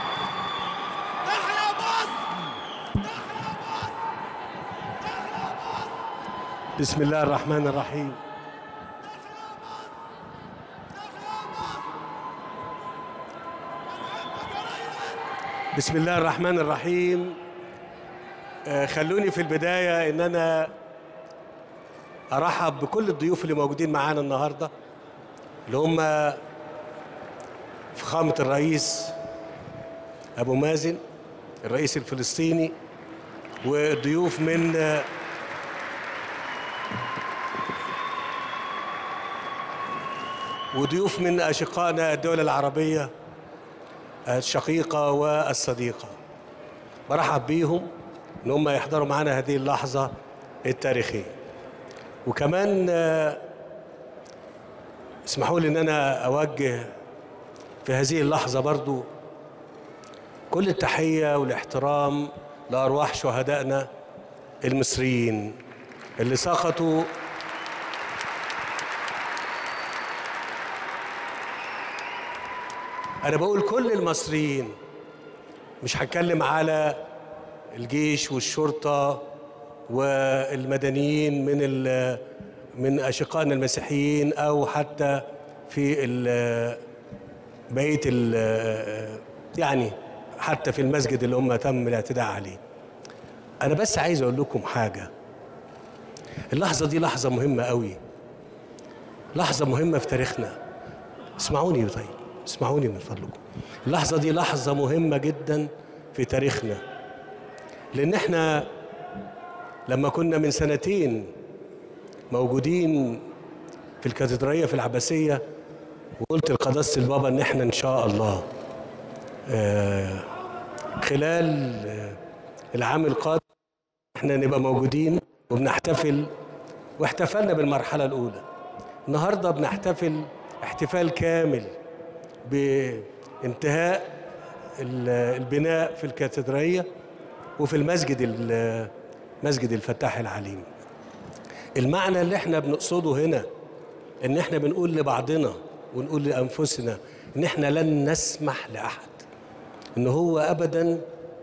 تحيا مصر بسم الله الرحمن الرحيم بسم الله الرحمن الرحيم آه، خلوني في البداية إن أنا أرحب بكل الضيوف اللي موجودين معانا النهاردة اللي هم فخامة الرئيس أبو مازن الرئيس الفلسطيني والضيوف من آه، وضيوف من أشقائنا الدول العربية الشقيقة والصديقة برحب بيهم إن هم يحضروا معنا هذه اللحظة التاريخية وكمان آه، اسمحوا لي إن أنا أوجه في هذه اللحظة برضو كل التحية والاحترام لأرواح شهدائنا المصريين اللي سقطوا أنا بقول كل المصريين مش هتكلم على الجيش والشرطة والمدنيين من ال- من أشقائنا المسيحيين أو حتى في ال- بقية ال- يعني حتى في المسجد اللي هم تم الاعتداء عليه أنا بس عايز أقول لكم حاجة اللحظة دي لحظة مهمة قوي لحظة مهمة في تاريخنا اسمعوني طيب اسمعوني من فضلكم اللحظة دي لحظة مهمة جدا في تاريخنا لأن احنا لما كنا من سنتين موجودين في الكاتدرائية في العباسية وقلت لقداسة البابا إن احنا إن شاء الله آه، خلال آه، العام القادم احنا نبقى موجودين وبنحتفل واحتفلنا بالمرحلة الأولى النهاردة بنحتفل احتفال كامل بانتهاء ال- البناء في الكاتدرائية وفي المسجد ال- مسجد الفتاح العليم المعنى اللي احنا بنقصده هنا ان احنا بنقول لبعضنا ونقول لانفسنا ان احنا لن نسمح لاحد ان هو ابدا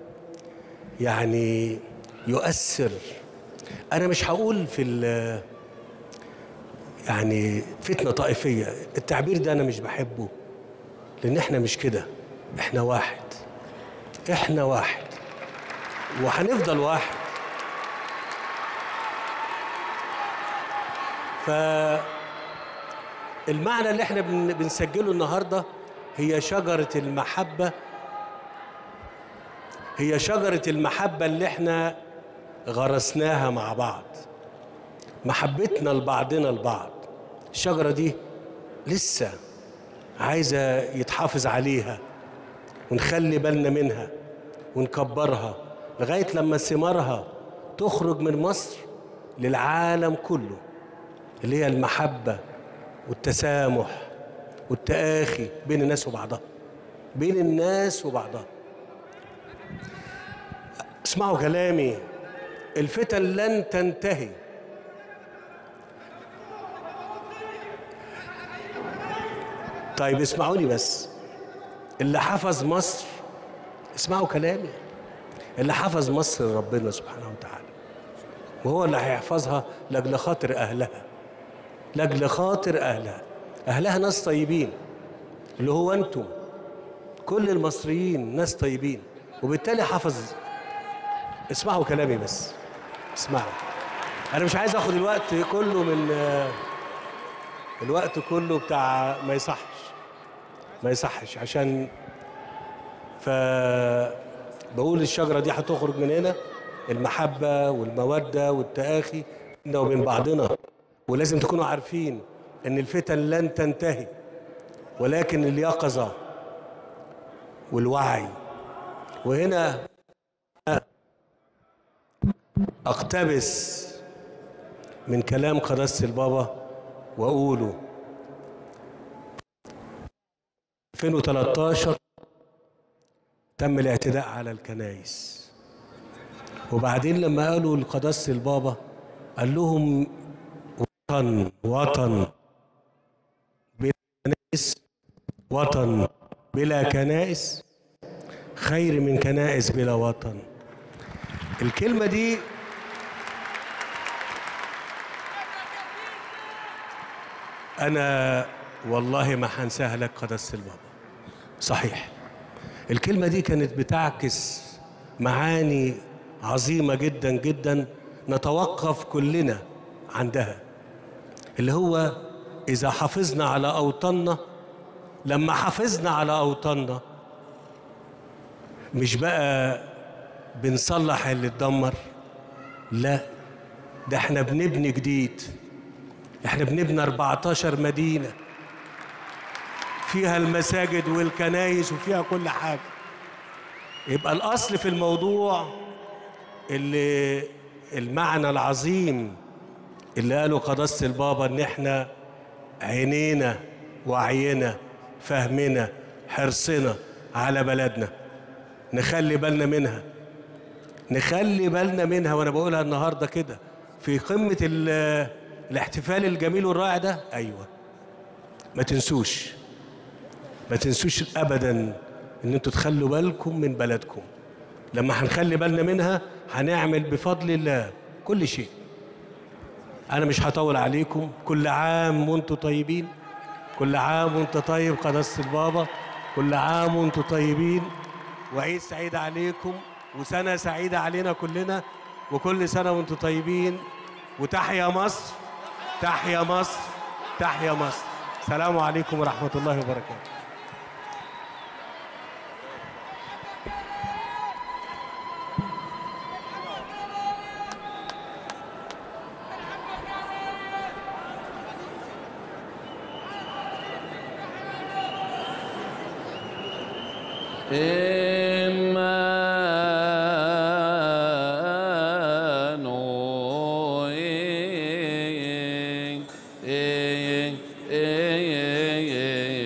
يعني يؤثر انا مش هقول في ال- يعني فتنه طائفيه التعبير ده انا مش بحبه لان احنا مش كده احنا واحد احنا واحد وهنفضل واحد فالمعنى اللي احنا بن- بنسجله النهارده هي شجره المحبه هي شجره المحبه اللي احنا غرسناها مع بعض محبتنا لبعضنا البعض الشجره دي لسه عايزه يتحافظ عليها ونخلي بالنا منها ونكبرها لغايه لما ثمارها تخرج من مصر للعالم كله اللي هي المحبه والتسامح والتآخي بين الناس وبعضها بين الناس وبعضها اسمعوا كلامي الفتن لن تنتهي طيب اسمعوني بس اللي حفظ مصر اسمعوا كلامي اللي حفظ مصر ربنا سبحانه وتعالى وهو اللي هيحفظها لاجل خاطر اهلها لاجل خاطر اهلها اهلها ناس طيبين اللي هو انتم كل المصريين ناس طيبين وبالتالي حفظ اسمعوا كلامي بس اسمعوا انا مش عايز اخد الوقت كله من الوقت كله بتاع ما يصحش ما يصحش عشان ف بقول الشجره دي هتخرج من هنا المحبه والموده والتآخي بيننا وبين بعضنا ولازم تكونوا عارفين ان الفتن لن تنتهي ولكن اليقظه والوعي وهنا اقتبس من كلام قداسه البابا واقوله 2013 تم الاعتداء على الكنائس وبعدين لما قالوا لقداسه البابا قال لهم وطن وطن بلا كنائس وطن بلا كنائس خير من كنائس بلا وطن الكلمة دي أنا والله ما هنساها لك قداسة البابا صحيح الكلمة دي كانت بتعكس معاني عظيمة جدا جدا نتوقف كلنا عندها اللي هو إذا حافظنا على أوطاننا لما حافظنا على أوطاننا مش بقى بنصلح اللي اتدمر لا ده احنا بنبني جديد احنا بنبني 14 مدينة فيها المساجد والكنايس وفيها كل حاجة يبقى الأصل في الموضوع اللي المعنى العظيم اللي قاله قداسة البابا ان احنا عينينا وعينا فهمنا حرصنا على بلدنا نخلي بالنا منها نخلي بالنا منها وانا بقولها النهارده كده في قمه ال- الاحتفال الجميل والرائع ده ايوه ما تنسوش ما تنسوش ابدا ان انتوا تخلوا بالكم من بلدكم لما هنخلي بالنا منها هنعمل بفضل الله كل شيء انا مش هطول عليكم كل عام وانتم طيبين كل عام وانت طيب قداسه البابا كل عام وانتم طيبين وعيد سعيد عليكم وسنه سعيده علينا كلنا وكل سنه وانتم طيبين وتحيا مصر تحيا مصر تحيا مصر السلام عليكم ورحمه الله وبركاته Emmanuel,